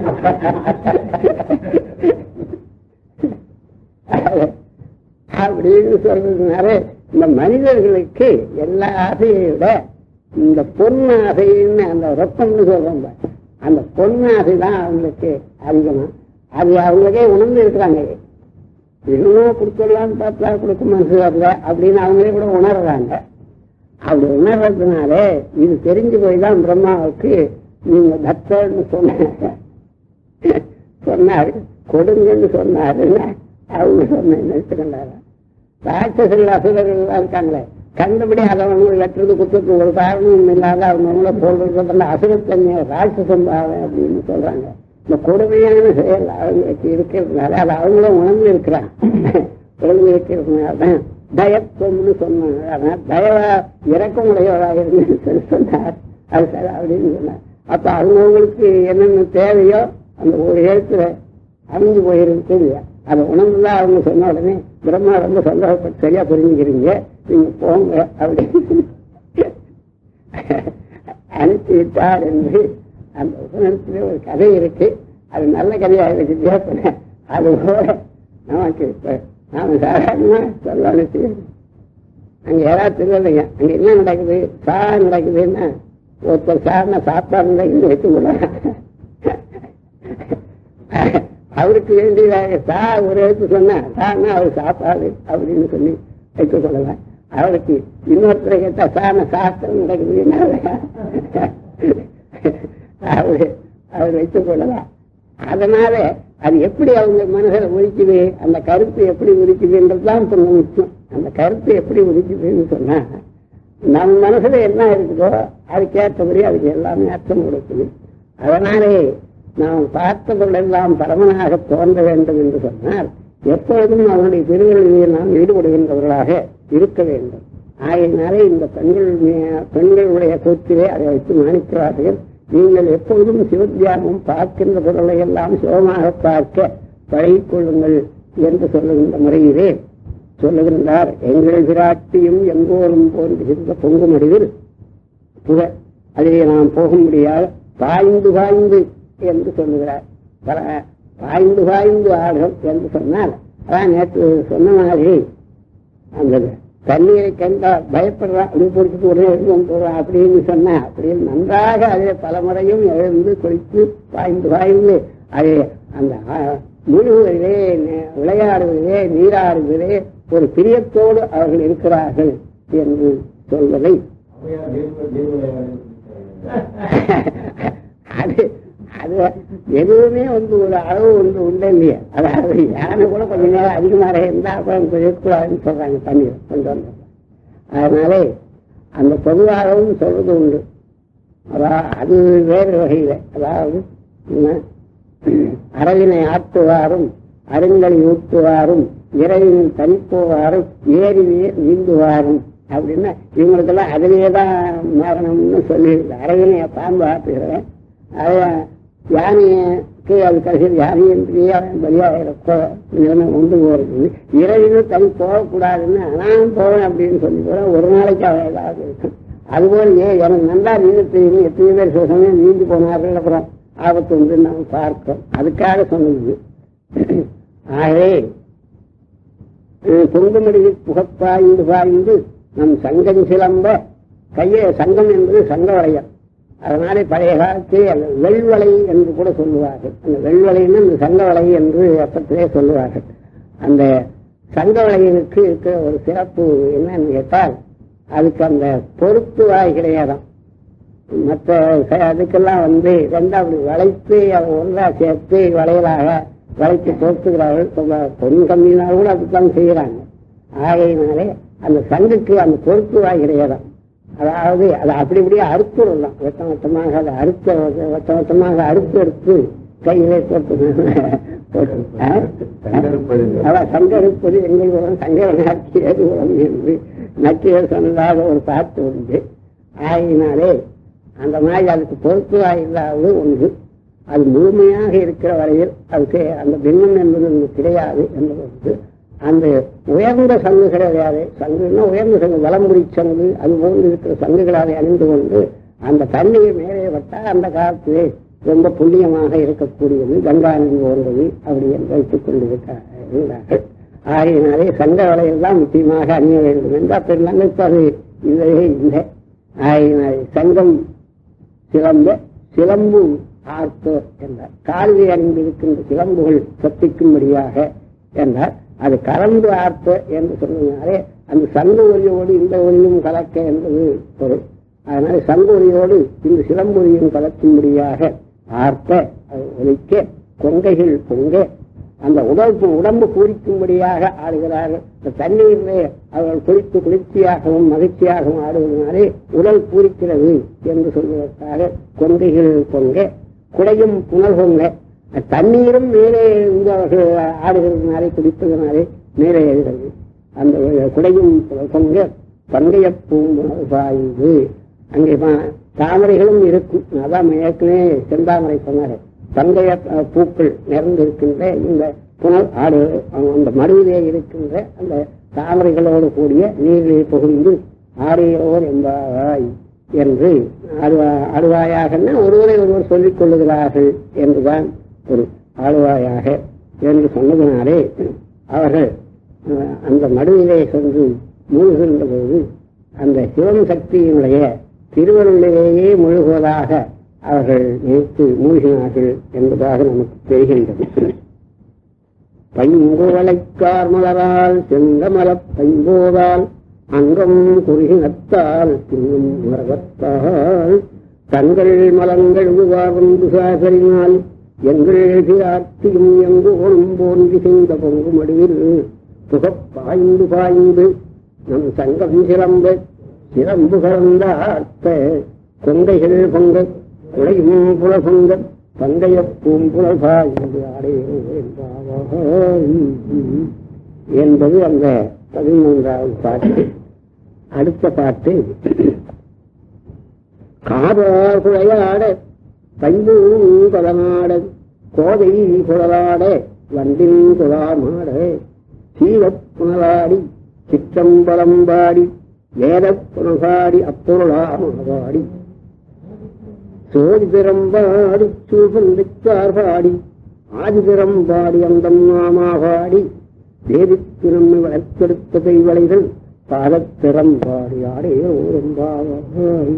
அப்படின்னு சொல்றதுனால இந்த மனிதர்களுக்கு எல்லா ஆசையை விட இந்த பொன் ஆசைன்னு அந்த ரொக்கம்னு சொல்றோம் பாரு. அந்த பொன் ஆசை தான் அவங்களுக்கு அதிகமா அது அவங்களுக்கே உணர்ந்து இருக்கிறாங்க இன்னும் கொடுத்துடலான்னு பார்த்தா கொடுக்க மனசு வரல அப்படின்னு அவங்களே கூட உணர்றாங்க அப்படி உணர்றதுனால இது தெரிஞ்சு போய் தான் பிரம்மாவுக்கு நீங்க பக்தர்னு சொன்ன சொன்னாரு கொடுங்கன்னு சொன்னாருன்னா அவங்க சொன்ன நினைச்சுக்கொண்டாரு ராட்சசர்கள் அசுரர்கள் எல்லாம் இருக்காங்களே கண்டபடி அதை அவங்க வெட்டுறது குத்துறது ஒரு காரணமும் இல்லாத அவங்கள போடுறது அசுரத்தன்மை ராட்சசம் பாவம் அப்படின்னு சொல்றாங்க இந்த கொடுமையான செயல் அவங்களுக்கு இருக்கிறதுனால அது அவங்களும் உணர்ந்து இருக்கிறாங்க உணர்ந்து இருக்கிறதுனால தான் தயத்துவம்னு சொன்னாங்க அதனால தயவா இறக்கம் உடையவராக இருந்து சொல்லி சொன்னார் அது சரி அப்படின்னு சொன்னார் அப்ப அவங்கவுங்களுக்கு என்னென்ன தேவையோ அந்த ஒரு எழுத்துல அமைஞ்சு போயிருக்கு இல்லையா அதை உணர்ந்துதான் அவங்க சொன்ன உடனே பிரம்மா ரொம்ப சந்தோஷப்பட்டு சரியா புரிஞ்சுக்கிறீங்க நீங்க போங்க அப்படின்னு அனுப்பி விட்டார் என்று அந்த உபநிடத்துல ஒரு கதை இருக்கு அது நல்ல கதையா இருக்கு கேட்பேன் அது போல நமக்கு இப்ப நாம சாதாரணமா சொல்லணும் செய்யணும். அங்க யாராவது தெரியலைங்க அங்க என்ன நடக்குது சா நடக்குதுன்னா ஒருத்தர் சாரண சாப்பாடு நடக்குது வச்சு அவருக்கு வேண்டியதாக சா ஒரு எழுத்து சொன்னா சான்னா அவர் சாப்பாடு அப்படின்னு சொல்லி வைத்துக் கொள்ளலாம் அவருக்கு இன்னொருத்தரை கேட்டா சாண சாஸ்திரம் நடக்குதுன்னா அவரு அவர் வைத்துக் கொள்ளலாம் அதனால அது எப்படி அவங்க மனசுல உதிக்குது அந்த கருத்து எப்படி உதிக்குதுன்றதுதான் இப்ப முக்கியம் அந்த கருத்து எப்படி உதிக்குதுன்னு சொன்னா நம்ம மனசுல என்ன இருக்குதோ அதுக்கேற்றபடி அதுக்கு எல்லாமே அர்த்தம் கொடுக்குது அதனாலே நாம் பார்த்த பொருளெல்லாம் பரமனாக தோன்ற வேண்டும் என்று சொன்னால் எப்பொழுதும் அவருடைய திருவள்ளுவையில் நாம் ஈடுபடுகின்றவர்களாக இருக்க வேண்டும் ஆகையினாலே இந்த பெண்கள் மீ- பெண்களுடைய கூத்திலே அதை வைத்து மாணிக்கிறார்கள் நீங்கள் எப்பொழுதும் சிவத்தியானம் பார்க்கின்ற பொருளை எல்லாம் சிவமாக பார்க்க பழகிக் கொள்ளுங்கள் என்று சொல்லுகின்ற முறையிலே சொல்லுகின்றார் எங்கள் விராட்டியும் எங்கோரும் போன்றிருந்த பொங்குமடிவில் புக அதிலே நாம் போக முடியாது பாய்ந்து பாய்ந்து என்று சொல்லுகிறார் பர- பாய்ந்து பாய்ந்து ஆடும் என்று சொன்னால் அதான் நேற்று சொன்ன மாதிரி அந்த தண்ணீரை கண்டால் பயப்படுறான் அப்படி பிடிச்சிட்டு உடனே எழுந்து வந்துடுறான் அப்படின்னு சொன்னா அப்படின்னு நன்றாக அதே பல முறையும் எழுந்து குளித்து பாய்ந்து பாய்ந்து அதே அந்த ஆ, முழுவதிலே நே- விளையாடுவதிலே நீராடுவதிலே ஒரு பிரியத்தோடு அவர்கள் இருக்கிறார்கள் என்று சொல்வதை அது அது எதுவுமே வந்து ஒரு அளவு ஒன்று உண்டு இல்லையா அதாவது யானை கூட கொஞ்ச நேரம் அதிகமாக இருந்தா அப்புறம் இருக்கக்கூடாதுன்னு சொல்றாங்க தண்ணீர் கொண்டு வந்து அதனாலே அந்த பொதுவாகவும் சொல்றது உண்டு அதாவது அது வேறு வகையில அதாவது என்ன, அரவினை ஆட்டுவாரும் அருங்கலை ஊட்டுவாரும் இறைவனில் தனிப்போவாரும் ஏறி நீர் நீந்துவாரும் அப்படின்னா இவங்களுக்கெல்லாம் அதிலேயே தான் மரணம்னு சொல்லியிருக்கு அரவினை பாம்பு ஆட்டுகிறேன் அதை யானைக்கு அது கடைசியில் யானையின்றியே அவன் பலியாக நிலைமை உண்டு போறது இரவிலும் தனி போகக்கூடாதுன்னு நான் போவேன் அப்படின்னு சொல்லி கூட ஒரு நாளைக்கு அவன் ஏதாவது இருக்கும் அதுபோல் ஏ எனக்கு நல்லா நீந்த தெரியும் எத்தனை பேர் சில சமயம் நீந்து போனார்கள் அப்புறம் ஆபத்து வந்து நாம் பார்க்கிறோம் அதுக்காக சொன்னது ஆகவே அஹ், பொங்குமடியில் புகப்பாய்ந்து பாய்ந்து நம் சங்கம் சிலம்ப கைய சங்கம் என்பது சங்க வளையம் அதனாலே பழைய காலத்தில் அந்த வெள்வளை என்று கூட சொல்லுவார்கள் அந்த வெள்வளைன்னு அந்த சங்க வளை என்று அப்பத்திலே சொல்லுவார்கள் அந்த சங்க வளையனுக்கு இருக்கிற ஒரு சிறப்பு என்னன்னு கேட்டால் அதுக்கு அந்த பொறுப்பு வாய் கிடையாதாம் மற்ற ச- அதுக்கெல்லாம் வந்து ரெண்டா அப்படி வளைத்து அதை ஒன்றா சேர்த்து வளையலாக வளைத்து பொறுத்துக்கிறார்கள் இப்ப பொன் கம்மியினால் கூட அப்படித்தான் செய்யறாங்க ஆகையினாலே அந்த சங்குக்கு அந்த பொறுப்பு வாய் கிடையாதாம் அதாவது அதை அப்படி இப்படியே அறுத்துடலாம் வட்டம் வட்டமாக அதை அறுத்த வட்டம் வட்டமாக அறுத்து எடுத்து கையிலே போட்டு போட்டு ஆ? அதான் சங்கரிப்பது எங்கள் உலகம் சங்கர நாட்டியது உலகம் என்று நக்கியர் சொன்னதாக ஒரு பாட்டு உண்டு ஆகினாலே அந்த மாதிரி அதுக்கு பொறுப்புவாய் இல்லாத ஒன்று அது முழுமையாக இருக்கிற வரையில் அதுக்கு அந்த பின்னம் என்பது ஒன்று கிடையாது என்பது ஒன்று அந்த உயர்ந்த சங்கு கிடையாது சங்குன்னா உயர்ந்த சங்கு வலம்புரி சங்கு அது போன்று இருக்கிற சங்குகளை அதை அணிந்து கொண்டு அந்த தண்ணீர் மேலே விட்டால் அந்த காலத்திலே ரொம்ப புண்ணியமாக இருக்கக்கூடியது கங்கா நதி போன்றது அப்படி என்று வைத்துக் கொண்டிருக்கிறார்கள் ஆகையினாலே சங்க வலையில் தான் முக்கியமாக அணிய வேண்டும் என்று அப்பெல்லாம் இப்ப அது இல்லவே இல்லை ஆகையினாலே சங்கம் சிலம்ப சிலம்பு ஆர்த்தோ என்றார் காலில் அணிந்திருக்கின்ற சிலம்புகள் சத்திக்கும்படியாக என்றார் அது கலந்து ஆர்த்த என்று சொன்னதுனாலே அந்த சங்கு ஒலியோடு இந்த ஒலியும் கலக்க என்பது பொருள் அதனால சங்கு ஒலியோடு இந்த சிலம்பொலியும் கலக்கும்படியாக ஆர்த்த அது ஒலிக்க கொங்கைகள் பொங்க அந்த உடம்பு உடம்பு பூரிக்கும்படியாக ஆடுகிறார்கள் இந்த தண்ணீரிலே அவர்கள் குளித்து குளிர்ச்சியாகவும் மகிழ்ச்சியாகவும் ஆடுவதனாலே உடல் பூரிக்கிறது என்று சொல்வதற்காக கொங்கைகள் பொங்க குடையும் புனல் பொங்க தண்ணீரும் மேலே இருந்து அவர்கள் ஆடுகிறதுனாலே குடிப்பதனாலே மேலே எழுகிறது அந்த குடையும் புனல் பொங்க பங்கைய பூம்புணல் பாய்ந்து அங்கே பா- தாமரைகளும் இருக்கும் அதான் ஏற்கனவே செந்தாமரை சொன்னாரு பங்கைய அஹ், பூக்கள் நிறைந்திருக்கின்ற இந்த புனல் ஆடு அந்த மடுவிலே இருக்கின்ற அந்த தாமரைகளோடு கூடிய நீரிலே புகுந்து ஆடையோர் என்பாய் என்று ஆடுவா- ஆடுவாயாகன்னா ஒருவரை ஒருவர் சொல்லிக் கொள்ளுகிறார்கள் என்றுதான் ஒரு ஆடுவாயாக என்று சொன்னதினாலே அவர்கள் அஹ், அந்த மடுவிலே சென்று மூழ்கின்ற போது அந்த சிவன் சக்தியினுடைய திருவருளிலேயே முழுகுவதாக அவர்கள் நினைத்து மூழ்கினார்கள் என்பதாக நமக்கு தெரிகின்றது பைங்குவளைக்கார் மலரால் செங்கமலப் பைம்போதால் அங்கம் குறுகினத்தால் தின்னும் உலகத்தால் தங்கள் மலங்கள் உருவார்ந்து சாகரினால் எங்கள் பிரார்த்தியும் எங்கு ஓணும் போன்றி செய்த பொங்கு மடுவில் புகப் பாய்ந்து பாய்ந்து நம் சங்கம் சிலம்ப சிலம்பு கலந்த ஆர்த்த கொங்கைகள் பொங்க குடையும் புல பொங்க பங்கைய பூம்புலல் பாய்ந்து ஆடையோ என்பாவாய். என்பது அந்த பதிமூன்றாவது பாட்டு அடுத்த பாட்டு காதார் குழையாட பைம்பூங்கலனாட கோதை குழலாட வண்டின் குழாமாட சீவப் புனலாடி சிற்றம்பலம்பாடி வேதப் புனகாடி அப்பொருளாமாடி சோதி பிறம்பாடி சூழ்பந்திக்கார் பாடி ஆதி பிறம்பாடி அந்தம் மாமாபாடி தேவிக்கு நம்மை வளர்த்தெடுத்த கைவளைகள் பாதத்திறம்பாடி ஆடே ஓரம்பாவாய்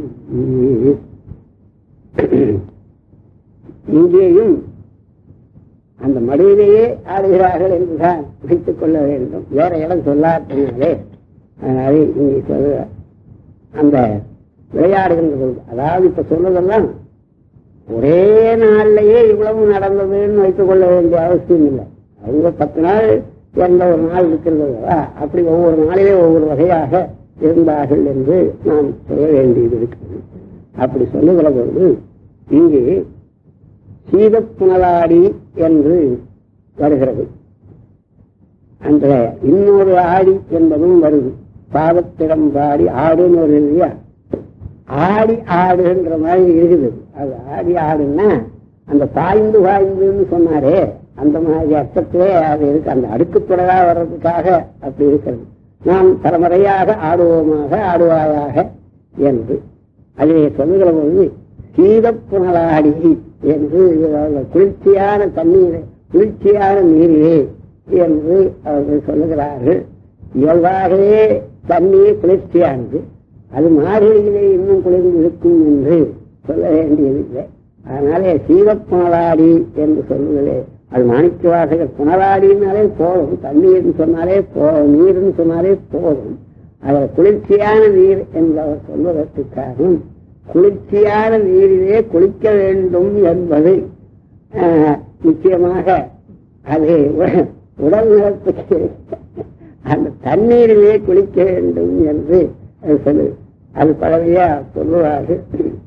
இங்கேயும் அந்த மடியிலேயே ஆடுகிறார்கள் என்றுதான் வைத்துக் கொள்ள வேண்டும் வேற இடம் சொல்லாட்டினாலே அதனால இங்கே சொல்ல அந்த விளையாடுகின்ற பொழுது அதாவது இப்ப சொல்றதெல்லாம் ஒரே நாள்லயே இவ்வளவு நடந்ததுன்னு வைத்துக் கொள்ள வேண்டிய அவசியம் இல்லை அவங்க பத்து நாள் எந்த ஒரு நாள் இருக்கிறது அல்லவா? அப்படி ஒவ்வொரு நாளிலே ஒவ்வொரு வகையாக இருந்தார்கள் என்று நாம் சொல்ல வேண்டியது இருக்கிறது அப்படி சொல்லுகிற பொழுது இங்கே சீதப்புனலாடி என்று வருகிறது அந்த இன்னொரு ஆடி என்பதும் வருது பாவத்திடம் பாடி ஆடுன்னு ஒரு இல்லையா ஆடி ஆடுன்ற மாதிரி இருக்குது அது ஆடி ஆடுன்னா அந்த பாய்ந்து பாய்ந்துன்னு சொன்னாரே அந்த மாதிரி அர்த்தத்திலே அது இருக்கு அந்த அடுக்குத்துறையா வர்றதுக்காக அப்படி இருக்கிறது நாம் தலைமுறையாக ஆடுவோமாக ஆடுவாயாக என்று அதிலே சொல்லுகிற பொழுது சீதப்புனலாடி என்று அவர்கள் குளிர்ச்சியான தண்ணீர் குளிர்ச்சியான நீரிலே என்று அவர்கள் சொல்லுகிறார்கள் இயல்பாகவே தண்ணீர் குளிர்ச்சியானது அது மார்கழியிலே இன்னும் குளிர்ந்து இருக்கும் என்று சொல்ல வேண்டியதில்லை அதனாலே சீவப்புணலாடி என்று சொல்லுவதே அது மாணிக்க வாசகர் புனலாடினாலே போதும் தண்ணீர்னு சொன்னாலே போதும் நீர்னு சொன்னாலே போதும் அதில் குளிர்ச்சியான நீர் என்று அவர் சொல்வதற்கு காரணம் குளிர்ச்சியான நீரிலே குளிக்க வேண்டும் என்பது ஆஹ், நிச்சயமாக அது உ- உடல் நலத்துக்கு அந்த தண்ணீரிலே குளிக்க வேண்டும் என்று அது சொல்லு அது பழமையா சொல்லுவார்கள்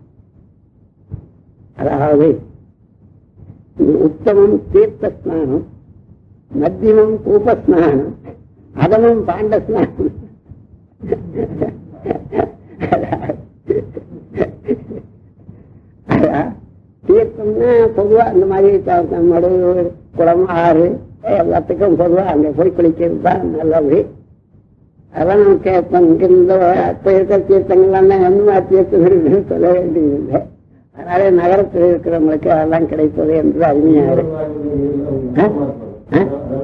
அதாவது உத்தமம் தீர்த்த ஸ்நானம் மத்தியமம் கூப ஸ்நானம் அதமம் பாண்ட ஸ்நானம் அதான் தீர்த்தம்னா பொதுவா இந்த மாதிரி த- நம்மோட குளம் ஆறு எல்லாத்துக்கும் பொதுவா அங்க போய் குளிக்கிறது தான் நல்லது அதான் நம்ம கேட்போம் இங்க இந்த அப்ப இருக்கிற தீர்த்தங்கள்லாம் எந்த மாதிரி தீர்த்தங்கள்னு சொல்ல வேண்டியதில்லை அதனால நகரத்தில் இருக்கிறவங்களுக்கு அதெல்லாம் கிடைப்பது என்று அருமையா இருக்கு ஆ? ஆ?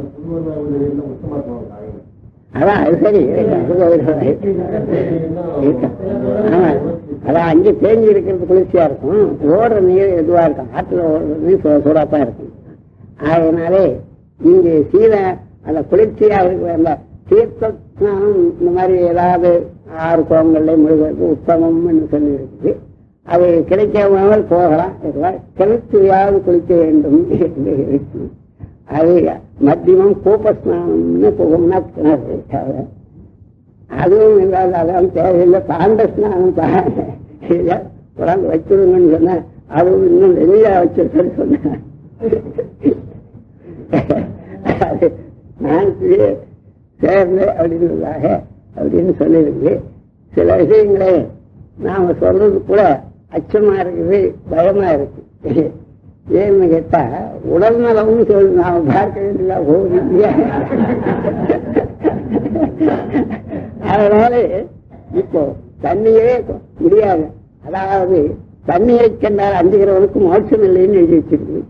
அதான் அது சரி அது ஒரு- இருக்கும். ஆமா அதான் அங்கே தேங்கி இருக்கிறது குளிர்ச்சியா இருக்கும் ஓடுற நீர் இதுவா இருக்கும் ஆற்றுல ஓடுற நீர் சூ- சூடாத்தான் இருக்கும் அதனாலே இங்கே சீத அந்த குளிர்ச்சியா இருக்கிற அந்த தீர்த்த ஸ்நானம் இந்த மாதிரி ஏதாவது ஆறு குளங்கள்ல முழுவது உத்தமம்னு சொல்லி இருக்குது அது கிடைக்காமல் போகலாம் இருக்கலாம் கிணற்றியாவது குளிக்க வேண்டும் என்று இருக்கு அது மத்தியமம் கூப்பஸ்நானம்னு போகும்னா கிணறு அது. அதுவும் இல்லாத அதெல்லாம் தேவையில்லை பாண்ட ஸ்நானம் குழந்தை வச்சிருங்கன்னு சொன்ன அதுவும் இன்னும் வெளியா வச்சிருக்கேன்னு சொன்னேன் அது நான் சே- சேர்ந்தேன் அப்படின்றதாக அப்படின்னு சொல்லியிருக்கு சில விஷயங்களே நாம சொல்றது கூட அச்சமா இருக்குது பயமா இருக்கு ஏன்னு கேட்டா உடல் நலமும் சொல்லி நாம பார்க்க வேண்டியதா போகுது இல்லையா அதனால இப்போ தண்ணியே முடியாது அதாவது தண்ணியை கண்டால் அஞ்சுகிறவனுக்கு மோட்சம் இல்லைன்னு எழுதி வச்சிருக்கு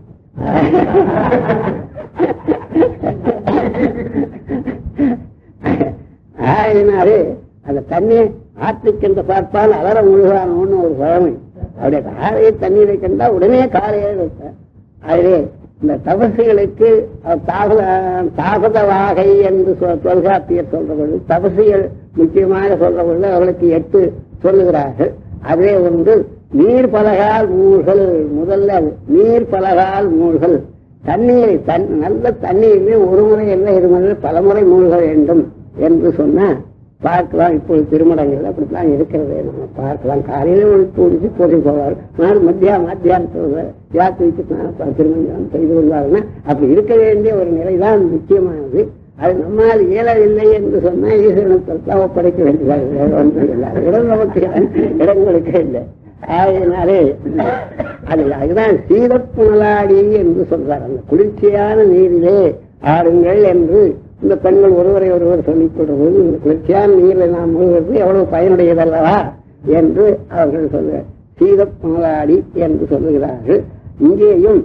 ஆயினாலே அந்த தண்ணியை ஆற்றுக்கென்று பார்த்தால் அலற முழுகானோன்னு ஒரு பழமை அப்படியே காலையை தண்ணீரை கண்டா உடனே காலையே வைப்பேன் அதிலே இந்த தபசுகளுக்கு அஹ், தாபத தாபத வாகை என்று சொல்- தொல்காப்பியர் சொல்ற பொழுது தபசிகள் முக்கியமாக சொல்ற பொழுது அவர்களுக்கு எட்டு சொல்லுகிறார்கள் அதே ஒன்று நீர் பலகால் மூழ்கள் முதல்ல அது. நீர் பலகால் மூழ்கள் தண்ணீரை தன் நல்ல தண்ணீரிலே ஒரு முறை இல்லை இருமுறை பலமுறை மூழ்க வேண்டும் என்று சொன்னா பார்க்கலாம் இப்பொழுது திருமணங்கள் அப்படித்தான் இருக்கிறது நம்ம பார்க்கலாம் காலையில ஒரு தூடிச்சு போட்டு போவார் நான் மத்தியா மத்தியானத்தில் யாத்திரைக்கு நான் திருமணம் செய்து கொள்வாருன்னா அப்படி இருக்க வேண்டிய ஒரு நிலைதான் முக்கியமானது அது நம்மால் இயலவில்லை என்று சொன்னா ஈஸ்வரனத்தில் ஒப்படைக்க வேண்டியதாக இடம் நமக்கு இடங்களுக்கு இல்லை ஆகையினாலே அது அதுதான் சீதப்புணலாடி என்று சொல்றார் அந்த குளிர்ச்சியான நீரிலே ஆடுங்கள் என்று இந்த பெண்கள் ஒருவரை ஒருவர் சொல்லிக் கொள்வது இந்த குளிர்ச்சியான நீரில் நாம் முழுவது எவ்வளவு பயனுடையதல்லவா என்று அவர்கள் சொல்ல சீதப்புணலாடி என்று சொல்லுகிறார்கள் இங்கேயும்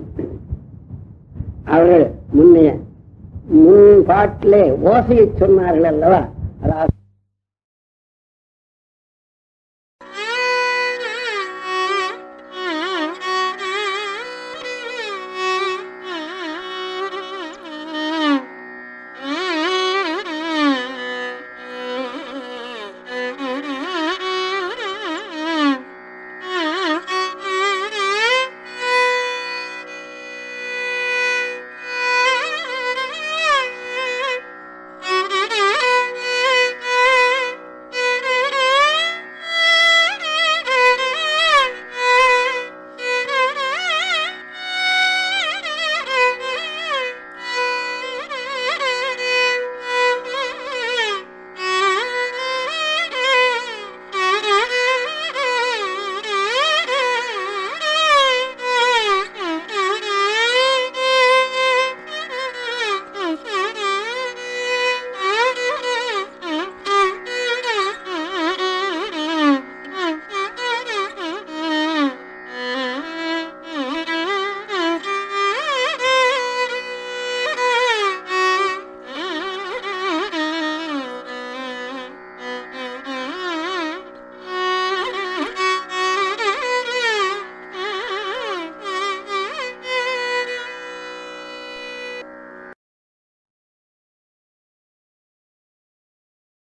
அவர்கள் முன்னைய முன் பாட்டிலே ஓசையை சொன்னார்கள் அல்லவா அதாவது